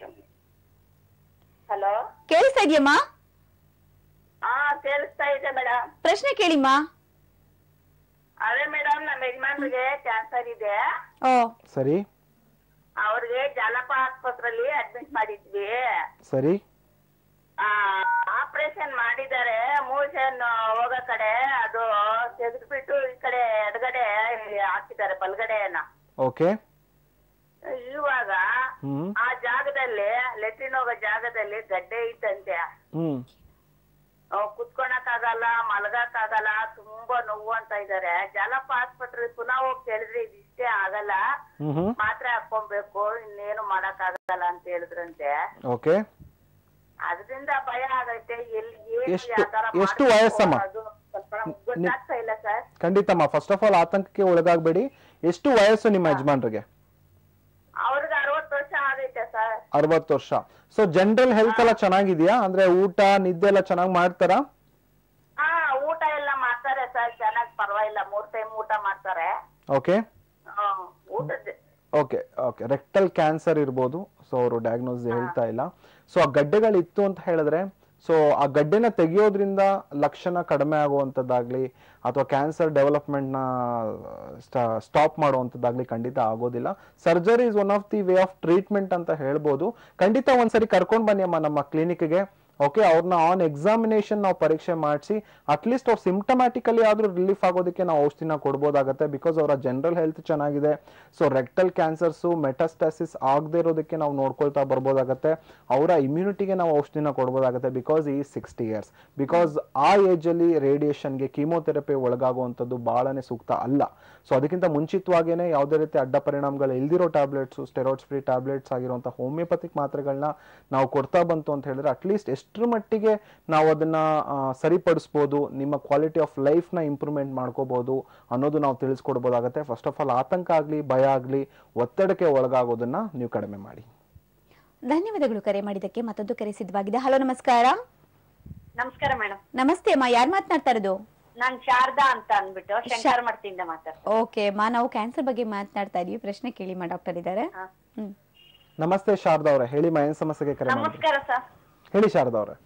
ಹಲೋ ಕೇಳಿಸ್ತಾ ಇದೆಯಮ್ಮ ಹಾ ಕೇಳಿಸ್ತಾ ಇದೆ ಮೇಡಮ್ ಪ್ರಶ್ನೆ ಕೇಳಿಮ್ಮ ಅದೇ ಮೇಡಮ್ ನಮ್ಮ ಯಜಮಾನ್ರಿಗೆ ಕ್ಯಾನ್ಸರ್ ಇದೆ ಓ ಸರಿ ಅವ್ರಿಗೆ ಜಾಲಪ ಆಸ್ಪತ್ರೆಯಲ್ಲಿ ಅಡ್ಮಿಟ್ ಮಾಡಿದ್ವಿ ಸರಿ ಆಪರೇಷನ್ ಮಾಡಿದ್ದಾರೆ ಮೂಷನ್ ಹೋಗೋ ಕಡೆ ಅದು ತೆಗೆದ್ಬಿಟ್ಟು ಈ ಕಡೆ ಎಡಗಡೆ ಹಾಕಿದ್ದಾರೆ ಬಲಗಡೆಯನ್ನ ಓಕೆ ಇವಾಗ ಹ್ಮ್ ಆ ಜಾಗದಲ್ಲಿ ಲೆಟ್ರಿನ್ ಹೋಗೋ ಜಾಗದಲ್ಲಿ ಗಡ್ಡೆ ಇತ್ತಂತೆ ಹ್ಮ್ ಕುತ್ಕೊಳಕ್ ಆಗಲ್ಲ ಮಲಗಕ್ ಆಗಲ್ಲ ತುಂಬಾ ನೋವು ಅಂತ ಇದಾರೆ ಜಾಲಪ್ಪ ಆಸ್ಪತ್ರೆ ಪುನಃ ಹೋಗಿ ಕೇಳಿದ್ರೆ ಇದಿಷ್ಟೇ ಆಗಲ್ಲ ಹ್ಮ್ ಹ್ಮ್ ಮಾತ್ರೆ ಹಾಕೊಬೇಕು ಇನ್ನೇನು ಮಾಡಕ್ ಆಗಲ್ಲ ಅಂತ ಹೇಳಿದ್ರಂತೆ ಓಕೆ ಅದರಿಂದ ಭಯ ಆಗೈತೆ ಎಲ್ಲಿ ಏನು ಎಷ್ಟು- ಯಾವ ತರ ಎಷ್ಟು ಮಾಡ್ಬೇಕು ವಯಸ್ಸಮ್ಮ? ಅನ್ನೋದು ಸ್ವಲ್ಪ ಗೊತ್ತಾಗ್ತಾ ಇಲ್ಲ ಸರ್ ಖಂಡಿತಮ್ಮ ಫಸ್ಟ್ ಆಫ್ ಆಲ್ ಆತಂಕಕ್ಕೆ ಒಳಗಾಗಬೇಡಿ ಎಷ್ಟು ವಯಸ್ಸು ನಿಮ್ಮ ಯಜಮಾನ್ರಿಗೆ ಅವ್ರಿಗೆ ಅರವತ್ತು ವರ್ಷ ಆಗೈತೆ ಸರ್ ಅರವತ್ತು ವರ್ಷ ಸೊ ಜನರಲ್ ಹೆಲ್ತ್ ಎಲ್ಲ ಚೆನ್ನಾಗಿದ್ಯಾ ಅಂದ್ರೆ ಊಟ ನಿದ್ದೆ ಎಲ್ಲ ಚೆನ್ನಾಗಿ ಮಾಡ್ತಾರಾ ಹಾ ಊಟ ಎಲ್ಲ ಮಾಡ್ತಾರೆ ಸರ್ ಚೆನ್ನಾಗ್ ಪರವಾಗಿಲ್ಲ ಮೂರ್ ಟೈಮ್ ಊಟ ಮಾಡ್ತಾರೆ ಓಕೆ ಹ್ಮ್, ಊಟದ ಓಕೆ ಓಕೆ ರೆಕ್ಟಲ್ ಕ್ಯಾನ್ಸರ್ ಇರ್ಬೋದು ಸೊ ಅವರು ಡಯಾಗ್ನೋಸ್ ಹೇಳ್ತಾ ಇಲ್ಲ ಸೊ ಆ ಗಡ್ಡೆಗಳಿತ್ತು ಅಂತ ಹೇಳಿದ್ರೆ ಸೊ ಆ ಗಡ್ಡೆನ ತೆಗೆಯೋದ್ರಿಂದ ಲಕ್ಷಣ ಕಡಿಮೆ ಆಗುವಂಥದ್ದಾಗ್ಲಿ ಅಥವಾ ಕ್ಯಾನ್ಸರ್ ಡೆವಲಪ್ಮೆಂಟ್ನ ಸ್ಟಾಪ್ ಮಾಡುವಂಥದ್ದಾಗ್ಲಿ ಖಂಡಿತ ಆಗೋದಿಲ್ಲ surgery is one of the way of treatment ಅಂತ ಹೇಳ್ಬೋದು ಖಂಡಿತ ಒಂದ್ಸರಿ ಕರ್ಕೊಂಡು ಬನ್ನಿ ಅಮ್ಮ ನಮ್ಮ ಕ್ಲಿನಿಕ್ಗೆ ಓಕೆ ಅವ್ರನ್ನ ಆನ್ ಎಕ್ಸಾಮಿನೇಷನ್ ನಾವು ಪರೀಕ್ಷೆ ಮಾಡಿಸಿ ಅಟ್ಲೀಸ್ಟ್ ಅವ್ರು ಸಿಂಪ್ಟಮ್ಯಾಟಿಕಲಿ ಆದ್ರೂ ರಿಲೀಫ್ ಆಗೋದಕ್ಕೆ ನಾವು ಔಷಧಿನ ಕೊಡ್ಬೋದಾಗತ್ತೆ ಬಿಕಾಸ್ ಅವರ ಜನರಲ್ ಹೆಲ್ತ್ ಚೆನ್ನಾಗಿದೆ ಸೊ ರೆಕ್ಟಲ್ ಕ್ಯಾನ್ಸರ್ಸು ಮೆಟಸ್ಟಾಸಿಸ್ ಆಗದೆ ಇರೋದಕ್ಕೆ ನಾವು ನೋಡ್ಕೊಳ್ತಾ ಬರ್ಬೋದಾಗತ್ತೆ ಅವರ ಇಮ್ಯುನಿಟಿಗೆ ನಾವು ಔಷಧಿನ ಕೊಡ್ಬೋದಾಗತ್ತೆ ಬಿಕಾಸ್ ಈ ಸಿಕ್ಸ್ಟಿ ಇಯರ್ಸ್ ಬಿಕಾಸ್ ಆ ಏಜಲ್ಲಿ ರೇಡಿಯೇಷನ್ಗೆ ಕೀಮೋಥೆರಪಿ ಒಳಗಾಗುವಂಥದ್ದು ಭಾಳನೇ ಸೂಕ್ತ ಅಲ್ಲ ಸೊ ಅದಕ್ಕಿಂತ ಮುಂಚಿತವಾಗೇನೆ ಯಾವುದೇ ರೀತಿ ಅಡ್ಡ ಪರಿಣಾಮಗಳು ಇಲ್ದಿರೋ ಟ್ಯಾಬ್ಲೆಟ್ಸು ಸ್ಟೆರಾಯ್ಡ್ಸ್ ಫ್ರೀ ಟ್ಯಾಬ್ಲೆಟ್ಸ್ ಆಗಿರುವಂಥ ಹೋಮಿಯೋಪತಿಕ್ ಮಾತ್ರೆಗಳನ್ನ ನಾವು ಕೊಡ್ತಾ ಬಂತು ಅಂತ ಹೇಳಿದ್ರೆ ಅಟ್ಲೀಸ್ಟ್ ಎಷ್ಟರ ಮಟ್ಟಿಗೆ ನಾವು ಅದನ್ನ ಆ, ಸರಿಪಡಿಸ್ಬೋದು ನಿಮ್ಮ ಕ್ವಾಲಿಟಿ ಆಫ್ ಲೈಫ್ನ ಇಂಪ್ರೂವ್ಮೆಂಟ್ ಮಾಡ್ಕೋಬಹುದು ಅನ್ನೋದು ನಾವು ತಿಳಿಸ್ಕೊಡ್ಬೋದಾಗತ್ತೆ ಫಸ್ಟ್ ಆಫ್ ಆಲ್ ಆತಂಕ ಆಗಲಿ ಭಯ ಆಗಲಿ ಒತ್ತಡಕ್ಕೆ ಒಳಗಾಗೋದನ್ನ ನೀವು ಕಡಿಮೆ ಮಾಡಿ ಧನ್ಯವಾದಗಳು ಕರೆ ಮಾಡಿದ್ದಕ್ಕೆ ಮತ್ತೊಂದು ಕರೆ ಸಿದ್ಧವಾಗಿದೆ ಹಲೋ ನಮಸ್ಕಾರ ನಮಸ್ಕಾರ ಮೇಡಮ್ ನಮಸ್ತೆ ಅಮ್ಮ ಯಾರು ಮಾತನಾಡ್ತಾ ಇರೋದು ನಾನ್ ಶಾರದಾ ಅಂತ ಅಂದ್ಬಿಟ್ಟು ಶಂಕರ್ ಮಠದಿಂದ ಮಾತಾಡ್ತೀನಿ ಓಕೆ ಅಮ್ಮ ನಾವು ಕ್ಯಾನ್ಸರ್ ಬಗ್ಗೆ ಮಾತನಾಡ್ತಾ ಇದೀವಿ ಪ್ರಶ್ನೆ ಕೇಳಿ ಮಾ ಡಾಕ್ಟರ್ ಇದ್ದಾರೆ ಹ್ಮ್ ನಮಸ್ತೆ ಶಾರದಾ ಅವರೇ ಹೇಳಿ ಮಾ ಏನ್ ಸಮಸ್ಯೆಗೆ ಕರೆ ಮಾಡಿ ನಮಸ್ಕಾರ ಸರ್ ಹೇಳಿ ಶಾರದಾ ಅವರೇ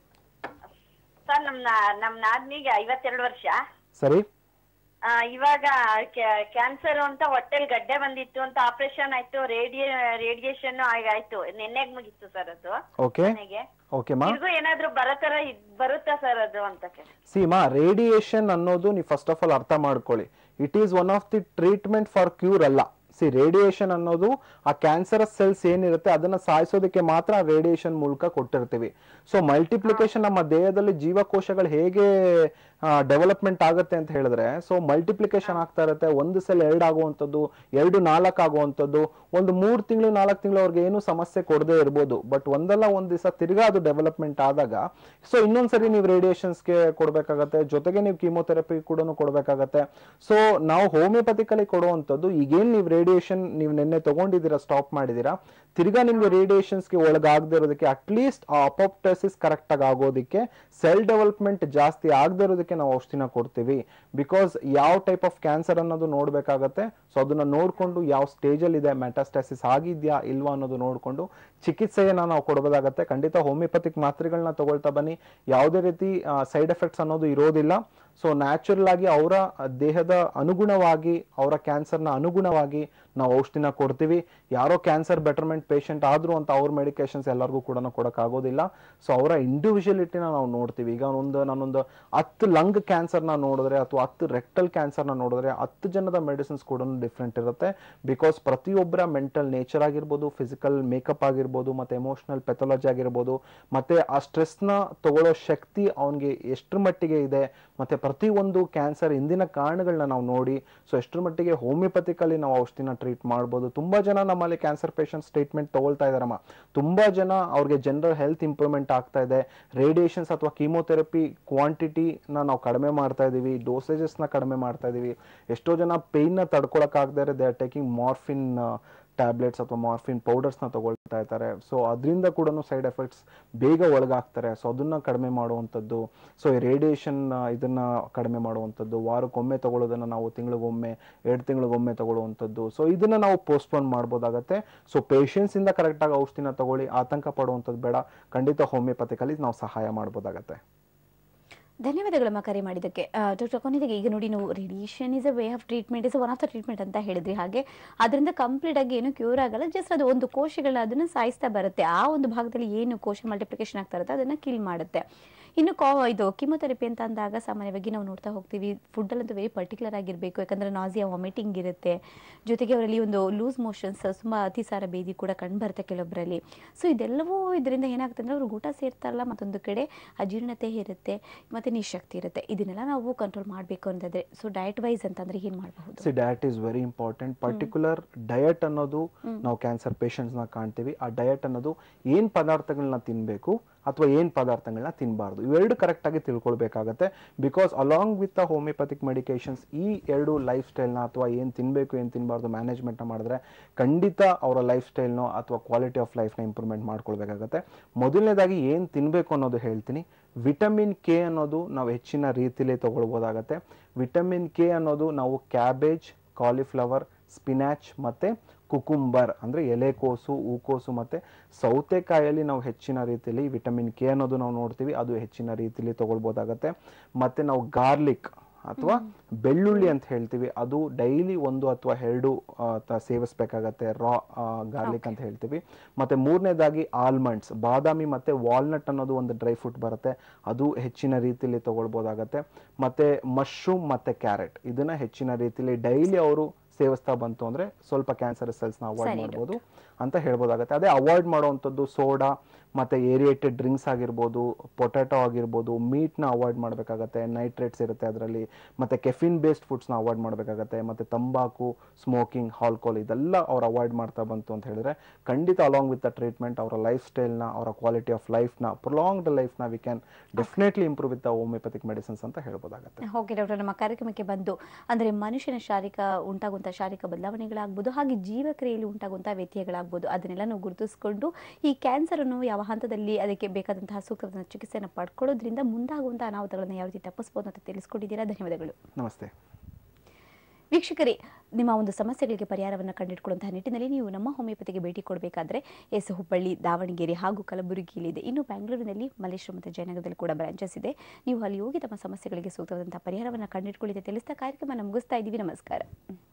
ಸರ್ ನಮ್ ನಾ- ನಮ್ ನಾದ್ನಿಗೆ ಐವತ್ತೆರಡು ವರ್ಷ ಸರಿ ಆ, ಇವಾಗ ಕ್ಯಾನ್ಸರ್ ಅಂತ ಹೊಟ್ಟೆಲ್ ಗಡ್ಡೆ ಬಂದಿತ್ತು ಅಂತ ಆಪರೇಷನ್ ಆಯ್ತು ರೇಡಿಯೇ ರೇಡಿಯೇಷನ್ ಆಯ್ತು ನಿನ್ನೆಗ್ ಮುಗೀತು ಸರ್ ಅದು ಓಕೆ ಮನೆಗೆ ಓಕೆ ಮಾ ಇದು ಏನಾದ್ರು ಬರೋ ತರ ಇದ್- ಬರುತ್ತಾ ಸರ್ ಅದು ಅಂತ ಕೇಳಿ ಸೀಮಾ ರೇಡಿಯೇಷನ್ ಅನ್ನೋದು ನೀವು ಫಸ್ಟ್ ಆಫ್ ಆಲ್ ಅರ್ಥ ಮಾಡ್ಕೊಳ್ಳಿ it is one of the treatment for cure ಅಲ್ಲ ಸಿ ರೇಡಿಯೇಷನ್ ಅನ್ನೋದು ಆ ಕ್ಯಾನ್ಸರಸ್ ಸೆಲ್ಸ್ ಏನಿರುತ್ತೆ ಅದನ್ನ ಸಾಯಿಸೋದಕ್ಕೆ ಮಾತ್ರ ರೇಡಿಯೇಷನ್ ಮೂಲಕ ಕೊಟ್ಟಿರ್ತೀವಿ ಸೊ ಮಲ್ಟಿಪ್ಲಿಕೇಶನ್ ನಮ್ಮ ದೇಹದಲ್ಲಿ ಜೀವಕೋಶಗಳು ಹೇಗೆ ಡೆವಲಪ್ಮೆಂಟ್ ಆಗುತ್ತೆ ಅಂತ ಹೇಳಿದ್ರೆ ಸೊ ಮಲ್ಟಿಪ್ಲಿಕೇಶನ್ ಆಗ್ತಾ ಇರುತ್ತೆ ಒಂದು ಸೆಲ್ ಎರಡು ಆಗುವಂಥದ್ದು ಎರಡು ನಾಲ್ಕು ಆಗುವಂಥದ್ದು ಒಂದು ಮೂರು ತಿಂಗಳು ನಾಲ್ಕು ತಿಂಗಳು ಅವ್ರಿಗೆ ಏನು ಸಮಸ್ಯೆ ಕೊಡದೇ ಇರ್ಬೋದು ಬಟ್ ಒಂದಲ್ಲ ಒಂದ್ ದಿವಸ ತಿರ್ಗಾ ಅದು ಡೆವಲಪ್ಮೆಂಟ್ ಆದಾಗ ಸೊ ಇನ್ನೊಂದ್ಸರಿ ನೀವು ರೇಡಿಯೇಷನ್ಸ್ಗೆ ಕೊಡ್ಬೇಕಾಗತ್ತೆ ಜೊತೆಗೆ ನೀವು ಕೀಮೋಥೆರಪಿ ಕೂಡ ಕೊಡ್ಬೇಕಾಗತ್ತೆ ಸೊ ನಾವು ಹೋಮಿಯೋಪತಿಕಲಿ ಕೊಡುವಂಥದ್ದು ಈಗೇನ್ ನೀವು ರೇಡಿಯೇಷನ್ ನೀವು ನಿನ್ನೆ ತಗೊಂಡಿದ್ದೀರಾ ಸ್ಟಾಪ್ ಮಾಡಿದ್ದೀರಾ ತಿರ್ಗಾ ನಿಮ್ಗೆ ರೇಡಿಯೇಷನ್ಸ್ಗೆ ಒಳಗಾಗದೇ ಇರೋದಕ್ಕೆ ಅಟ್ಲೀಸ್ಟ್ ಆ ಅಪೋಪ್ಟಸಿಸ್ ಕರೆಕ್ಟ್ ಆಗಿ ಆಗೋದಕ್ಕೆ ಸೆಲ್ ಡೆವಲಪ್ಮೆಂಟ್ ಜಾಸ್ತಿ ಆಗದೆ ಇರೋದಕ್ಕೆ ನಾವು ಔಷಧಿನ ಕೊಡ್ತೀವಿ ಬಿಕಾಸ್ ಯಾವ ಟೈಪ್ ಆಫ್ ಕ್ಯಾನ್ಸರ್ ಅನ್ನೋದು ನೋಡ್ಬೇಕಾಗತ್ತೆ ಸೊ ಅದನ್ನ ನೋಡ್ಕೊಂಡು ಯಾವ ಸ್ಟೇಜಲ್ಲಿ ಇದೆ ಮೆಟಾಸ್ಟಾಸಿಸ್ ಆಗಿದ್ಯಾ ಇಲ್ವಾ ಅನ್ನೋದು ನೋಡ್ಕೊಂಡು ಚಿಕಿತ್ಸೆಯನ್ನ ನಾವು ಕೊಡಬಹುದಾಗತ್ತೆ ಖಂಡಿತ ಹೋಮಿಯೋಪತಿಕ್ ಮಾತ್ರೆಗಳನ್ನ ತಗೊಳ್ತಾ ಬನ್ನಿ ಯಾವುದೇ ರೀತಿ ಸೈಡ್ ಎಫೆಕ್ಟ್ಸ್ ಅನ್ನೋದು ಇರೋದಿಲ್ಲ ಸೊ ನ್ಯಾಚುರಲ್ ಆಗಿ ಅವರ ದೇಹದ ಅನುಗುಣವಾಗಿ ಅವರ ಕ್ಯಾನ್ಸರ್ನ ಅನುಗುಣವಾಗಿ ನಾವು ಔಷಧಿನ ಕೊಡ್ತೀವಿ ಯಾರೋ ಕ್ಯಾನ್ಸರ್ ಬೆಟರ್ಮೆಂಟ್ ಪೇಷಂಟ್ ಆದ್ರು ಅಂತ ಅವ್ರ ಮೆಡಿಕೇಶನ್ಸ್ ಎಲ್ಲರಿಗೂ ಕೂಡ ಕೊಡೋಕ್ಕಾಗೋದಿಲ್ಲ ಸೊ ಅವರ ಇಂಡಿವಿಜುವಲಿಟಿನ ನಾವು ನೋಡ್ತೀವಿ ಈಗ ಒಂದು ನಾನೊಂದು ಹತ್ತು ಲಂಗ್ ಕ್ಯಾನ್ಸರ್ನ ನೋಡಿದ್ರೆ ಅಥವಾ ಹತ್ತು ರೆಕ್ಟಲ್ ಕ್ಯಾನ್ಸರ್ನ ನೋಡಿದ್ರೆ ಹತ್ತು ಜನದ ಮೆಡಿಸಿನ್ಸ್ ಕೂಡ ಡಿಫ್ರೆಂಟ್ ಇರುತ್ತೆ ಬಿಕಾಸ್ ಪ್ರತಿಯೊಬ್ಬರ ಮೆಂಟಲ್ ನೇಚರ್ ಆಗಿರ್ಬೋದು ಫಿಸಿಕಲ್ ಮೇಕಪ್ ಆಗಿರ್ಬೋದು ಮತ್ತೆ ಎಮೋಷನಲ್ ಪೆಥಾಲಜಿ ಆಗಿರ್ಬೋದು ಮತ್ತೆ ಆ ಸ್ಟ್ರೆಸ್ನ ತಗೊಳ್ಳೋ ಶಕ್ತಿ ಅವನಿಗೆ ಎಷ್ಟರ ಮಟ್ಟಿಗೆ ಇದೆ ಮತ್ತೆ ಪ್ರತಿಯೊಂದು ಕ್ಯಾನ್ಸರ್ ಹಿಂದಿನ ಕಾರಣಗಳನ್ನ ನಾವು ನೋಡಿ ಸೊ ಎಷ್ಟರ ಮಟ್ಟಿಗೆ ಹೋಮಿಯೋಪತಿಕಲ್ಲಿ ನಾವು ಔಷಧಿನ ಟ್ರೀಟ್ ಮಾಡ್ಬೋದು ತುಂಬಾ ಜನ ನಮ್ಮಲ್ಲಿ ಕ್ಯಾನ್ಸರ್ ಪೇಷಂಟ್ಸ್ ಟ್ರೀಟ್ಮೆಂಟ್ ತಗೊಳ್ತಾ ಇದಾರಮ್ಮ ತುಂಬಾ ಜನ ಅವ್ರಿಗೆ ಜನರಲ್ ಹೆಲ್ತ್ ಇಂಪ್ರೂವ್ಮೆಂಟ್ ಆಗ್ತಾ ಇದೆ ರೇಡಿಯೇಷನ್ಸ್ ಅಥವಾ ಕೀಮೋಥೆರಪಿ ಕ್ವಾಂಟಿಟಿನ ನಾವು ಕಡಿಮೆ ಮಾಡ್ತಾ ಇದೀವಿ ಡೋಸೇಜಸ್ನ ಕಡಿಮೆ ಮಾಡ್ತಾ ಇದೀವಿ ಎಷ್ಟೋ ಜನ ಪೇಯ್ನ ತಡ್ಕೊಳಕ್ಕಾಗದೇ they are taking morphine tablets ಅಥವಾ ಮಾರ್ಫಿನ್ ಪೌಡರ್ಸ್ನ ತಗೊಳ್ತಾ ಇರ್ತಾರೆ ಸೊ ಅದರಿಂದ ಕೂಡ ಸೈಡ್ ಎಫೆಕ್ಟ್ಸ್ ಬೇಗ ಒಳಗಾಗ್ತಾರೆ ಸೊ ಅದನ್ನ ಕಡಿಮೆ ಮಾಡುವಂಥದ್ದು ಸೊ ಈ ರೇಡಿಯೇಷನ್ ಇದನ್ನ ಕಡಿಮೆ ಮಾಡುವಂಥದ್ದು ವಾರಕ್ಕೊಮ್ಮೆ ತಗೊಳ್ಳೋದನ್ನ ನಾವು ತಿಂಗಳಿಗೊಮ್ಮೆ ಎರಡು ತಿಂಗಳಿಗೊಮ್ಮೆ ತಗೊಳ್ಳುವಂಥದ್ದು ಸೊ ಇದನ್ನ ನಾವು ಪೋಸ್ಟ್ಪೋನ್ ಮಾಡ್ಬೋದಾಗತ್ತೆ ಸೊ ಪೇಷನ್ಸಿಂದ ಕರೆಕ್ಟಾಗಿ ಔಷಧಿನ ತಗೊಳ್ಳಿ ಆತಂಕ ಪಡುವಂಥದ್ದು ಬೇಡ ಖಂಡಿತ ಹೋಮಿಯೋಪತಿಕಲ್ಲಿ ನಾವು ಸಹಾಯ ಮಾಡ್ಬೋದಾಗತ್ತೆ ಧನ್ಯವಾದಗಳಮ್ಮ ಕರೆ ಮಾಡಿದ್ದಕ್ಕೆ ಡಾಕ್ಟರ್ ಕೊನೆಗೆ ಈಗ ನೋಡಿ ನೀವು radiation is a way of treatment is one of the treatment ಅಂತ ಹೇಳಿದ್ರಿ ಹಾಗೆ ಅದರಿಂದ ಕಂಪ್ಲೀಟ್ ಆಗಿ ಏನು ಕ್ಯೂರ್ ಆಗಲ್ಲ ಜಸ್ಟ್ ಅದು ಒಂದು ಕೋಶಗಳ ಅದನ್ನ ಸಾಯಿಸ್ತಾ ಬರುತ್ತೆ ಆ ಒಂದು ಭಾಗದಲ್ಲಿ ಏನು ಕೋಶ ಮಲ್ಟಿಪ್ಲಿಕೇಶನ್ ಆಗ್ತಾ ಇರುತ್ತೆ ಅದನ್ನ ಕಿಲ್ ಮಾಡುತ್ತೆ ಇನ್ನು ಕಾ ಇದು ಕಿಮೊಥೆರಪಿ ಅಂತ ಅಂದಾಗ ಸಾಮಾನ್ಯವಾಗಿ ನಾವು ನೋಡ್ತಾ ಹೋಗ್ತೀವಿ ಫುಡ್ಡಲ್ಲಂತೂ ವೆರಿ ಪರ್ಟಿಕ್ಯುಲರ್ ಆಗಿರಬೇಕು ಯಾಕಂದ್ರೆ ನಾಸಿಯಾ ವಾಮಿಟಿಂಗ್ ಇರುತ್ತೆ ಜೊತೆಗೆ ಅವರಲ್ಲಿ ಒಂದು ಲೂಸ್ ಮೋಷನ್ಸ್ ತುಂಬ ಅತಿಸಾರ ಬೇದಿ ಕೂಡ ಕಂಡುಬರುತ್ತೆ ಕೆಲವೊಬ್ಬರಲ್ಲಿ ಸೊ ಇದೆಲ್ಲವೂ ಇದರಿಂದ ಏನಾಗುತ್ತೆ ಅಂದರೆ ಅವ್ರು ಊಟ ಸೇರ್ತಾರಲ್ಲ ಮತ್ತೊಂದು ಕಡೆ ಅಜೀರ್ಣತೆ ಇರುತ್ತೆ ಮತ್ತು ನಿಶಕ್ತಿ ಇರುತ್ತೆ ಇದನ್ನೆಲ್ಲ ನಾವು ಕಂಟ್ರೋಲ್ ಮಾಡಬೇಕು ಅಂತಂದರೆ ಸೊ ಡಯಟ್ ವೈಸ್ ಅಂತಂದರೆ ಏನು ಮಾಡಬಹುದು see diet is very important particular diet ಅನ್ನೋದು ನಾವು ಕ್ಯಾನ್ಸರ್ ನ ಕಾಣ್ತೀವಿ ಆ ಡಯಟ್ ಅನ್ನೋದು ಏನ್ ಪದಾರ್ಥಗಳನ್ನ ತಿನ್ಬೇಕು ಅಥವಾ ಏನ್ ಪದಾರ್ಥಗಳನ್ನ ತಿನ್ನಬಾರ್ದು ಇವೆರಡು ಕರೆಕ್ಟ್ ಆಗಿ ತಿಳ್ಕೊಳ್ಬೇಕಾಗತ್ತೆ because along with the homeopathic medications ಈ ಎರಡು ಲೈಫ್ ಸ್ಟೈಲ್ನ ಅಥವಾ ಏನ್ ತಿನ್ಬೇಕು ಏನ್ ತಿನ್ನಬಾರ್ದು ಮ್ಯಾನೇಜ್ಮೆಂಟ್ನ ಮಾಡಿದ್ರೆ ಖಂಡಿತ ಅವರ ಲೈಫ್ ಸ್ಟೈಲ್ನೋ ಅಥವಾ ಕ್ವಾಲಿಟಿ ಆಫ್ ಲೈಫ್ನ ಇಂಪ್ರೂವ್ಮೆಂಟ್ ಮಾಡ್ಕೊಳ್ಬೇಕಾಗತ್ತೆ ಮೊದಲನೇದಾಗಿ ಏನ್ ತಿನ್ಬೇಕು ಅನ್ನೋದು ಹೇಳ್ತೀನಿ ವಿಟಮಿನ್ ಕೆ ಅನ್ನೋದು ನಾವು ಹೆಚ್ಚಿನ ರೀತಿಯಲ್ಲಿ ತಗೊಳ್ಬೋದಾಗತ್ತೆ ವಿಟಮಿನ್ ಕೆ ಅನ್ನೋದು ನಾವು ಕ್ಯಾಬೇಜ್ ಕಾಲಿಫ್ಲವರ್ ಸ್ಪಿನಾಚ್ ಮತ್ತೆ ಕುಕುಂಬರ್ ಅಂದರೆ ಎಲೆಕೋಸು ಹೂಕೋಸು ಮತ್ತು ಸೌತೆಕಾಯಲ್ಲಿ ನಾವು ಹೆಚ್ಚಿನ ರೀತಿಯಲ್ಲಿ ವಿಟಮಿನ್ ಕೆ ಅನ್ನೋದು ನಾವು ನೋಡ್ತೀವಿ ಅದು ಹೆಚ್ಚಿನ ರೀತಿಯಲ್ಲಿ ತಗೊಳ್ಬೋದಾಗತ್ತೆ ಮತ್ತು ನಾವು ಗಾರ್ಲಿಕ್ ಅಥವಾ ಬೆಳ್ಳುಳ್ಳಿ ಅಂತ ಹೇಳ್ತೀವಿ ಅದು ಡೈಲಿ ಒಂದು ಅಥವಾ ಎರಡು ಆ, ತ- ಸೇವಿಸ್ಬೇಕಾಗತ್ತೆ ರಾ ಗಾರ್ಲಿಕ್ ಅಂತ ಹೇಳ್ತೀವಿ ಮತ್ತೆ ಮೂರನೇದಾಗಿ ಆಲ್ಮಂಡ್ಸ್ ಬಾದಾಮಿ ಮತ್ತೆ ವಾಲ್ನಟ್ ಅನ್ನೋದು ಒಂದು ಡ್ರೈ ಫ್ರೂಟ್ ಬರುತ್ತೆ ಅದು ಹೆಚ್ಚಿನ ರೀತಿಯಲ್ಲಿ ತಗೊಳ್ಬೋದಾಗತ್ತೆ ಮತ್ತೆ ಮಶ್ರೂಮ್ ಮತ್ತೆ ಕ್ಯಾರೆಟ್ ಇದನ್ನ ಹೆಚ್ಚಿನ ರೀತಿಯಲ್ಲಿ ಡೈಲಿ ಅವರು ಸೇವಿಸ್ತಾ ಬಂತು ಅಂದ್ರೆ ಸ್ವಲ್ಪ ಕ್ಯಾನ್ಸರ್ ಸೆಲ್ಸ್ನ ಅವಾಯ್ಡ್ ಸರಿ, ಮಾಡ್ಬೋದು ಅಂತ ಹೇಳ್ಬೋದಾಗತ್ತೆ ಅದೇ ಅವಾಯ್ಡ್ ಮಾಡುವಂಥದ್ದು ಸೋಡಾ ಮತ್ತೆ ಏರಿಯೇಟೆಡ್ ಡ್ರಿಂಕ್ಸ್ ಆಗಿರ್ಬೋದು ಪೊಟ್ಯಾಟೊ ಆಗಿರ್ಬೋದು ಮೀಟ್ನ ಅವಾಯ್ಡ್ ಮಾಡಬೇಕಾಗತ್ತೆ ನೈಟ್ರೇಟ್ಸ್ ಇರುತ್ತೆ ಅದರಲ್ಲಿ ಮತ್ತೆ ಕೆಫಿನ್ ಬೇಸ್ಡ್ ಫುಡ್ಸ್ನ ಅವಾಯ್ಡ್ ಮಾಡಬೇಕಾಗತ್ತೆ ಮತ್ತೆ ತಂಬಾಕು ಸ್ಮೋಕಿಂಗ್ ಆಲ್ಕೋಲ್ ಇದೆಲ್ಲ ಅವ್ರು ಅವಾಯ್ಡ್ ಮಾಡ್ತಾ ಬಂತು ಅಂತ ಹೇಳಿದ್ರೆ ಖಂಡಿತ ಅಲಾಂಗ್ ವಿತ್ ದ ಟ್ರೀಟ್ಮೆಂಟ್ ಅವರ ಲೈಫ್ ಸ್ಟೈಲ್ನ ಅವರ ಕ್ವಾಲಿಟಿ ಆಫ್ ಲೈಫ್ನ ಪ್ರೊಲಾಂಗ್ಡ್ ಲೈಫ್ನ we can definitely improve with the homeopathic medicines ಅಂತ ಹೇಳ್ಬೋದಾಗತ್ತೆ ಓಕೆ ಡಾಕ್ಟರ್ ನಮ್ಮ ಕಾರ್ಯಕ್ರಮಕ್ಕೆ ಬಂದು ಅಂದರೆ ಮನುಷ್ಯನ ಶಾರೀರಿಕ ಉಂಟಾಗುವಂಥ ಶಾರೀರಿಕ ಬದಲಾವಣೆಗಳಾಗ್ಬೋದು ಹಾಗೆ ಜೀವಕ್ರಿಯೆಯಲ್ಲಿ ಉಂಟಾಗುವಂಥ ವ್ಯತ್ಯಯಗಳಾಗ್ಬೋದು ಅದನ್ನೆಲ್ಲ ನಾವು ಗುರುತಿಸ್ಕೊಂಡು ಈ ಕ್ಯಾನ್ಸರ್ ಅನ್ನು ಯಾವ ಹಂತದಲ್ಲಿ ಅದಕ್ಕೆ ಬೇಕಾದಂತಹ ಸೂಕ್ತವಾದ ಚಿಕಿತ್ಸೆಯನ್ನು ಪಡ್ಕೊಳ್ಳೋದ್ರಿಂದ ಮುಂದಾಗುವಂಥ ಅನಾಹುತಗಳನ್ನು ಯಾವ ರೀತಿ ತಪ್ಪಿಸ್ಬೋದು ಅಂತ ತಿಳಿಸ್ಕೊಟ್ಟಿದ್ದೀರಾ ಧನ್ಯವಾದಗಳು ನಮಸ್ತೆ ವೀಕ್ಷಕರೇ ನಿಮ್ಮ ಒಂದು ಸಮಸ್ಯೆಗಳಿಗೆ ಪರಿಹಾರವನ್ನು ಕಂಡುಹಿಡ್ಕೊಳ್ಳುವಂತಹ ನಿಟ್ಟಿನಲ್ಲಿ ನೀವು ನಮ್ಮ ಹೋಮಿಯೋಪತಿಗೆ ಭೇಟಿ ಕೊಡಬೇಕಾದ್ರೆ ಎಸ್ ಹುಬ್ಬಳ್ಳಿ ದಾವಣಗೆರೆ ಹಾಗೂ ಕಲಬುರಗಿಯಲ್ಲಿದೆ ಇನ್ನು ಬೆಂಗಳೂರಿನಲ್ಲಿ ಮಲ್ಲೇಶ್ವರ ಮತ್ತು ಜಯನಗರದಲ್ಲಿ ಕೂಡ ಬ್ರಾಂಚಸ್ ಇದೆ ನೀವು ಅಲ್ಲಿ ಹೋಗಿ ತಮ್ಮ ಸಮಸ್ಯೆಗಳಿಗೆ ಸೂಕ್ತವಾದಂತಹ ಪರಿಹಾರವನ್ನು ಕಂಡುಹಿಡ್ಕೊಳ್ಳಿದೆ ತಿಳಿಸ್ತಾ ಕಾರ್ಯಕ್ರಮ ಮುಗಿಸ್ತಾ ಇದ್ದೀವಿ ನಮಸ್ಕಾರ